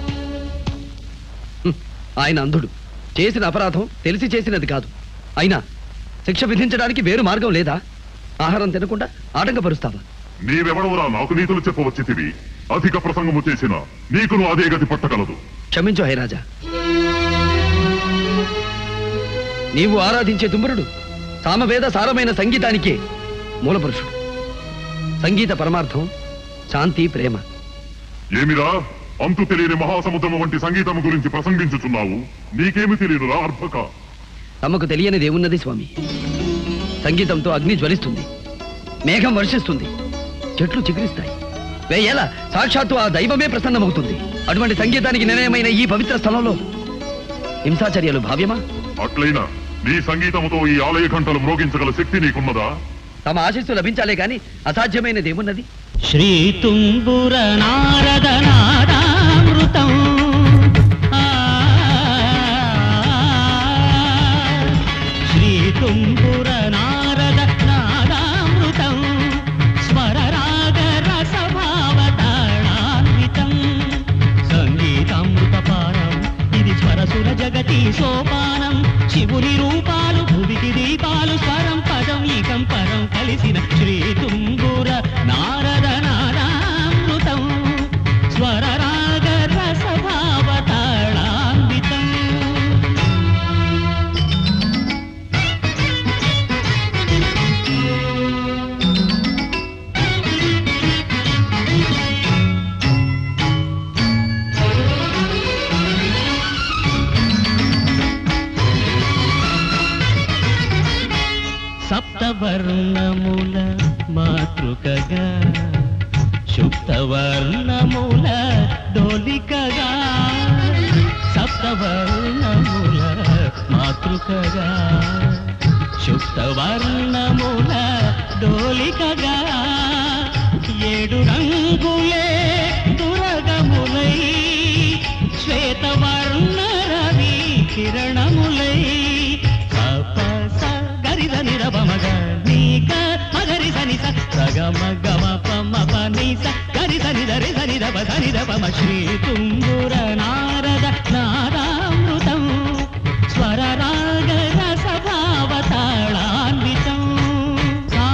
హ్మ్, ఆయన అంధుడు చేసిన అపరాధం తెలిసి చేసినది కాదు అయినా శిక్ష విధించడానికి వేరు మార్గం లేదా ఆహారం తినకుండా ఆటంకపరుస్తావా నీవెవడవురా నాకు నీతులు చెప్పవచ్చితివి అధిక ప్రసంగము చేసిన నీకును అదే గతి పట్టగలదు క్షమించు హైరాజా నీవు ఆరాధించే తుమ్మురుడు సామవేద సారమైన సంగీతానికే మూలపురుషుడు సంగీత పరమార్థం శాంతి ప్రేమ ఏమిరా అంతు తెలియని మహాసముద్రము వంటి సంగీతము గురించి ప్రసంగించుచున్నావు నీకేమి తెలియనురా అర్భక తమకు తెలియనిది ఏమున్నది స్వామి సంగీతంతో అగ్ని జ్వలిస్తుంది మేఘం వర్షిస్తుంది చెట్లు చిగురిస్తాయి వేయేల సాక్షాత్తు ఆ దైవమే ప్రసన్నమవుతుంది అటువంటి సంగీతానికి నిలయమైన ఈ పవిత్ర స్థలంలో హింసాచర్యలు భావ్యమా అట్లయినా నీ సంగీతముతో ఈ ఆలయ ఘంటలు మ్రోగించగల శక్తి నీకున్నదా తమ ఆశీస్సు లభించాలే గాని అసాధ్యమైనది ఏమున్నది శ్రీతుంబుర నారద నాదామృతం శ్రీతుంబుర నారద నాదామృతం స్వర రాగ రసభావతాళాన్వితం సంగీతామృతపారం ఇది స్వరసుర జగతి సోపానం శివుని రూపాలు భువికి దీపాలు స్వరం పదం ఈకం పరం కలిసిన శ్రీ తుంబుర నారద నారామృతం స్వర రాగ రసభావతాళాన్వితం సప్తవర్ణముల మాతృకగా శుక్తవర్ణముల డోలికగా సప్తవర్ణముల మాతృకగా శుక్తవర్ణముల డోలికగా ఏడు రంగులే దురగములై శ్వేతవర్ణ రవి కిరణములై సపస గరిద నిరవ మగ నీక మగరి సని సగ మగ మప మప నీ స గరి సని దరి సని దప సని దప మ శ్రీ తుంగుర నారద నారామృతం స్వర రాగ రస భావతాళాన్వితం సా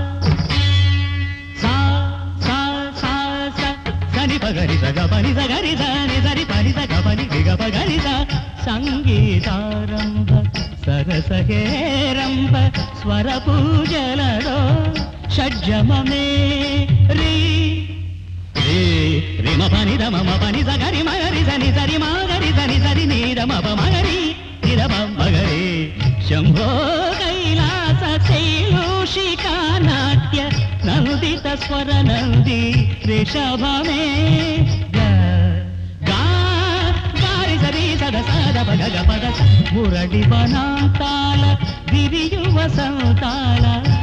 సా సా సా స సని పగరి సగ పని సగరి సని సరి పని సగ పని గిగ పగరి స సంగీతారంభ సరసహేరంభ స్వర పూజలలో షడ్జమమే రీ రీ రిమ పని రమ మ పని సగరి మగరి సని సరి మాగరి సని సరి నీరమ ప మగరి నిరమ మగరి శంభో కైలాస శైలోషికా నాట్య నందిత స్వర నంది రిషభమే గ గా గారి సరి స సద సాద బగగ పద స. మురడి వనాంతాల విరియు వసంతాల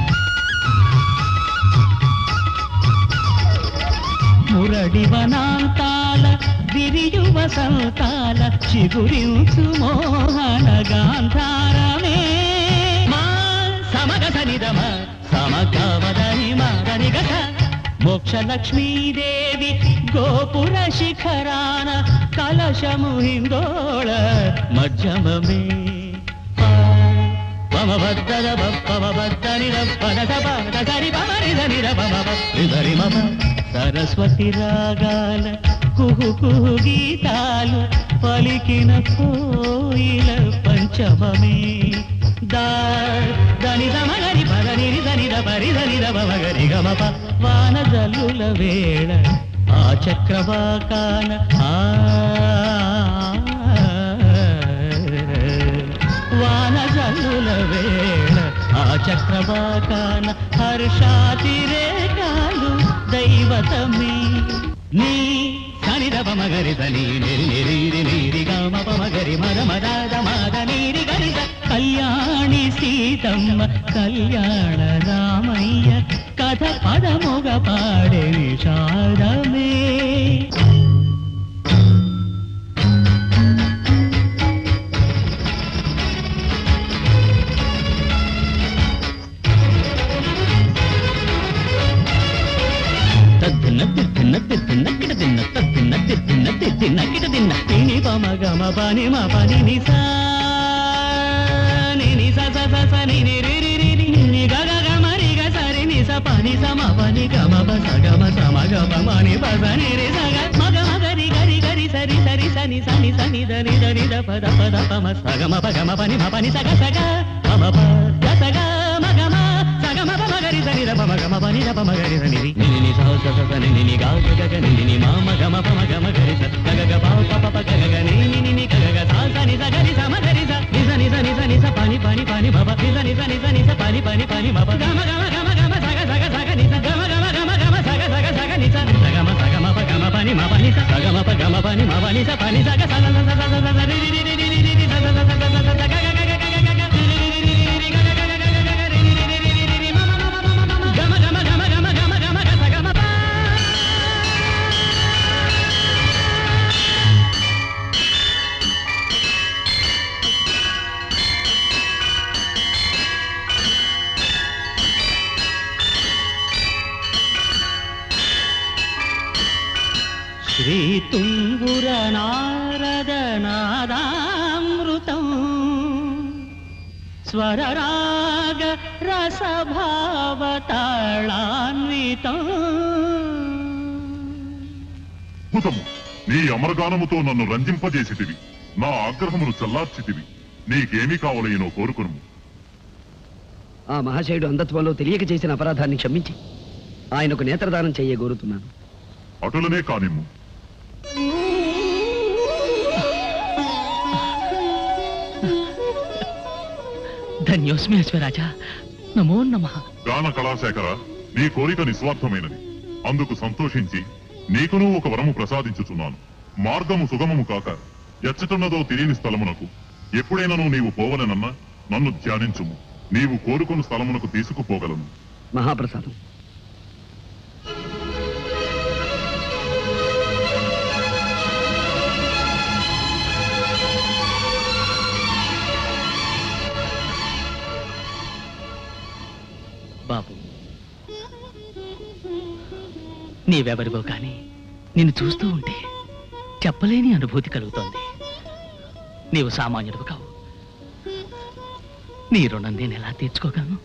మురడి వనాంతాల విరియు వసంతాల చిగురించు మోహన గాంధారమే మా సమగ సనిదమ సమగవదని మదని గస మోక్ష లక్ష్మీదేవి గోపుర శిఖరాన కలశము హిందోళ మధ్యమమే పమబద్దర పమబద్దని పదస పద సరి పమరిద నిర పమ రిదరి మమ సరస్వతి రాగాల కుహు కుహు గీతాలు పలికిన కోయిల పంచమమే దా దని దమగరి పదని దని దరి దని దమగరి గమప వాన జల్లుల వేళ ఆ చక్రవాకాన ఆ వాన జల్లుల వేళ ఆ చక్రవాకాన హర్షాతిరేకాలు దైవతమే నీ సనిద పమగరి దని నిరి నిరి నీరి గమ పమగరి మద మదాద మాద నీరి గరిద కళ్యాణి సీతమ్మ కళ్యాణ రామయ్య కథ పదముగ పాడే విషాదమే తద్దిన్న తిద్దిన్న తిద్దిన్న కిట తిన్న తద్దిన్న తిద్దిన్న తిద్దిన్న కిట తిన్న తిని పమ గమ పని మ పని ని సా ని ని స స స స ని ని రి రి రి రి ని ని గ గ గ మ రి గ స రి ని స ప ని స మ ప ని గ మ ప స గ మ స మ గ ప మ ని ప స ని రి స గ మ గ మ గ రి గ రి గ రి స రి స రి స ని స ని స ని ద ని ద ని ద ప ద ప ద ప మ స గ మ ప గ మ ప ని మ ప ని స గ స గ మ మ ప గ స గ మ గ మ స గ మ ప మ గ రి స ని ద ప మ గ మ ప ని ద ప మ గ రి స ని రి ని ని ని స స స స ని ని ని గ గ గ గ ని ని ని మ మ గ మ ప మ గ మ గ రి స గ గ గ ప ప ప ప గ గ గ ని ని ని ని గ గ గ స స ని స గ రి స మ గ రి స ని స ని స ని స ని స ప ని ప ని ప ని మ ప ని స ని స ని స ని స ప ని ప ని ప ని మ ప గ మ గ మ గ మ గ మ స గ స గ స గ ని స గ మ గ మ గ మ గ మ స గ స గ స గ ని స స గ మ స గ మ ప గ మ ప ని మ ప ని స స గ మ ప గ మ ప ని మ ప ని స ప ని స గ స స స స స స స రి రి రి రి రి రి రి రి స స స స స స స గ గ గ గ గ గ గ రి రి రి రి రి రి రి గ గ గ గ గ గ గ రి రి రి రి రి రి రి మ మ మ మ మ మ మ గ మ గ మ గ మ గ మ గ మ గ మ గ స గ మ ప శ్రీ తుంగుర నారద నాదామృతం స్వరరాగ రసభావతాళాన్వితం అద్భుతము నీ అమరగానముతో నన్ను రంజింపజేసితివి నా ఆగ్రహమును చల్లార్చితివి నీకేమి కావలయనో కోరుకును ఆ మహాశయుడు అంధత్వంలో తెలియక చేసిన అపరాధాన్ని క్షమించి ఆయనకు నేత్రదానం చెయ్య కోరుతున్నాను అటులనే కానిమ్ము ధన్యోస్మి అశ్వరాజా నమో నమః గాన కళాశేఖర నీ కోరిక నిస్వార్థమైనది అందుకు సంతోషించి నీకును ఒక వరము ప్రసాదించుచున్నాను మార్గము సుగమము కాక ఎచ్చటున్నదో తెలియని స్థలమునకు ఎప్పుడైనను నీవు పోవలనన్నా నన్ను ధ్యానించుము నీవు కోరుకున్న స్థలమునకు తీసుకుపోగలను మహాప్రసాదం బాబు నీవెవరివో కానీ నిన్ను చూస్తూ ఉంటే చెప్పలేని అనుభూతి కలుగుతోంది నీవు సామాన్యుడు కావు నీ రుణం నేను ఎలా తీర్చుకోగలను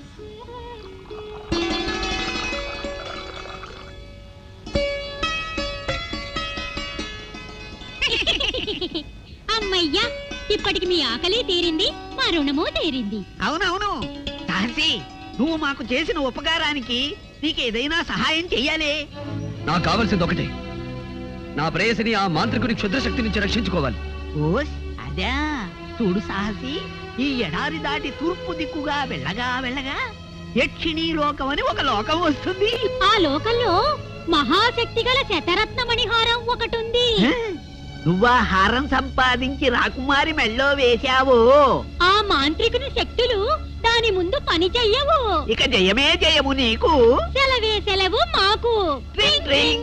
అమ్మయ్యా ఇప్పటికి మీ ఆకలి తీరింది మా రుణము తీరింది అవునవును సహసి నువ్వు మాకు చేసిన ఉపకారానికి నీకు ఏదైనా సహాయం చెయ్యాలి నాకు కావలసింది ఒకటే నా ప్రేయసిని ఆ మాంత్రికుని క్షుద్రశక్తి నుంచి రక్షించుకోవాలి ఓస్ అదా చూడు సాహసి ఈ ఎడారి దాటి తూర్పు దిక్కుగా వెళ్ళగా వెళ్ళగా యక్షిణీ లోకం అని ఒక లోకం వస్తుంది ఆ లోకంలో మహాశక్తి గల శతరత్న మణిహారం ఒకటుంది నువ్వా హారం సంపాదించి రాకుమారి మెళ్ళో వేశావు ఆ మాంత్రికుని శక్తులు దాని ముందు పని చెయ్యవు ఇక జయమే జయము నీకు సెలవే సెలవు మాకు ట్రింగ్ ట్రింగ్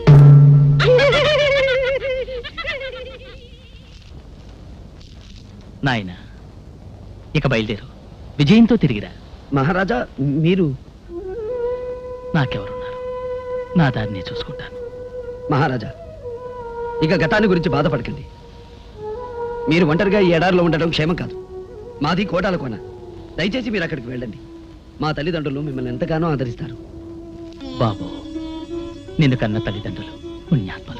నాయన ఇక బయలుదేరు విజయంతో తిరిగిరా మహారాజా మీరు నాకెవరున్నారు నా దారిని చూసుకుంటాను మహారాజా ఇక గతాన్ని గురించి బాధపడకండి మీరు ఒంటరిగా ఈ ఎడారిలో ఉండడం క్షేమం కాదు మాది కోటాల కోన దయచేసి మీరు అక్కడికి వెళ్ళండి మా తల్లిదండ్రులు మిమ్మల్ని ఎంతగానో ఆదరిస్తారు బాబు నిన్ను కన్న తల్లిదండ్రులు పుణ్యాత్మలు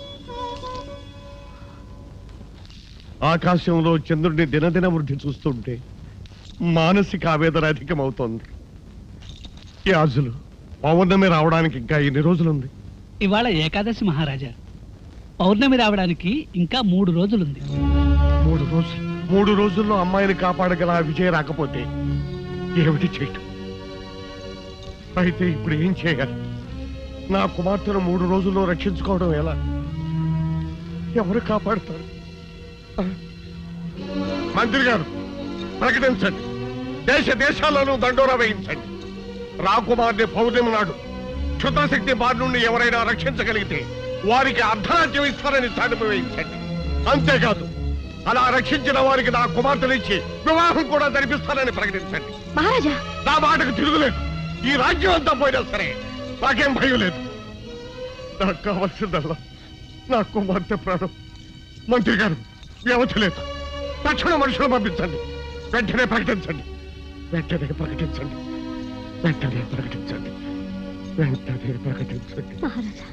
ఆకాశంలో చంద్రుడిని దినదిన వృద్ధి చూస్తుంటే మానసిక ఆవేదన అధికమవుతోంది ఈ ఆజులు పౌర్ణమి రావడానికి ఇంకా ఎన్ని రోజులుంది ఇవాళ ఏకాదశి మహారాజా పౌర్ణమి రావడానికి ఇంకా మూడు రోజులుంది మూడు రోజులు మూడు రోజుల్లో అమ్మాయిని కాపాడగల ఆ విజయ రాకపోతే ఏమిటి చేయటం అయితే ఇప్పుడు ఏం చేయాలి నా కుమార్తెను మూడు రోజుల్లో రక్షించుకోవడం ఎలా ఎవరు కాపాడతారు ఆ? మంత్రి గారు ప్రకటించండి దేశ దేశాలను దండోరా వేయించండి రాకుమార్ని పౌర్ణమి నాడు క్షుద్రశక్తి బారి నుండి ఎవరైనా రక్షించగలిగితే వారికి అర్ధరాజ్యం ఇస్తారని చాటిపి వేయించండి అంతేకాదు అలా రక్షించిన వారికి నా కుమార్తెనిచ్చి వివాహం కూడా జరిపిస్తానని ప్రకటించండి మహారాజా నా మాటకు తిరుగులేదు ఈ రాజ్యం అంతా పోయినా సరే నాకేం భయం లేదు నాకు కావాల్సిందల్లా నా కుమార్తె ప్రాణం మంత్రి గారు వ్యవధి లేదు తక్షణ మనుషులు పంపించండి వెంటనే ప్రకటించండి వెంటనే ప్రకటించండి వెంటనే ప్రకటించండి వెంటనే ప్రకటించండి మహారాజా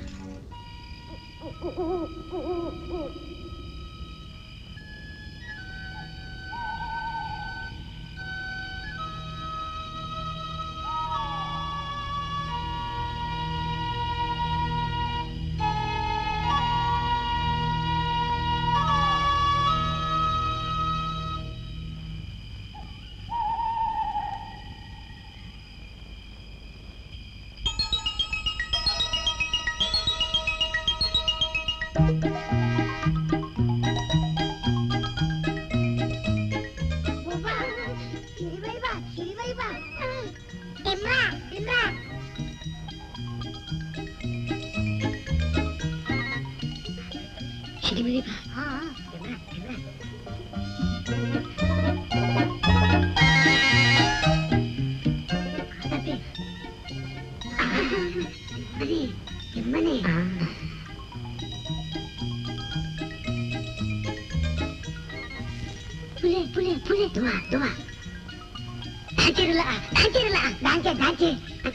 పులే పులే పులే దువా దువా దాంచేరులా దాంచేరులా దాంచే దాంచే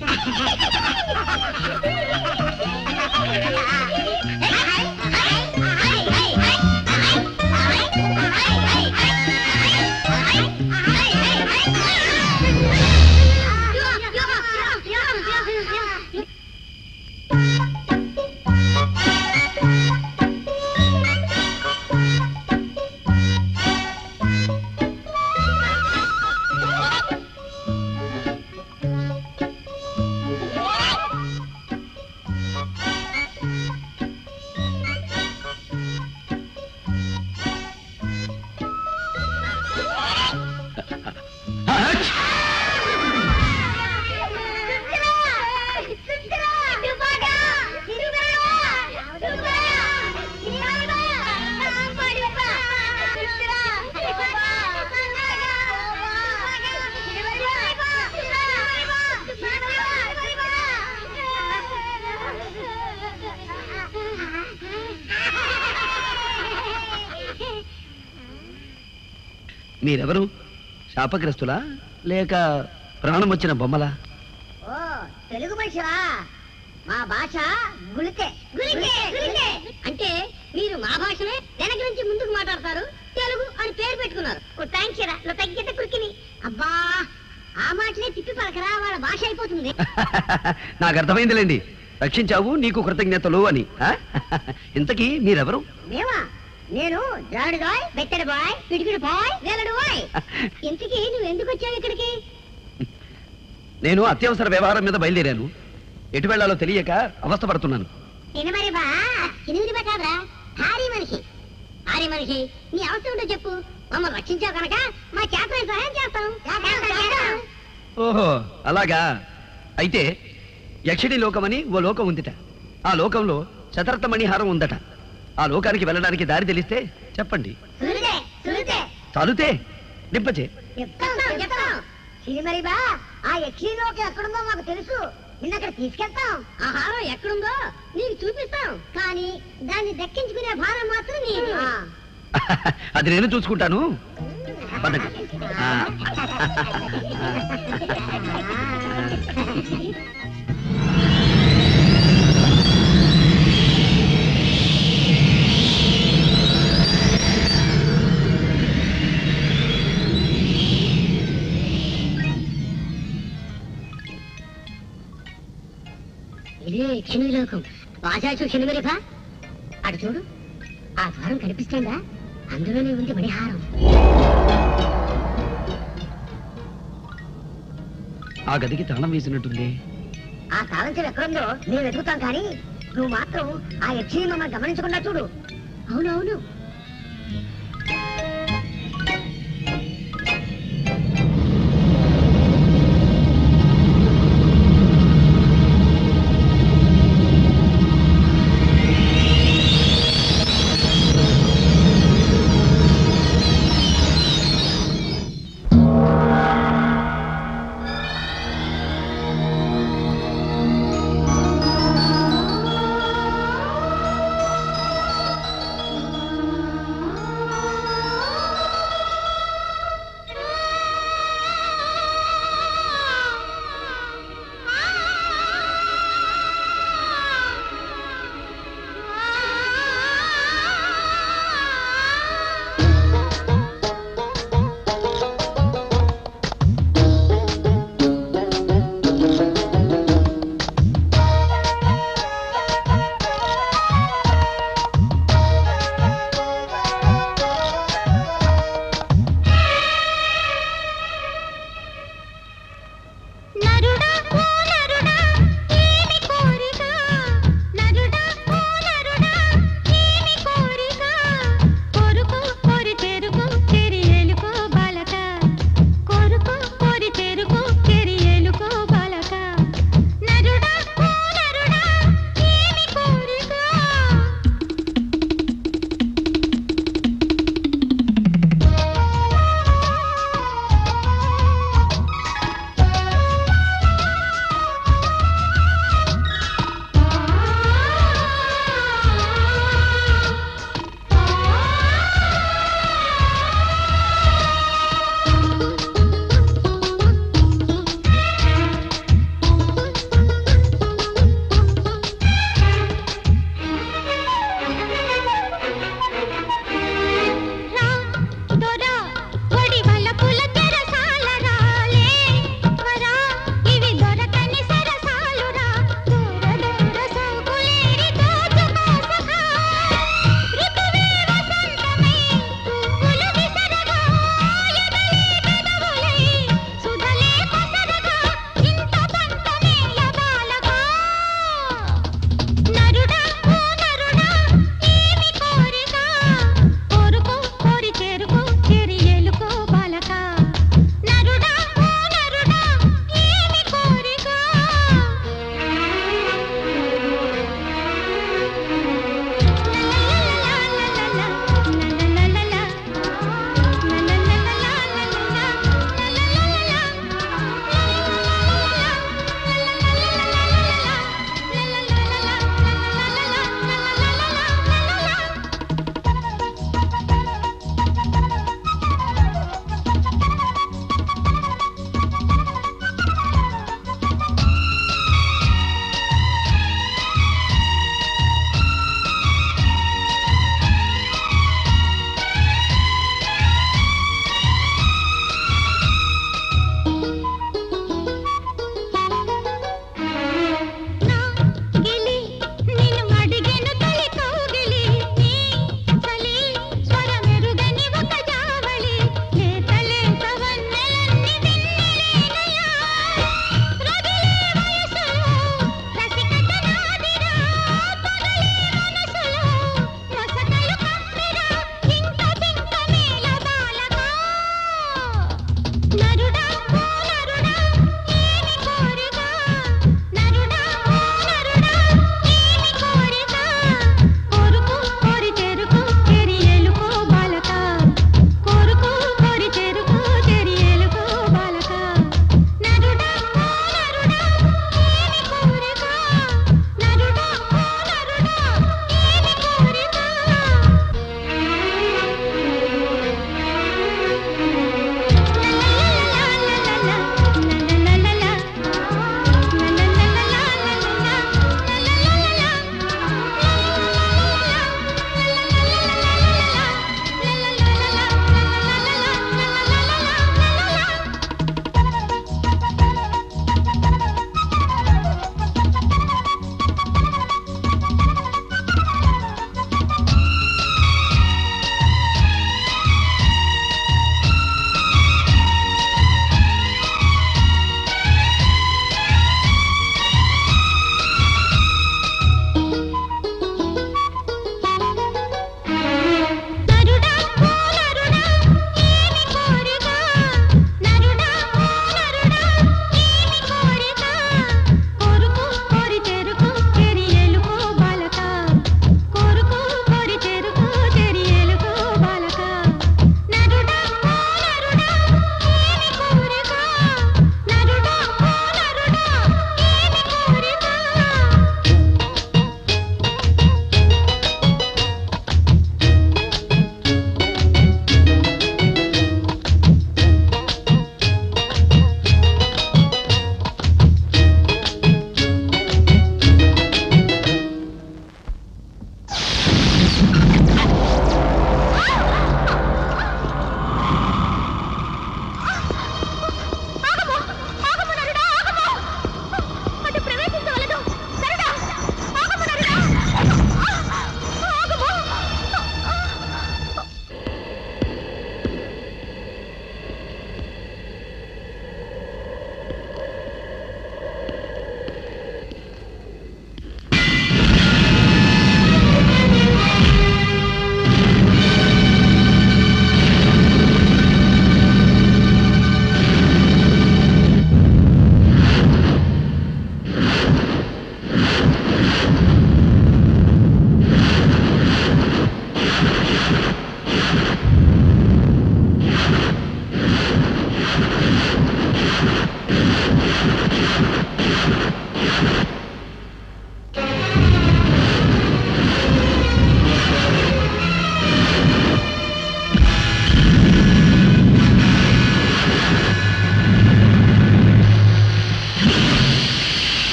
మీరెవరు శాపగ్రస్తులా లేక ప్రాణం వచ్చిన బొమ్మలా ఓ తెలుగు మనిషివా మా భాష గుళికే గుళికే గుళికే అంటే మీరు మా భాషనే వెనక నుంచి ముందుకు మాట్లాడతారు తెలుగు అని పేరు పెట్టుకున్నారు థ్యాంక్స్ లో తగ్గితే కురికిని అబ్బా ఆ మాటలే తిప్పి పలకరా వాళ్ళ భాష అయిపోతుంది నాకు అర్థమైందిలేండి రక్షించావు నీకు కృతజ్ఞతలు అని ఆ? ఇంతకీ మీరెవరు మేమా నేను జాడు బాయ్ బెత్తడి బాయ్ పిడికిడి బాయ్ వేలడు బాయ్ ఇంతకీ నువ్వు ఎందుకు వచ్చావు ఇక్కడికి నేను అత్యవసర వ్యవహారం మీద బయలుదేరాను ఎటు వెళ్లాలో తెలియక అవస్థపడుతున్నాను తినమరి బా ఎనిమిది పెట్టాదరా భారీ మనిషి భార్య మనిషి నీ అవసరం ఉంటే చెప్పు మమ్మల్ని రక్షించావు కనుక మా చేత సహాయం చేస్తాం చేస్తాం, చేస్తాం. ఓహో అలాగా అయితే యక్షిణి లోకమని ఓ లోకం ఉందిట ఆ లోకంలో శతరథ మణిహారం ఉందట ఆ లోకానికి వెళ్ళడానికి దారి తెలిస్తే చెప్పండి సులుదే సులుదే చాలుతే నింపచే చెప్తాం చెప్తాం సిరిమరి బా ఆ యక్షిలోకి ఎక్కడుందో మాకు తెలుసు నిన్న అక్కడ తీసుకెళ్తాం ఆ హారం ఎక్కడుందో నీకు చూపిస్తాం కానీ దాన్ని దక్కించుకునే భారం మాత్రం నీది అది నేను చూసుకుంటాను పదండి ఆ. ఇదే యక్షిలోకం ఆచాచు క్షణమరిపా అటు చూడు ఆ ద్వారం కనిపిస్తుందా అందులోనే ఉంది మణిహారం ఆ గదికి తాళం వేసినట్టుంది ఆ తాళంచెం ఎక్కడుందో మేము వెతుకుతాం కానీ నువ్వు మాత్రం ఆ యక్షిని మమ్మల్ని గమనించకుండా చూడు అవునవును ఆ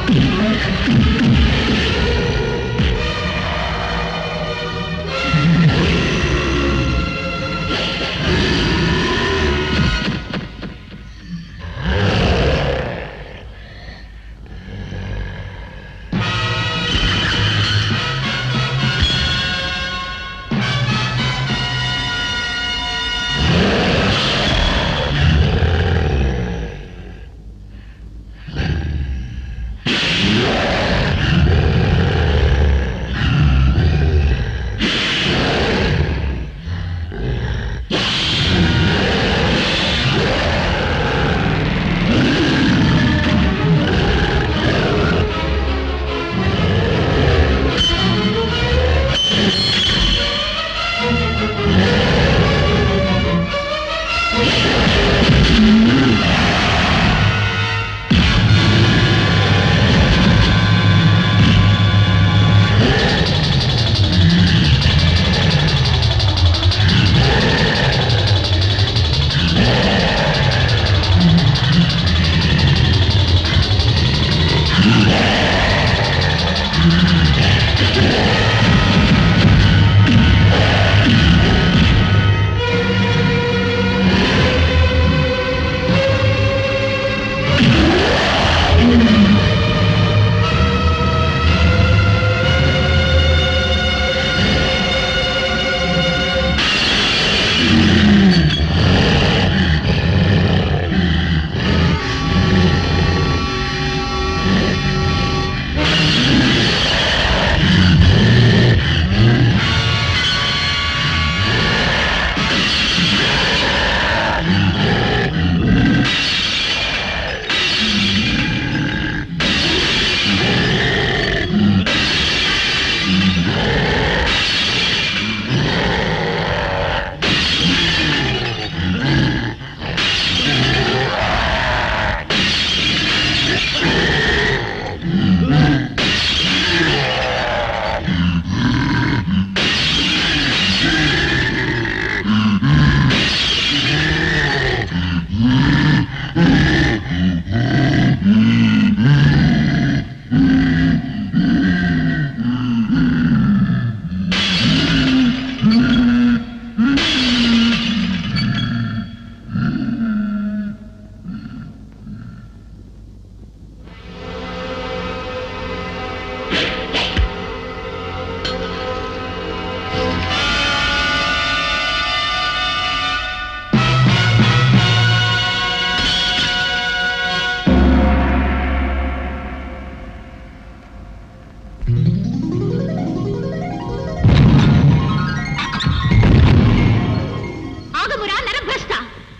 ఆగమురా నరభ్రష్ట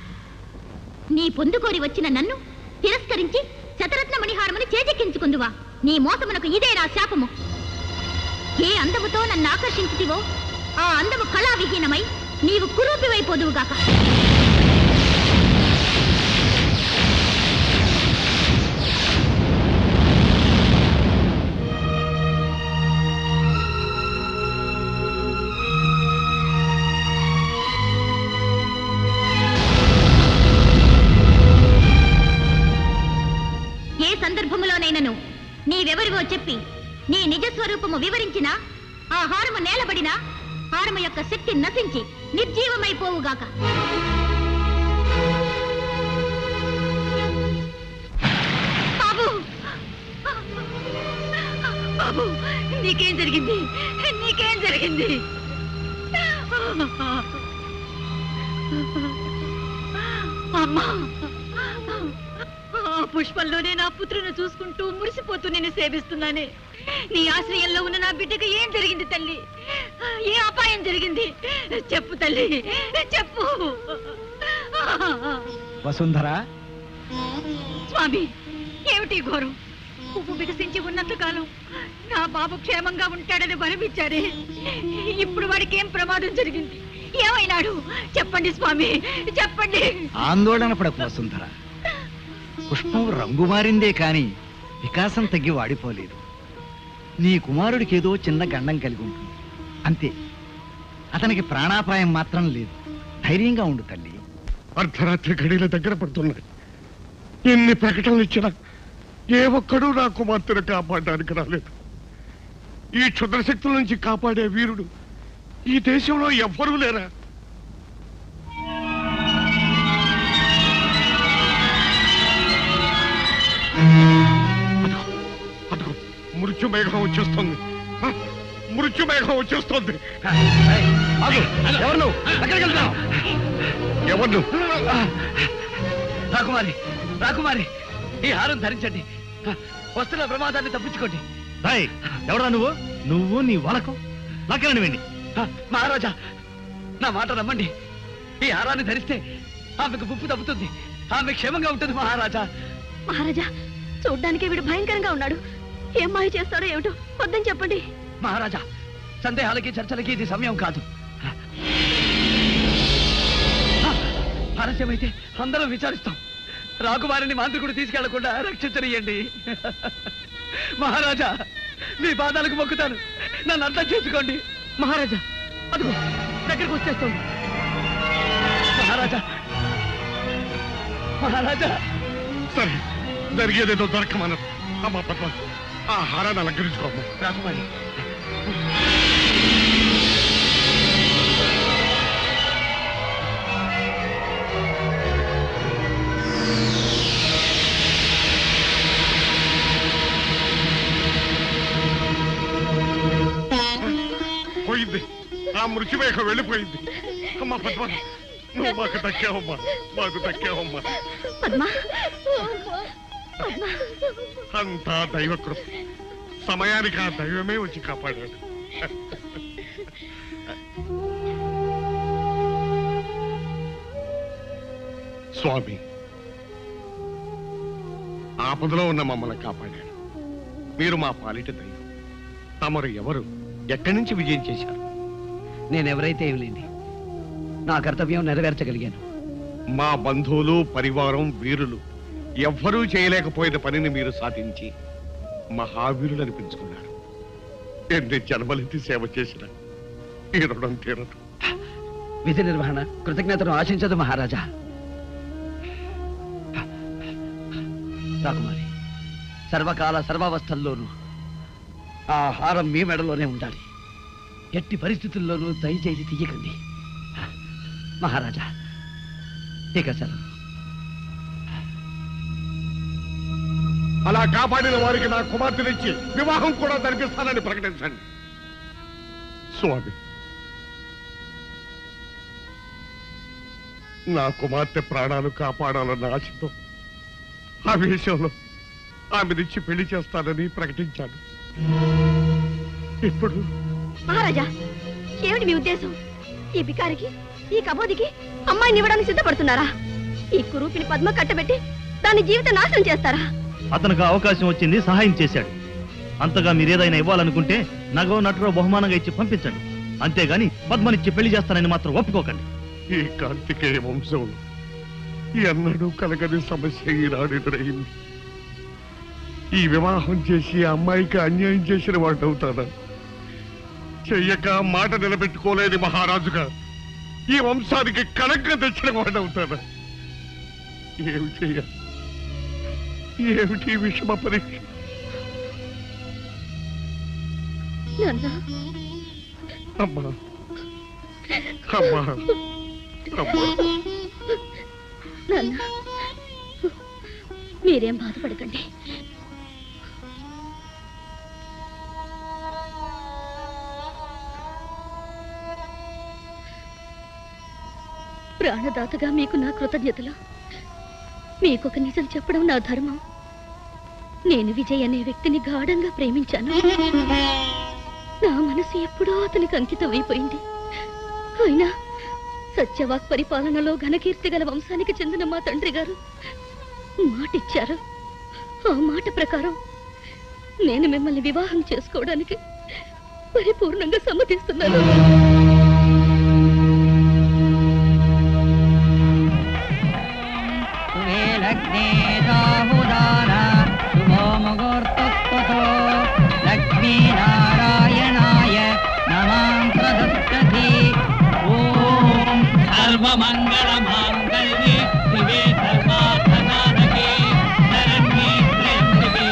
నీ పొందుకోరి వచ్చిన నన్ను తిరస్కరించి శతరత్న మణిహారముని చేజెక్కించుకుందువా నీ మోసమునకు ఇదే నా శాపము ఏ అందముతో నన్ను ఆకర్షించుతివో ఆ అందము కళావిహీనమై నీవు కురూపివైపోదువుగాక ఏ సందర్భములోనైనను నీవెవరివో చెప్పి నీ నిజస్వరూపము వివరించినా ఆ హారము నేలబడినా హారము యొక్క శక్తి నశించి నిర్జీవమైపోవుగాక బాబు బాబు నీకేం జరిగింది నీకేం జరిగింది అమ్మా ఆ పుష్పంలోనే నా పుత్రుని చూసుకుంటూ మురిసిపోతూ నేను సేవిస్తున్నానే నీ ఆశ్రయంలో ఉన్న నా బిడ్డకు ఏం జరిగింది తల్లి ఏ అపాయం జరిగింది చెప్పు తల్లి చెప్పు వసుంధర స్వామి ఏమిటి ఘోరం పువ్వు వికసించి ఉన్నంత కాలం నా బాబు క్షేమంగా ఉంటాడని వరమిచ్చారే ఇప్పుడు వాడికి ఏం ప్రమాదం జరిగింది ఏమైనాడు చెప్పండి స్వామి చెప్పండి ఆందోళన పడకు వసుంధర పుష్పం రంగు మారిందే కాని వికాసం తగ్గి వాడిపోలేదు నీ కుమారుడికి ఏదో చిన్న గండం కలిగి ఉంటుంది అంతే అతనికి ప్రాణాపాయం మాత్రం లేదు ధైర్యంగా ఉండు తల్లి అర్ధరాత్రి గడియల దగ్గర పడుతున్నాయి ఎన్ని ప్రకటనలు ఇచ్చినా ఏ ఒక్కడూ నా కుమార్తెను కాపాడడానికి రాలేదు ఈ క్షుద్రశక్తుల నుంచి కాపాడే వీరుడు ఈ దేశంలో ఎవ్వరూ లేరా అదిగో, అదిగో, మృత్యు మేఘం వచ్చేస్తుంది ఆ, మృత్యు మేఘం వచ్చేస్తుంది ఎవరు నువ్వు ఎక్కడికి వెళ్తున్నావు ఎవరు నువ్వు? రాకుమారి రాకుమారి ఈ హారం ధరించండి వస్తున్న ప్రమాదాన్ని తప్పించుకోండి రాయ్ ఎవడా నువ్వు నువ్వు నీ వలకం లాకెళ్ళండి వెండి మహారాజా నా మాట నమ్మండి ఈ హారాన్ని ధరిస్తే ఆమెకు ముప్పు తప్పుతుంది ఆమె క్షేమంగా ఉంటుంది మహారాజా మహారాజా చూడ్డానికి వీడు భయంకరంగా ఉన్నాడు ఏం మాయ చేస్తాడో ఏమిటో వద్దని చెప్పండి మహారాజా సందేహాలకి చర్చలకి ఇది సమయం కాదు ఆలస్యమైతే అందరం విచారిస్తాం రాకుమారిని మాంత్రికుడు తీసుకెళ్లకుండా రక్షించనియండి మహారాజా మీ పాదాలకు మొక్కుతాను నన్ను అర్థం చేసుకోండి మహారాజా అదిగో దగ్గరకు వచ్చేస్తుంది మహారాజా మహారాజా సరే జరిగేదేదో దొరకమన్నారు అమ్మా పద్మ ఆ హారాన్ని అలంకరించుకోమ్మా రాకుమారి పోయింది ఆ మృత్యుమేఘం వెళ్ళిపోయింది అమ్మా పద్మ నువ్వు మాకు దక్కావమ్మా మాకు దక్కావమ్మా పద్మా అంతా దైవకృప సమయానికి ఆ దైవమే వచ్చి కాపాడాడు స్వామి ఆపదలో ఉన్న మమ్మల్ని కాపాడాడు మీరు మా పాలిట దైవం తమరు ఎవరు ఎక్కడి నుంచి విజయం చేశారు నేనెవరైతే ఏం లేండి నా కర్తవ్యం నెరవేర్చగలిగాను మా బంధువులు పరివారం వీరులు ఎవ్వరూ చేయలేకపోయిన పనిని మీరు సాధించి మహావీరులు అనిపించుకున్నారు ఎన్ని జన్మలెత్తి సేవ చేసిన ఈ రుణం తీరదు విధి నిర్వహణ కృతజ్ఞతను ఆశించదు మహారాజా రాకుమారి సర్వకాల సర్వావస్థల్లోనూ ఆ హారం మీ మెడలోనే ఉండాలి ఎట్టి పరిస్థితుల్లోనూ దయచేసి తీయకండి మహారాజా ఇక సెలవు అలా కాపాడిన వారికి నా కుమార్తెనిచ్చి వివాహం కూడా జరిపిస్తానని ప్రకటించండి స్వామి నా కుమార్తె ప్రాణాలు కాపాడాలన్న ఆశతో ఆ విషయంలో ఆమెనిచ్చి పెళ్లి చేస్తానని ప్రకటించాను ఇప్పుడు మహారాజా ఏమిటి మీ ఉద్దేశం ఈ బికారికి ఈ కబోదికి అమ్మాయిని ఇవ్వడానికి సిద్ధపడుతున్నారా ఈ కురూపిని పద్మ కట్టబెట్టి దాని జీవితం నాశనం చేస్తారా అతనికి అవకాశం వచ్చింది సహాయం చేశాడు అంతగా మీరేదైనా ఇవ్వాలనుకుంటే నగో నటులో బహుమానంగా ఇచ్చి పంపించండి అంతేగాని పద్మనిచ్చి పెళ్లి చేస్తానని మాత్రం ఒప్పుకోకండి ఈ కార్తికేయ వంశంలో ఎన్నడూ కలగని సమస్య ఈనాడు ఎదురైంది ఈ వివాహం చేసి ఆ అమ్మాయికి అన్యాయం చేసిన వాడు అవుతానా చెయ్యక మాట నిలబెట్టుకోలేని మహారాజుగా ఈ వంశానికి కళంకం తెచ్చిన వాడు అవుతానా ఏమి చెయ్యాలి ఏమిటి ఈ విషమ పరీక్ష నాన్న అమ్మా అమ్మా అమ్మా నాన్న మీరేం బాధపడకండి ప్రాణదాతగా మీకు నా కృతజ్ఞతలు మీకొక నిజం చెప్పడం నా ధర్మం నేను విజయ్ అనే వ్యక్తిని గాఢంగా ప్రేమించాను నా మనసు ఎప్పుడో అతనికి అంకితం అయిపోయింది అయినా సత్యవాక్ పరిపాలనలో ఘనకీర్తి గల వంశానికి చెందిన మా తండ్రి గారు మాటిచ్చారు ఆ మాట ప్రకారం నేను మిమ్మల్ని వివాహం చేసుకోవడానికి పరిపూర్ణంగా సమ్మతిస్తున్నాను లగ్నే సాహుదాన శుభో ముహూర్తస్థుతో లక్ష్మీనారాయణాయ నమాం ప్రదచ్చతి ఓం సర్వమంగళ మాంగళ్యే శివే సర్వార్థసాధకే శరణ్యే త్ర్యంబకే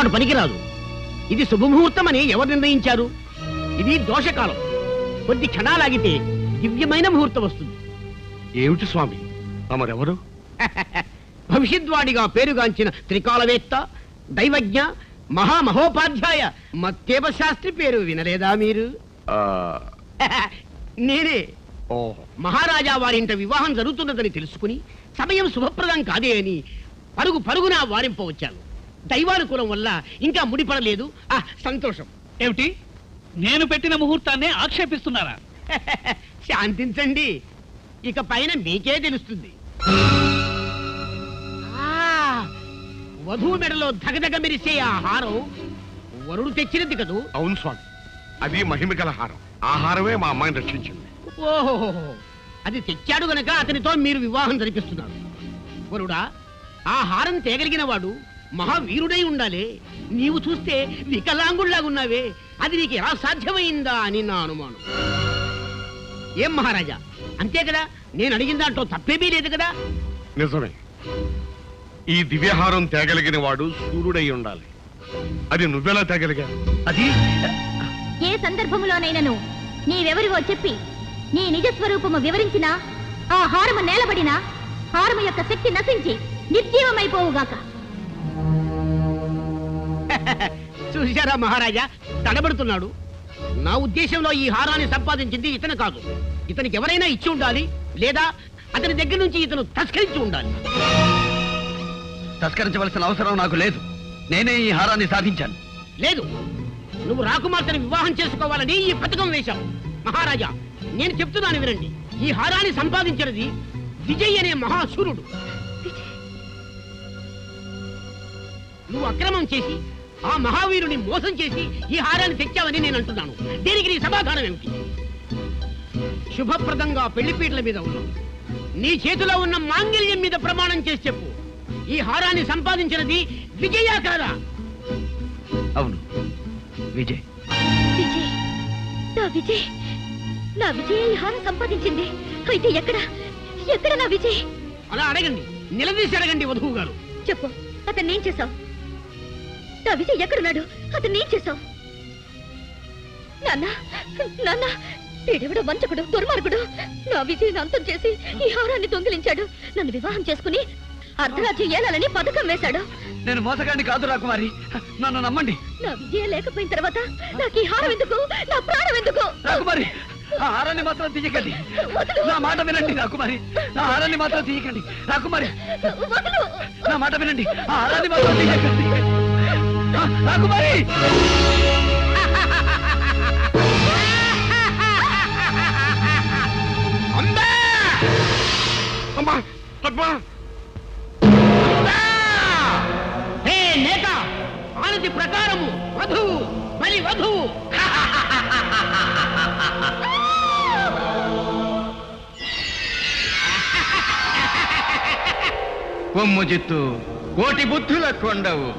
ఈనాడు పనికిరాదు ఇది శుభముహూర్తం అని ఎవరు నిర్ణయించారు ఇది దోషకాలం కొద్ది క్షణాలాగితే దివ్యమైన ముహూర్తం వస్తుంది ఏమిటి స్వామి తమరెవరు భవిష్యద్వాడిగా పేరుగాంచిన త్రికాలవేత్త దైవజ్ఞ మహామహోపాధ్యాయ మత్తేవ శాస్త్రి పేరు వినలేదా మీరు నేనే మహారాజా వారింట వివాహం జరుగుతున్నదని తెలుసుకుని సమయం శుభప్రదం కాదే అని పరుగు పరుగున వారింపవచ్చాను దైవానుకూలం వల్ల ఇంకా ముడిపడలేదు ఆ సంతోషం ఏమిటి నేను పెట్టిన ముహూర్తాన్ని ఆక్షేపిస్తున్నారా శాంతించండి ఇక పైన మీకే తెలుస్తుంది ఆ, వధువు మెడలో ధగధగ మెరిసే ఆ హారం వరుడు తెచ్చినది కదూ అవును స్వామి అది మహిమ గల హారం ఆహారమే మా అమ్మాయిని రక్షించింది ఓహో అది తెచ్చాడు గనక అతనితో మీరు వివాహం జరిపిస్తున్నారు వరుడా ఆ హారం తేగలిగిన వాడు మహావీరుడై ఉండాలి నీవు చూస్తే వికలాంగుళ్లాగున్నావే అది నీకు ఎలా సాధ్యమైందా అని నా అనుమానం ఏం మహారాజా అంతే కదా నేను అడిగిన దాంట్లో తప్పేమీ లేదు కదా నిజమే ఈ దివ్యహారం తేగలిగిన వాడు సూర్యుడై ఉండాలి అది నువ్వెలా తేగలిగా అది ఏ సందర్భములోనైనను నీవెవరివో చెప్పి నీ నిజ స్వరూపము వివరించినా ఆ హారము నేలబడినా హారము యొక్క శక్తి నశించి నిర్జీవమైపోవుగాక చూశారా మహారాజా తడబడుతున్నాడు నా ఉద్దేశంలో ఈ హారాన్ని సంపాదించింది ఇతను కాదు ఇతనికి ఎవరైనా ఇచ్చి ఉండాలి లేదా అతని దగ్గర నుంచి ఇతను తస్కరించి ఉండాలి తస్కరించవలసిన అవసరం నాకు లేదు నేనే ఈ హారాన్ని సాధించాను లేదు నువ్వు రాకుమార్తెను వివాహం చేసుకోవాలని ఈ పథకం వేశావు మహారాజా నేను చెప్తున్నాను వినండి ఈ హారాన్ని సంపాదించినది విజయ్ అనే మహాసూరుడు నువ్వు అక్రమం చేసి ఆ మహావీరుని మోసం చేసి ఈ హారాన్ని తెచ్చావని నేను అంటున్నాను దీనికి నీ సమాధానం ఏమిటి శుభప్రదంగా పెళ్లిపీటల మీద ఉన్నావు నీ చేతిలో ఉన్న మాంగళ్యం మీద ప్రమాణం చేసి చెప్పు ఈ హారాన్ని సంపాదించినది విజయ కాదా అవును విజయ్ విజయ్ నా విజయ్ నా విజయ్ ఈ హారం సంపాదించింది అయితే ఎక్కడ ఎక్కడ నా విజయ్ అలా అడగండి నిలదీసి అడగండి వధువు గారు చెప్పు అతన్ని ఏం చేశావు నా విజయ్ ఎక్కడున్నాడు అతన్ని ఏం చేశావు నాన్న నాన్న వీడెవడో వంచకుడు దుర్మార్గుడు నా విజయ్ అంతం చేసి ఈ హారాన్ని దొంగిలించాడు నన్ను వివాహం చేసుకుని అర్ధరాజ్యం ఏలాలని పథకం వేశాడు నేను మోసగాడిని కాదు రాకుమారి నన్ను నమ్మండి నా విజయ లేకపోయిన తర్వాత నాకు ఈ హారం ఎందుకు నా ప్రాణం ఎందుకు రాకుమారి ఆ హారాన్ని మాత్రం తీయకండి నా మాట వినండి రాకుమారి నా హారాన్ని మాత్రం తీయకండి రాకుమారి నా మాట వినండి ఆ హారాన్ని మాత్రం తీయకండి ఆ, రాకుమారి అమ్మా పద్మా హే నేత ఆనతి ప్రకారము వధువు బలి వధువు కొమ్ము జిత్తు కోటి బుద్ధుల కొండవు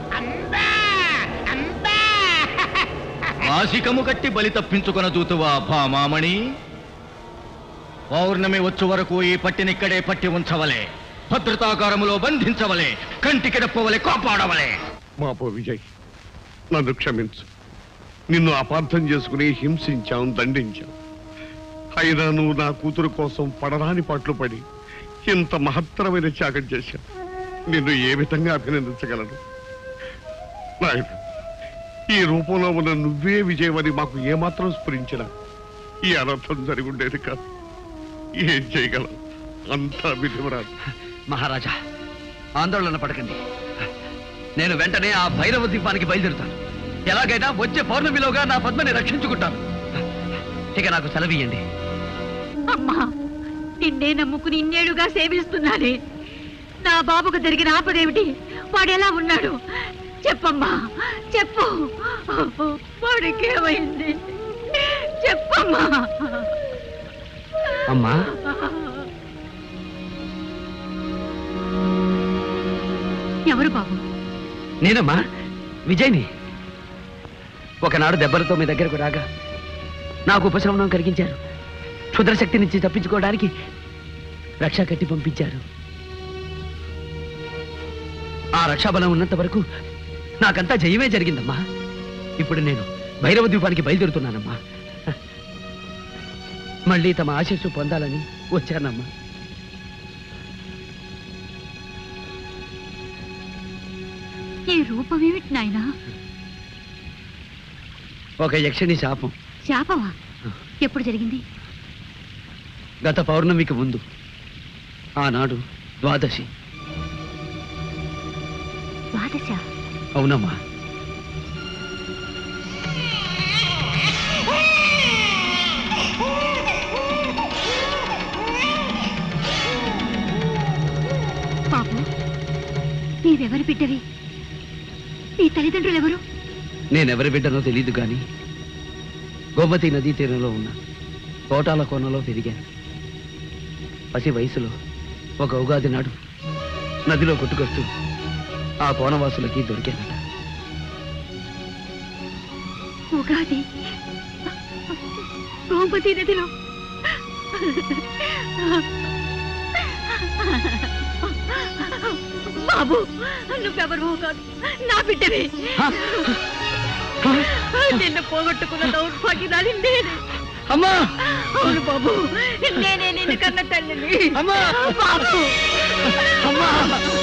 మాసికము కట్టి బలి తప్పించుకొన దూతువా భామామణి పౌర్ణమి వచ్చు వరకు ఈ పట్టినిక్కడే పట్టి ఉంచవలే భద్రతాకారములో బంధించవలే కంటికి రెప్పవలే కాపాడవలే మాపో విజయ్ నన్ను క్షమించు నిన్ను అపార్థం చేసుకుని హింసించాం దండించాం అయినా నువ్వు నా కూతురు కోసం పడరాని పాటలు పడి ఇంత మహత్తరమైన త్యాగం చేశావు నిన్ను ఏ విధంగా అభినందించగలను నాయన ఈ రూపంలో ఉన్న నువ్వే విజయమని మాకు ఏమాత్రం స్ఫురించినా ఈ అనర్థం జరిగి ఉండేది కాదు ఏం చేయగలం అంతా విధివరాదు మహారాజా ఆందోళన పడకండి నేను వెంటనే ఆ భైరవ దీపానికి బయలుదేరుతాను ఎలాగైనా వచ్చే పౌర్ణమిలోగా నా పద్మని రక్షించుకుంటాను ఇక నాకు సెలవియండి అమ్మా నిన్నే నమ్ముకుని ఇన్నేళ్లుగా సేవిస్తున్నానే నా బాబుకు జరిగిన ఆపదేమిటి వాడెలా ఉన్నాడు చెప్పమ్మా చెప్పు వాడికేమైంది చెప్పమ్మా అమ్మా ఎవరు బాబు నేనమ్మా విజయ్ని ఒకనాడు దెబ్బలతో మీ దగ్గరకు రాగా నాకు ఉపశమనం కలిగించారు క్షుద్ర శక్తి నుంచి తప్పించుకోవడానికి రక్షా కట్టి పంపించారు ఆ రక్షాబలం ఉన్నంత వరకు నాకంతా జయమే జరిగిందమ్మా ఇప్పుడు నేను భైరవ ద్వీపానికి బయలుదేరుతున్నానమ్మా మళ్ళీ తమ ఆశీస్సు పొందాలని వచ్చానమ్మా ఈ రూపమేమిటి నాయనా ఒక యక్షిణి శాపం శాపమా ఎప్పుడు జరిగింది గత పౌర్ణమికి ముందు ఆనాడు ద్వాదశి ద్వాదశ అవునమ్మా పాపం నీవెవరి బిడ్డవి నీ తల్లిదండ్రులు ఎవరు నేనెవరి బిడ్డనో తెలియదు కానీ గోమతి నదీ తీరంలో ఉన్న కోటాల కోనలో పెరిగాను పసి వయసులో ఒక ఉగాది నాడు నదిలో కొట్టుకొస్తూ ఆ కోనవాసులకి దొరికానట ఉగాది గోమతి నదిలో బాబు నువ్వెవరు కాదు నా బిడ్డవి నిన్ను పోగొట్టుకున్న దౌర్భాగ్యదాలి నేనే అమ్మా అవును బాబు నేనే నిన్ను కన్న తల్లిని అమ్మా బాబు అమ్మా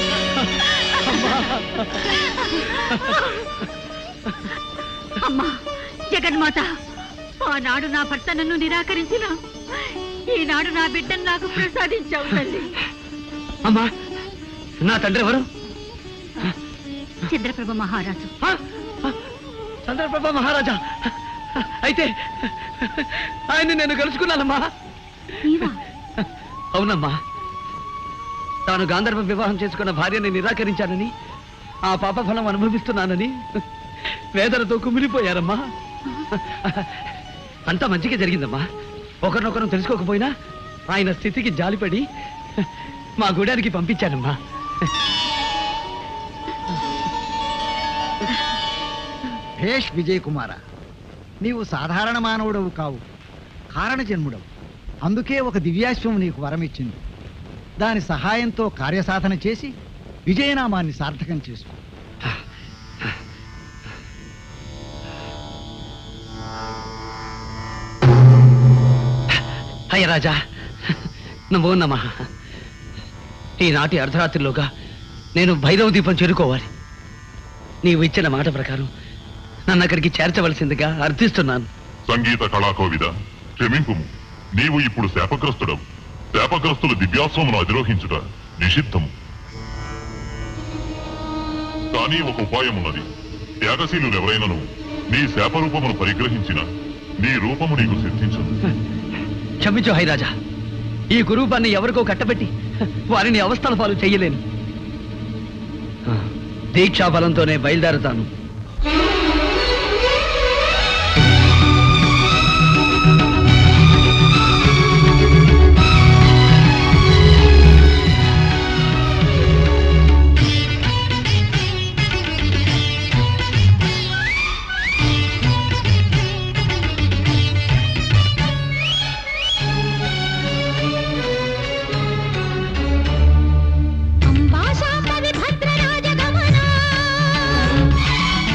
అమ్మా జగన్మాత ఆనాడు నా భర్త నన్ను నిరాకరించిన ఈనాడు నా బిడ్డను నాకు ప్రసాదించావు తల్లి అమ్మా నా తండ్రి ఎవరు చంద్రప్రభ మహారాజు చంద్రప్రభ మహారాజా అయితే ఆయన్ని నేను కలుసుకున్నానమ్మా నీవా అవునమ్మా తాను గాంధర్వ వివాహం చేసుకున్న భార్యని నిరాకరించానని ఆ పాప ఫలం అనుభవిస్తున్నానని వేదనతో కుమిలిపోయారమ్మా అంతా మంచిగా జరిగిందమ్మా ఒకరినొకరు తెలుసుకోకపోయినా ఆయన స్థితికి జాలిపడి మా గుడానికి పంపించానమ్మా భేష్ విజయ్ కుమార నీవు సాధారణ మానవుడవు కావు కారణ జన్ముడవు అందుకే ఒక దివ్యాశ్వం నీకు వరమిచ్చింది దాని సహాయంతో కార్యసాధన చేసి విజయనామాన్ని సార్థకం చేసుకో అయ్య రాజా నమో నమ ఈనాటి అర్ధరాత్రిలోగా నేను భైరవ దీపం చేరుకోవాలి నీవు ఇచ్చిన మాట ప్రకారం నన్ను అక్కడికి చేర్చవలసిందిగా అర్థిస్తున్నాను సంగీత కళాకోవిద క్షమింపుము నీవు ఇప్పుడు శాపగ్రస్తుడవు శాపగ్రస్తులు దివ్యాస్వమును అధిరోహించుట నిషిద్ధము కానీ ఒక ఉపాయం ఉన్నది త్యాగశీలు ఎవరైనను నీ శాపరూపమును పరిగ్రహించిన నీ రూపము నీకు సిద్ధించదు క్షమించు హైరాజా ఈ కురూపాన్ని ఎవరికో కట్టబెట్టి వారిని అవస్థల పాలు చెయ్యలేను ఆ, దీక్షా బలంతోనే బయలుదేరతాను అంబాశాపది భద్రరాజగమనా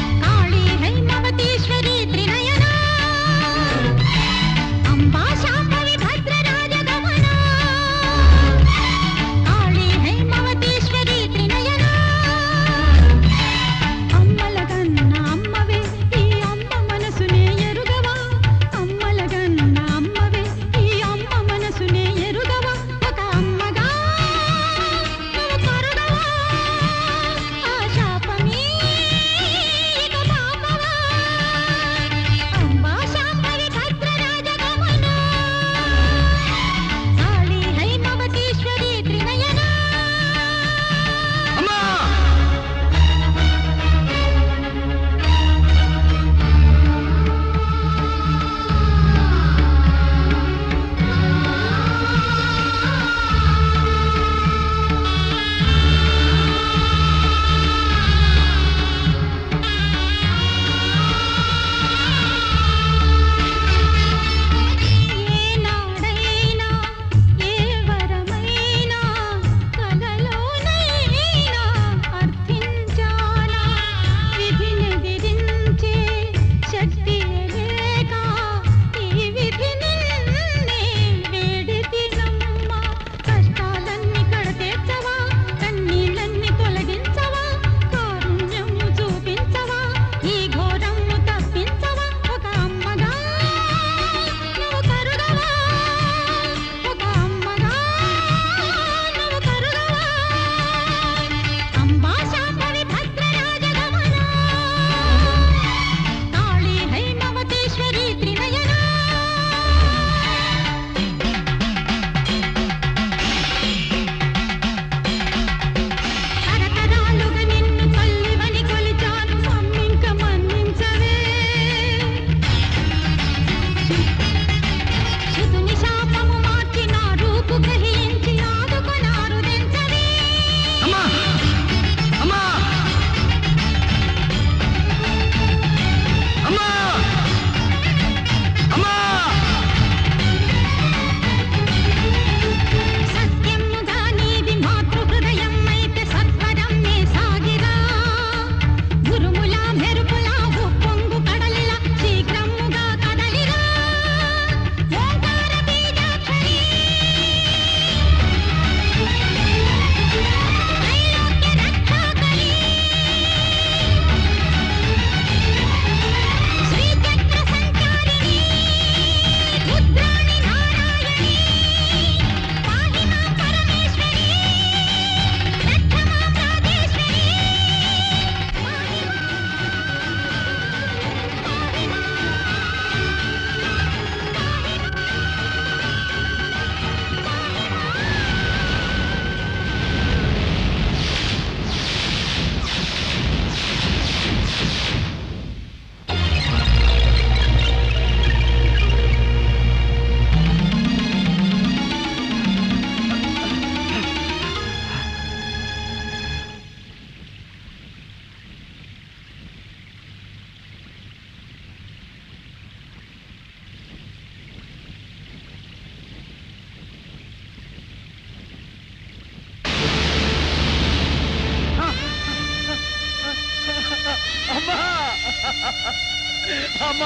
అమ్మా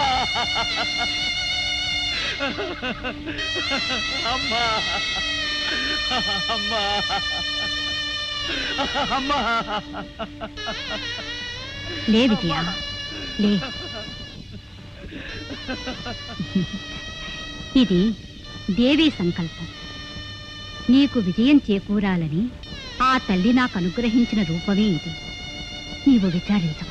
అమ్మా అమ్మా అమ్మా లే విజయ లే ఇది దేవి సంకల్పం నీకు విజయం చేకూరాలని ఆ తల్లి నాకు అనుగ్రహించిన రూపమే ఇది నీవు విచారించకు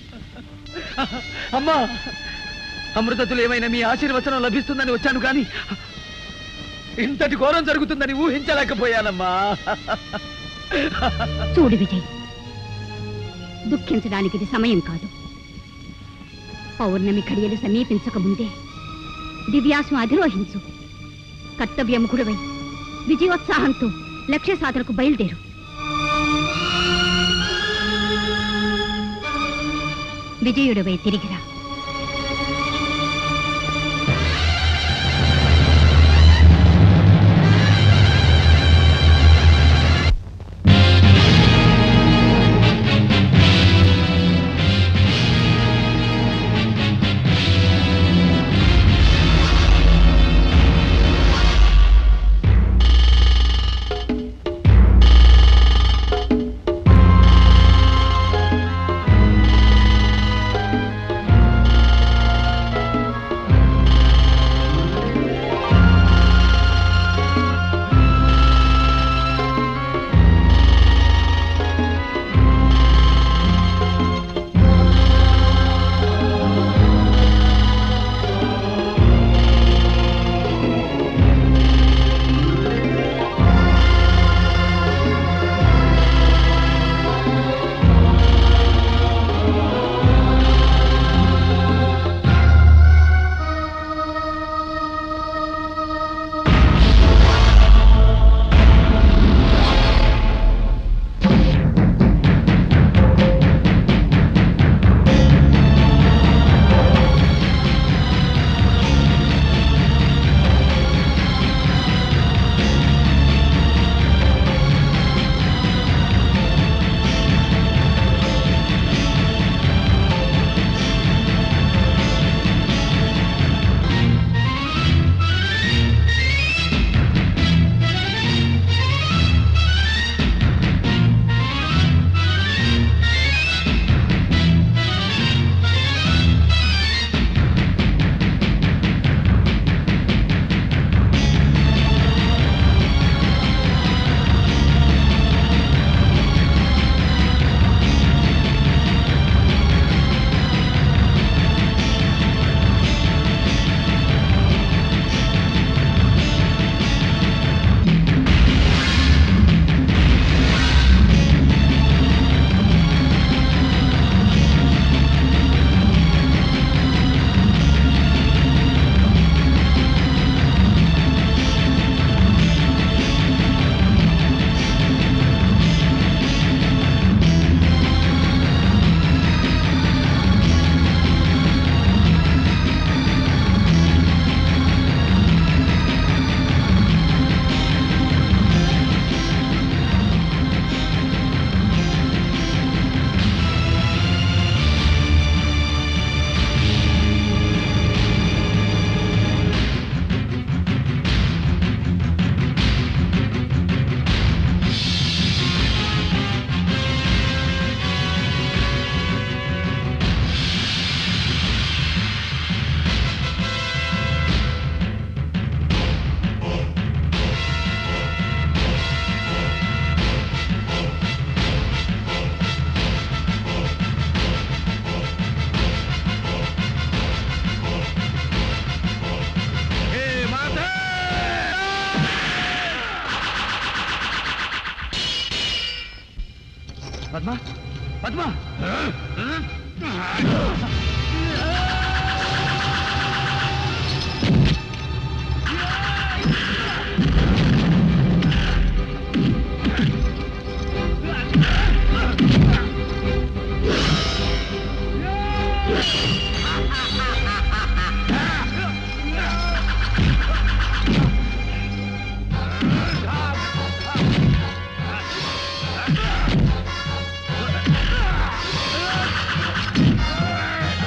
అమ్మా అమృతతులు ఏమైనా మీ ఆశీర్వచనం లభిస్తుందని వచ్చాను కానీ ఇంతటి ఘోరం జరుగుతుందని ఊహించలేకపోయానమ్మా చూడు విజయ్ దుఃఖించడానికి ఇది సమయం కాదు పౌర్ణమి ఘడియలు సమీపించక ముందే దివ్యాసం అధిరోహించు కర్తవ్యముఖుడవై విజయోత్సాహంతో లక్ష్య సాధనకు బయలుదేరు విజయుడవై తిరిగిరా పద్మ పద్మ ఆ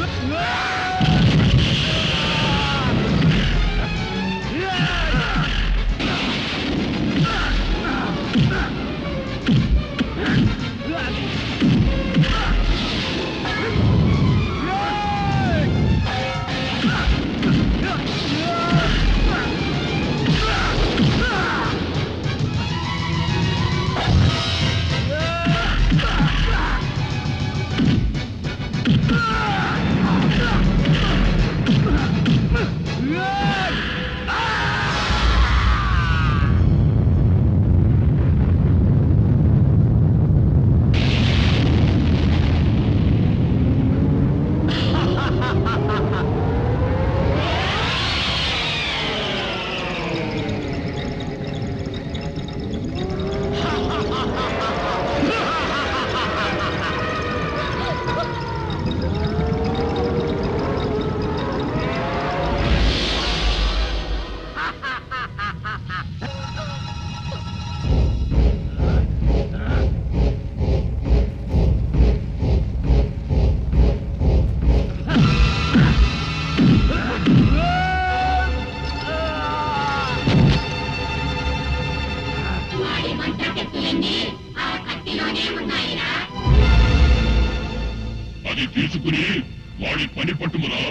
అది తీసుకుని వాడి పని పట్టుమురా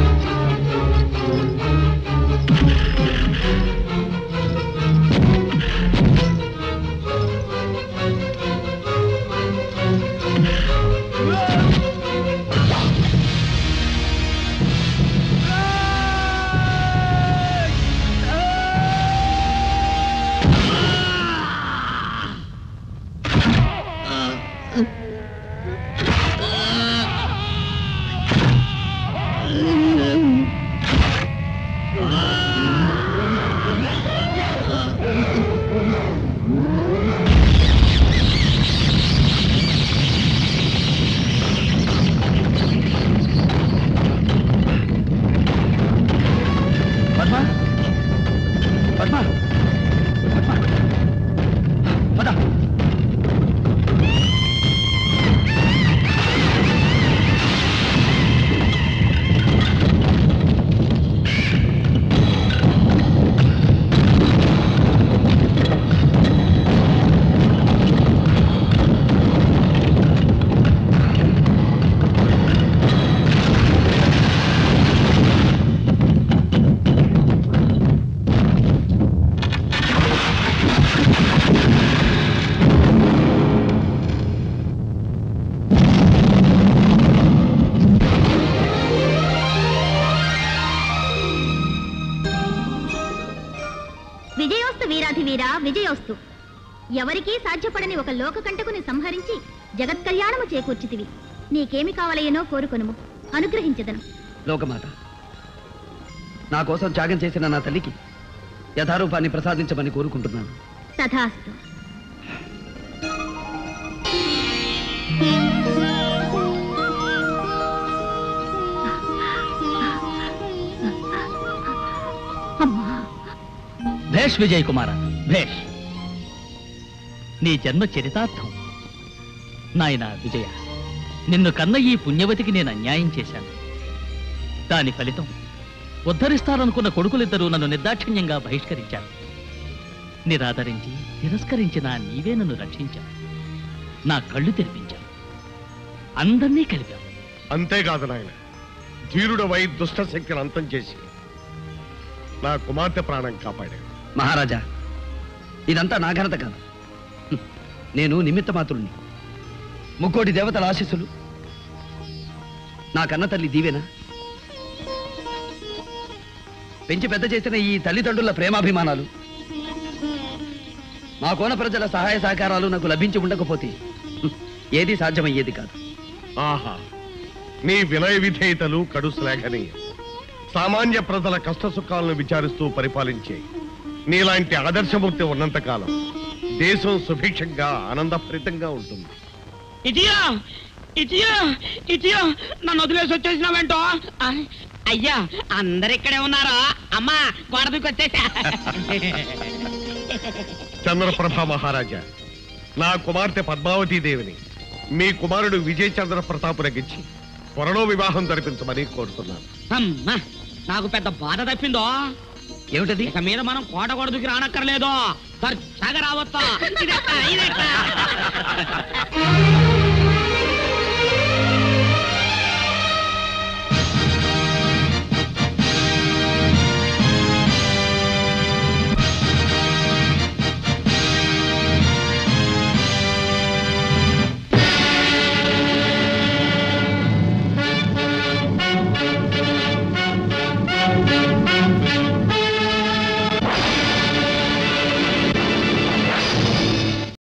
పద్మ పద్మ పద్మ పద విజయోస్తు వీరాధి వీరా విజయోస్తు ఎవరికీ సాధ్యపడని ఒక లోకకంటకుని సంహరించి జగత్ కళ్యాణము చేకూర్చితివి నీకేమి కావలయనో కోరుకొనుము అనుగ్రహించదను లోకమాత నా కోసం త్యాగం చేసిన నా తల్లికి యథారూపాన్ని ప్రసాదించమని కోరుకుంటున్నాను తథాస్తు భేష్ విజయ్ కుమార భేష్ నీ జన్మ చరితార్థం నాయనా విజయ నిన్ను కన్న ఈ పుణ్యవతికి నేను అన్యాయం చేశాను దాని ఫలితం ఉద్ధరిస్తారనుకున్న కొడుకులిద్దరూ నన్ను నిర్దాక్షిణ్యంగా బహిష్కరించారు నిరాదరించి తిరస్కరించిన నీవే నన్ను రక్షించావు నా కళ్ళు తెరిపించావు అందరినీ కలిపావు అంతేకాదు నాయన ధీరుడవై దుష్ట శక్తిని అంతం చేసి నా కుమార్తె ప్రాణం కాపాడాడు మహారాజా ఇదంతా నా ఘనత కాదు హ్మ్. నేను నిమిత్త మాత్రుణ్ణి ముక్కోటి దేవతల ఆశీస్సులు నా కన్న తల్లి దీవెన పెంచి పెద్ద చేసిన ఈ తల్లిదండ్రుల ప్రేమాభిమానాలు మా కోన ప్రజల సహాయ సహకారాలు నాకు లభించి ఉండకపోతే హ్మ్, ఏది సాధ్యమయ్యేది కాదు ఆహా నీ వినయ విధేయతలు కడు శ్లాఘనీయం సామాన్య ప్రజల కష్ట సుఖాలను విచారిస్తూ పరిపాలించే నీలాంటి ఆదర్శమూర్తి ఉన్నంతకాలం దేశం సుభిక్షంగా ఆనందభరితంగా ఉంటుంది ఇటియా ఇటియా ఇటియా నన్ను వదిలేసి వచ్చేసినావేంటో ఆ, అయ్యా అందరు ఇక్కడే ఉన్నారా అమ్మా గోడ దూకి వచ్చేసా చంద్రప్రభ మహారాజా నా కుమార్తె పద్మావతీ దేవిని మీ కుమారుడు విజయ్ చంద్ర ప్రతాప్ రగించి త్వరలో వివాహం జరిపించమని కోరుతున్నాను అమ్మా నాకు పెద్ద బాధ తప్పిందో ఏమిటది ఇక మీద మనం కోట కూడా దుక్కి రానక్కర్లేదు సరిగా రావచ్చా ఇదెట్టా, ఇదెట్టా.